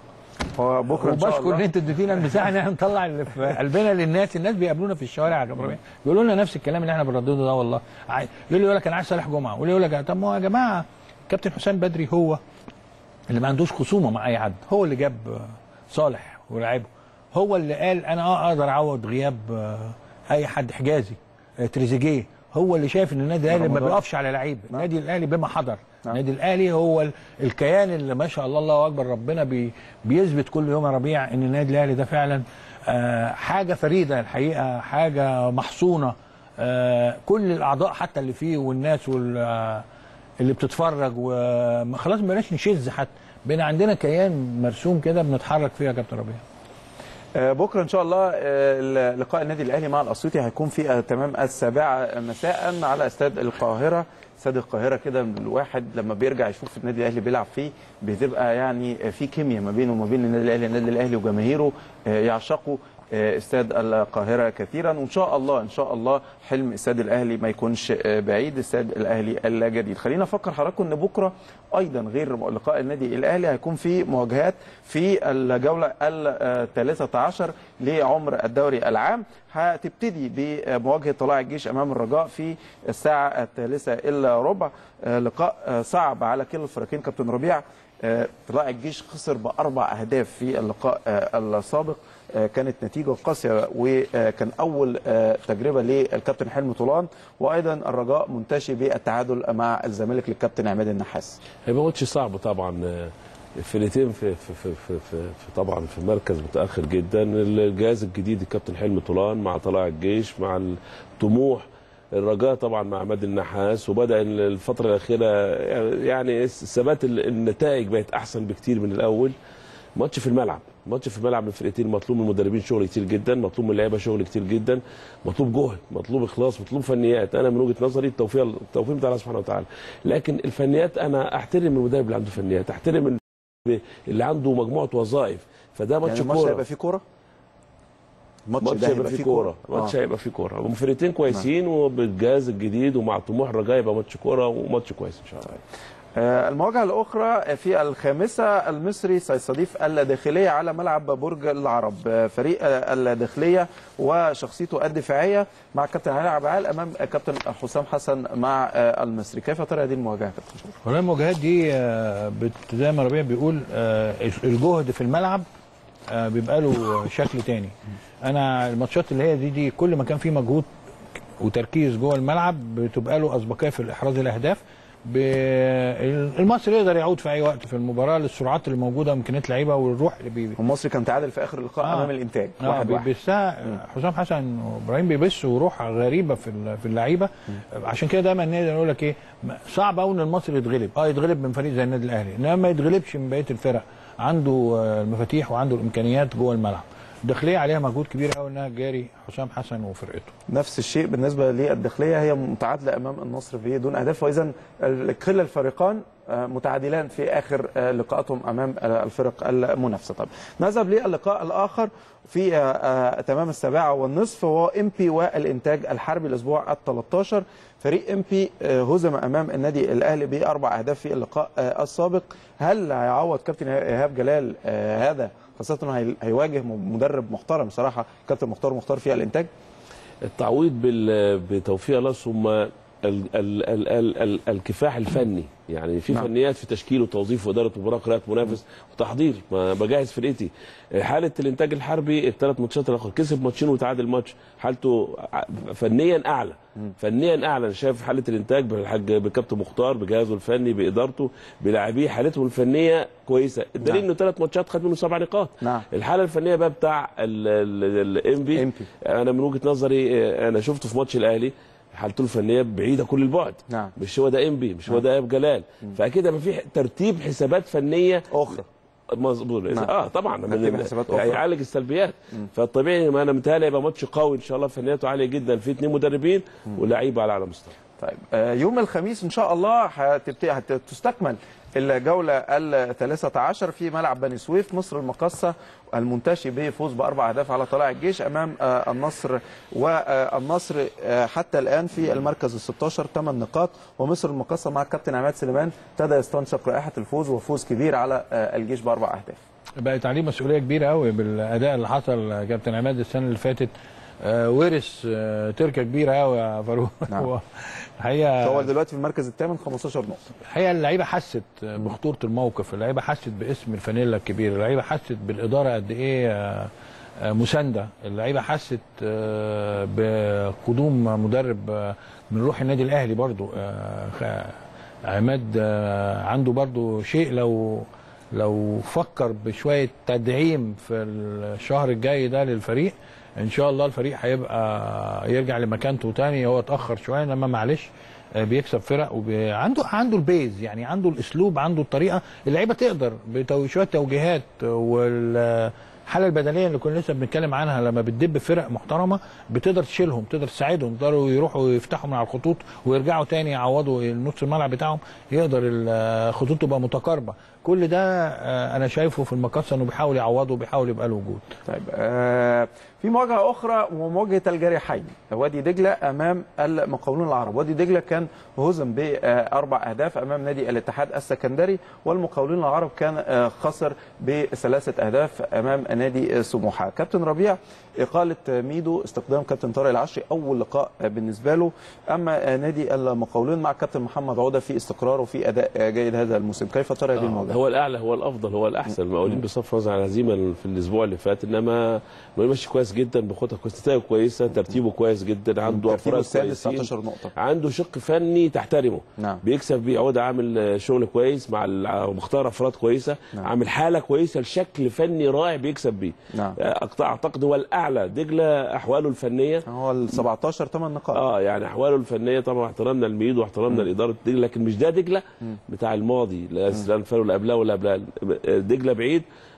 هو بكره ان شاء وبشكر ان الله انت اديتينا المساحه ان احنا نطلع اللي في قلبنا للناس الناس بيقابلونا في الشوارع يا كابتن ربيع بيقولوا لنا نفس الكلام اللي احنا بنردده ده والله عاي- يقول لي يقول لك انا عايز صالح جمعه واللي يقول لك طب ما هو يا جماعه كابتن حسام بدري هو اللي ما عندوش خصومه مع اي حد هو اللي جاب آه، صالح ولعبه هو اللي قال انا اه اقدر اعوض غياب آه، اي حد حجازي آه، تريزيجيه هو اللي شايف ان النادي الاهلي ما رمضان. بيقفش على لعيب النادي الاهلي بما حضر النادي الاهلي هو ال- الكيان اللي ما شاء الله الله اكبر ربنا بي بيثبت كل يوم يا ربيع ان النادي الاهلي ده فعلا آه، حاجه فريده الحقيقه حاجه محصونه آه، كل الاعضاء حتى اللي فيه والناس وال آه، اللي بتتفرج وخلاص ما بقناش نشذ حتى بقينا عندنا كيان مرسوم كده بنتحرك فيه يا كابتن ربيع آه، بكره ان شاء الله آه، لقاء النادي الاهلي مع الاسيوطي هيكون في آه، تمام السابعه مساء على استاد القاهره استاد القاهره كده الواحد لما بيرجع يشوف النادي الاهلي بيلعب فيه بتبقى يعني في كيمياء ما بينه وما بين النادي الاهلي النادي الاهلي وجماهيره آه، يعشقوا آه، استاد القاهره كثيرا وان شاء الله ان شاء الله حلم استاد الاهلي ما يكونش آه، بعيد استاد الاهلي الجديد خلينا افكر حضراتكم ان بكره ايضا غير لقاء النادي الاهلي هيكون في مواجهات في الجوله الثالثة عشر لعمر الدوري العام هتبتدي بمواجهه طلائع الجيش امام الرجاء في الساعه الثالثة الا ربع آه، لقاء آه، صعب على كلا الفريقين كابتن ربيع آه، طلائع الجيش خسر باربع اهداف في اللقاء آه، السابق آه، كانت نتيجه قاسيه وكان اول آه، تجربه للكابتن حلمي طولان وايضا الرجاء منتشي بالتعادل مع الزمالك للكابتن عماد النحاس هيبقى ماتش صعب طبعا آه، الفرقتين في, في, في, في, في, في طبعا في مركز متاخر جدا الجهاز الجديد الكابتن حلمي طولان مع طلائع الجيش مع الطموح الرجاء طبعا مع عماد النحاس وبدا الفتره الاخيره يعني ثبات النتائج بقت احسن بكتير من الاول ماتش في الملعب ماتش في الملعب من الفرقتين مطلوب من المدربين شغل كتير جدا مطلوب من اللعيبه شغل كتير جدا مطلوب جهد مطلوب اخلاص مطلوب فنيات انا من وجهه نظري التوفيق التوفيق بتاع الله سبحانه وتعالى لكن الفنيات انا احترم المدرب اللي عنده فنيات احترم اللي عنده مجموعه وظائف فده يعني ماتش الماتش كوره هيبقى فيه كوره الماتش ماتش ده هيبقى فيه كوره ماتش آه. هيبقى فيه كوره وفرقتين كويسين وبالجهاز الجديد ومع طموح الرجاء يبقى ماتش كوره وماتش كويس ان شاء الله آه، المواجهة الأخرى في الخامسة المصري سيستضيف الداخلية على ملعب برج العرب آه، فريق آه، الداخلية وشخصيته الدفاعية مع كابتن علي عبعال أمام كابتن حسام حسن مع آه، المصري كيف ترى هذه المواجهة يا كابتن شرف؟ والله المواجهات دي آه، بت- زي ما ربيع بيقول آه، الجهد في الملعب آه، بيبقى له شكل تاني انا الماتشات اللي هي دي دي كل ما كان في مجهود وتركيز جوه الملعب بتبقى له اسبقيه في احراز الاهداف ب- المصري يقدر يعود في اي وقت في المباراه للسرعات اللي موجوده وامكانيات لعيبه والروح اللي بي المصري كان تعادل في آخر اللقاء آه. أمام الإنتاج اه واحد واحد بيبثها حسام حسن وابراهيم بيبثوا روح غريبه في ال- في اللعيبه عشان كده دايما نقدر نقول لك ايه م- صعب قوي ان المصري يتغلب اه يتغلب من فريق زي النادي الاهلي انما ما يتغلبش من بقيه الفرق عنده آه، المفاتيح وعنده الامكانيات جوه الملعب الداخليه عليها مجهود كبير قوي انها جاري حسام حسن وفرقته نفس الشيء بالنسبة للداخلية هي متعادلة أمام النصر في دون أهداف وإذا كلا الفريقان آه، متعادلان في آخر آه، لقاءاتهم أمام آه، الفرق المنافسة طب نذهب للقاء الآخر في آه، آه، تمام السابعة والنصف وهو ام بي والإنتاج الحربي الأسبوع ال 13 فريق ام بي هزم أمام النادي الأهلي بأربع أهداف في اللقاء آه، السابق هل هيعوض كابتن إيهاب جلال آه، هذا خاصة انه هي- هيواجه مدرب محترم صراحة كابتن مختار مختار في الإنتاج التعويض بال- بتوفيق الله ثم ال ال ال ال ال الكفاح الفني يعني في نعم. نعم. فنيات في تشكيل وتوظيف واداره مباراه قراءه منافس وتحضير ما بجهز فرقتي حاله الانتاج الحربي الثلاث ماتشات الاخر كسب ماتشين وتعادل ماتش حالته ع- فنيا اعلى فنيا اعلى انا شايف حاله الانتاج بالحاج بكابتن مختار بجهازه الفني بادارته بلاعبيه حالتهم الفنيه كويسه الدليل نعم. انه ثلاث ماتشات خد منه سبع نقاط نعم. الحاله الفنيه بقى بتاع الام بي إنبي. انا من وجهه نظري آه، انا شفته في ماتش الاهلي حالته الفنيه بعيده كل البعد نعم. مش هو ده انبي مش هو ده اياب جلال فاكيد هيبقى في ترتيب حسابات فنيه أخرى مظبوط نعم. اه طبعا من ترتيب ال- حسابات أخرى. هيعالج السلبيات فالطبيعي ما انا متهيألي هيبقى ماتش قوي ان شاء الله فنياته عاليه جدا في اثنين مدربين ولاعيبه على اعلى مستوى طيب آه، يوم الخميس ان شاء الله هتبتدي هتستكمل الجوله الثالثة عشر في ملعب بني سويف مصر المقاصة المنتشي بفوز باربع اهداف على طلائع الجيش امام آه، النصر والنصر آه، حتى الان في المركز ال 16 8 نقاط ومصر المقاصة مع الكابتن عماد سليمان ابتدى يستنشق رائحه الفوز وفوز كبير على آه، الجيش باربع اهداف بقت عليه مسؤوليه كبيره قوي بالاداء اللي حصل كابتن عماد السنه اللي فاتت آه، ورث آه، تركه كبيره قوي يا فاروق نعم. هو الحقيقه هو دلوقتي في المركز الثامن 15 نقطه الحقيقه اللعيبه حست بخطوره الموقف اللعيبه حست باسم الفانيلا الكبير اللعيبه حست بالاداره قد ايه آه، آه، مسانده اللعيبه حست آه، بقدوم مدرب آه، من روح النادي الاهلي برضو آه، خ- عماد آه، عنده برضو شيء لو لو فكر بشويه تدعيم في الشهر الجاي ده للفريق ان شاء الله الفريق هيبقى يرجع لمكانته تاني هو اتاخر شويه انما معلش آه، بيكسب فرق وعنده عنده البيز يعني عنده الاسلوب عنده الطريقه اللعيبه تقدر بشويه توجيهات والحاله البدنيه اللي كنا لسه بنتكلم عنها لما بتدب فرق محترمه بتقدر تشيلهم تقدر تساعدهم يقدروا يروحوا يفتحوا من على الخطوط ويرجعوا تاني يعوضوا نص الملعب بتاعهم يقدر الخطوط تبقى متقاربه كل ده آه، انا شايفه في المقصه انه بيحاول يعوضه وبيحاول يبقى له وجود طيب آه في مواجهه اخرى ومواجهه الجارحين وادي دجله امام المقاولون العرب وادي دجله كان هزم باربع اهداف امام نادي الاتحاد السكندري والمقاولون العرب كان آه خسر بثلاثه اهداف امام نادي سموحه كابتن ربيع اقاله ميدو استخدام كابتن طارق العشري اول لقاء بالنسبه له اما نادي المقاولون مع كابتن محمد عوده في استقرار وفي اداء جيد هذا الموسم كيف ترى هذه المواجهه هو الاعلى هو الافضل هو الاحسن المقاولين بصف فوز على هزيمه في الاسبوع اللي فات انما المقاولين ماشي كويس جدا بخطه كويسه نتائجه كويسه ترتيبه كويس جدا عنده ترتيبه افراد السادس كويسين 19 نقطه عنده شق فني تحترمه نعم. بيكسب بيه عوده عامل شغل كويس مع ال- مختار افراد كويسه نعم. عامل حاله كويسه لشكل فني رائع بيكسب بيه نعم. أعت- اعتقد هو الاعلى دجله احواله الفنيه هو ال 17 8 نقاط اه يعني احواله الفنيه طبعا احترامنا لميدو واحترامنا لاداره دجله لكن مش ده دجله بتاع الماضي لا لا الفرق اللي قبلها ولا قبلها دجله بعيد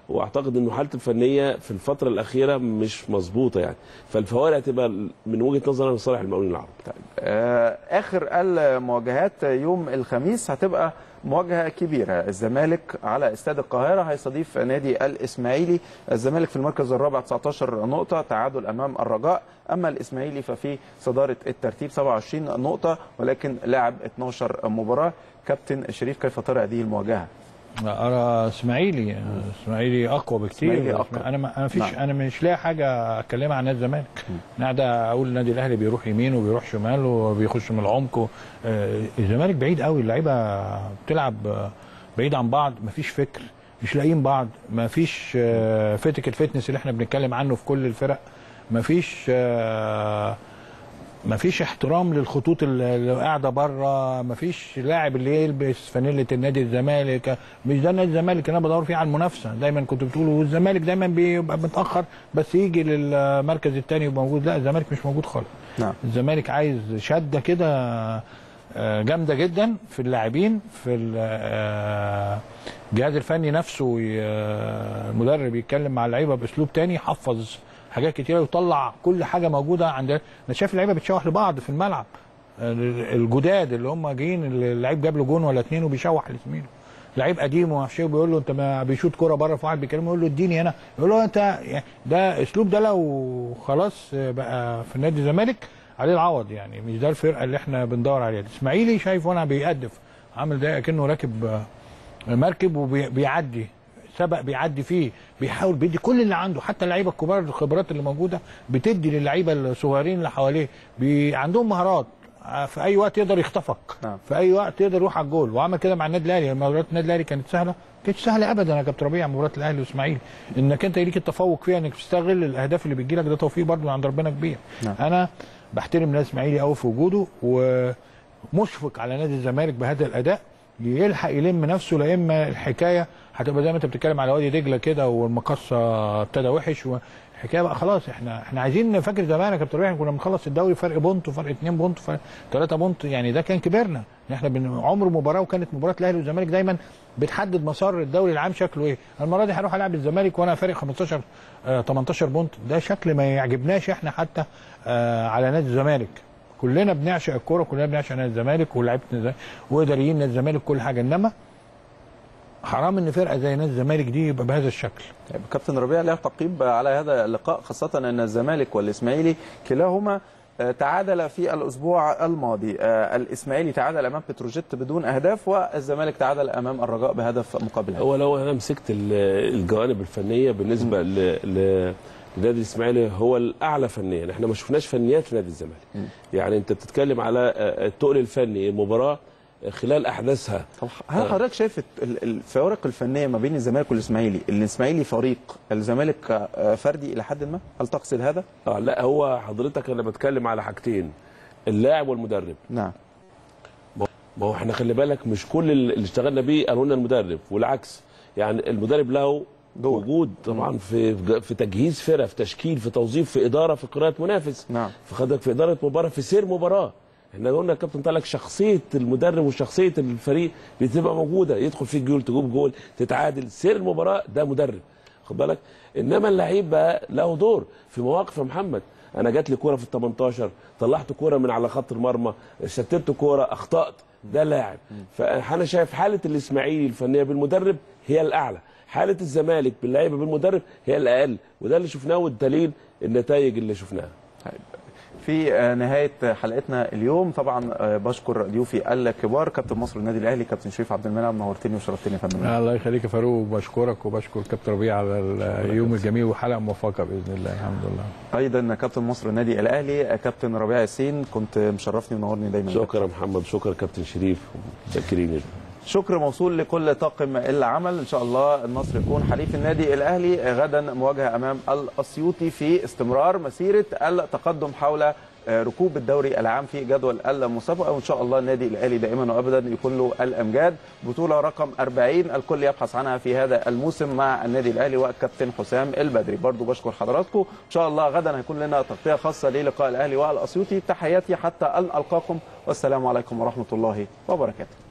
واعتقد انه حالته الفنيه في الفتره الاخيره مش مظبوطه يعني فالفوارق هتبقى من وجهه نظري لصالح المقاولين العرب آه، اخر المواجهات يوم الخميس هتبقى مواجهه كبيره الزمالك على استاد القاهره هيستضيف نادي الاسماعيلي الزمالك في المركز الرابع 19 نقطه تعادل امام الرجاء اما الاسماعيلي ففي صداره الترتيب 27 نقطه ولكن لعب 12 مباراه كابتن شريف كيف ترى هذه المواجهه ارى اسماعيلي اسماعيلي اقوى بكتير إسماعيلي أقوى. انا ما انا فيش نعم. انا مش لاقي حاجه اتكلمها عن نادي الزمالك انا قاعد اقول النادي الاهلي بيروح يمين وبيروح شمال وبيخش من العمق و- آه، الزمالك بعيد قوي اللعيبه بتلعب آه، بعيد عن بعض مفيش فكر مش لاقيين بعض مفيش آه، فتك الفتنس اللي احنا بنتكلم عنه في كل الفرق مفيش آه، مفيش احترام للخطوط اللي اللي قاعده بره مفيش لاعب اللي يلبس فانيله النادي الزمالك مش ده نادي الزمالك اللي انا بدور فيه على المنافسه دايما كنت بتقولوا والزمالك دايما بيبقى متاخر بس يجي للمركز الثاني يبقى موجود لا الزمالك مش موجود خالص نعم الزمالك عايز شده كده آه، جامده جدا في اللاعبين في ال- آه، الجهاز الفني نفسه ي- آه، المدرب يتكلم مع اللعيبه باسلوب تاني يحفظ حاجات كتيره ويطلع كل حاجه موجوده عند انا شايف اللعيبه بتشوح لبعض في الملعب ال- الجداد اللي هم جايين اللعيب جاب له جون ولا اتنين وبيشوح لزميله لعيب قديم وما اعرفش إيه، وبيقول له انت ما بيشوط كوره بره في واحد بيكلمه يقول له اديني هنا يقول له انت يعني ده اسلوب ده لو خلاص بقى في نادي الزمالك عليه العوض يعني مش ده الفرقه اللي احنا بندور عليها الاسماعيلي شايف وانا بيقدف عامل ده كانه راكب آه، مركب وبيعدي سبق بيعدي فيه بيحاول بيدي كل اللي عنده حتى اللعيبه الكبار الخبرات اللي موجوده بتدي للعيبه الصغيرين اللي حواليه بي عندهم مهارات آه، في اي وقت يقدر يخطفك نعم. في اي وقت يقدر يروح على الجول وعمل كده مع النادي الاهلي مباراه النادي الاهلي كانت سهله ما كانتش سهله ابدا يا كابتن ربيع مباراه الاهلي والاسماعيلي انك انت ليك التفوق فيها انك تستغل الاهداف اللي بتجي لك ده توفيق برضه من عند ربنا كبير نعم. انا بحترم النادي الاسماعيلي قوي في وجوده ومشفق على نادي الزمالك بهذا الاداء يلحق يلم نفسه لا اما الحكايه هتبقى زي ما انت بتتكلم على وادي دجله كده والمقصه ابتدى وحش والحكايه بقى خلاص احنا احنا عايزين فاكر زمان يا كابتن ربيع كنا بنخلص الدوري فرق بونت وفرق اتنين بونت وفرق ثلاثه بونت يعني ده كان كبرنا ان احنا بن عمر مباراه وكانت مباراه الاهلي والزمالك دايما بتحدد مسار الدوري العام شكله ايه المره دي هروح العب الزمالك وانا فارق 15 آه 18 بونت ده شكل ما يعجبناش احنا حتى آه على نادي الزمالك كلنا بنعشق الكوره كلنا بنعشق نادي الزمالك ولاعيبه نادي الزمالك واداريين نادي الزمالك كل حاجه انما حرام ان فرقه زي نادي الزمالك دي يبقى بهذا الشكل طيب كابتن ربيع له تعقيب على هذا اللقاء خاصة أن الزمالك والإسماعيلي كلاهما آه، تعادل في الأسبوع الماضي آه، الإسماعيلي تعادل أمام بتروجيت بدون أهداف والزمالك تعادل أمام الرجاء بهدف مقابل هدف هو لو انا مسكت ال- الجوانب الفنيه بالنسبه ل... ل... لنادي الاسماعيلي هو الاعلى فنيا احنا ما شفناش فنيات في نادي الزمالك يعني انت بتتكلم على آه، التقل الفني المباراه خلال احداثها طب هل حضرتك شايف ال- الفوارق الفنية ما بين الزمالك والإسماعيلي الإسماعيلي فريق الزمالك آه، فردي إلى حد ما هل تقصد هذا؟ اه لا هو حضرتك انا بتكلم على حاجتين اللاعب والمدرب نعم ما هو احنا خلي بالك مش كل اللي اشتغلنا بيه قالوا لنا المدرب والعكس يعني المدرب له دور. وجود طبعا في في تجهيز فرقه في تشكيل في توظيف في اداره في قراءه منافس نعم. في خدك في اداره مباراه في سير مباراه احنا قلنا الكابتن طلع لك شخصيه المدرب وشخصيه الفريق اللي تبقى موجوده يدخل فيك جول تجيب جول تتعادل سير المباراه ده مدرب خد بالك انما اللعيب بقى له دور في مواقف يا محمد انا جات لي كوره في ال 18 طلعت كوره من على خط المرمى شتت كوره اخطات ده لاعب فانا شايف حاله الاسماعيلي الفنيه بالمدرب هي الاعلى حاله الزمالك باللعيبه بالمدرب هي الاقل وده اللي شفناه والدليل النتائج اللي شفناها في آه، نهاية حلقتنا اليوم طبعا آه، بشكر ضيوفي الكبار كابتن مصر النادي الأهلي كابتن شريف عبد المنعم نورتني وشرفتني يا فندم الله يخليك يا فاروق بشكرك وبشكر كابتن ربيع على اليوم الجميل وحلقه موفقه باذن الله الحمد لله ايضا كابتن مصر النادي الاهلي كابتن ربيع ياسين كنت مشرفني ونورني دايما شكرا يا محمد شكرا كابتن شريف متشكرين شكر موصول لكل طاقم العمل ان شاء الله النصر يكون حليف النادي الاهلي غدا مواجهه امام الاسيوطي في استمرار مسيره التقدم حول آه، ركوب الدوري العام في جدول المسابقه وان شاء الله النادي الاهلي دائما وابدا يكون له الامجاد بطوله رقم 40 الكل يبحث عنها في هذا الموسم مع النادي الاهلي والكابتن حسام البدري برضو بشكر حضراتكم ان شاء الله غدا هيكون لنا تغطيه خاصه للقاء الاهلي والاسيوطي تحياتي حتى ان القاكم والسلام عليكم ورحمه الله وبركاته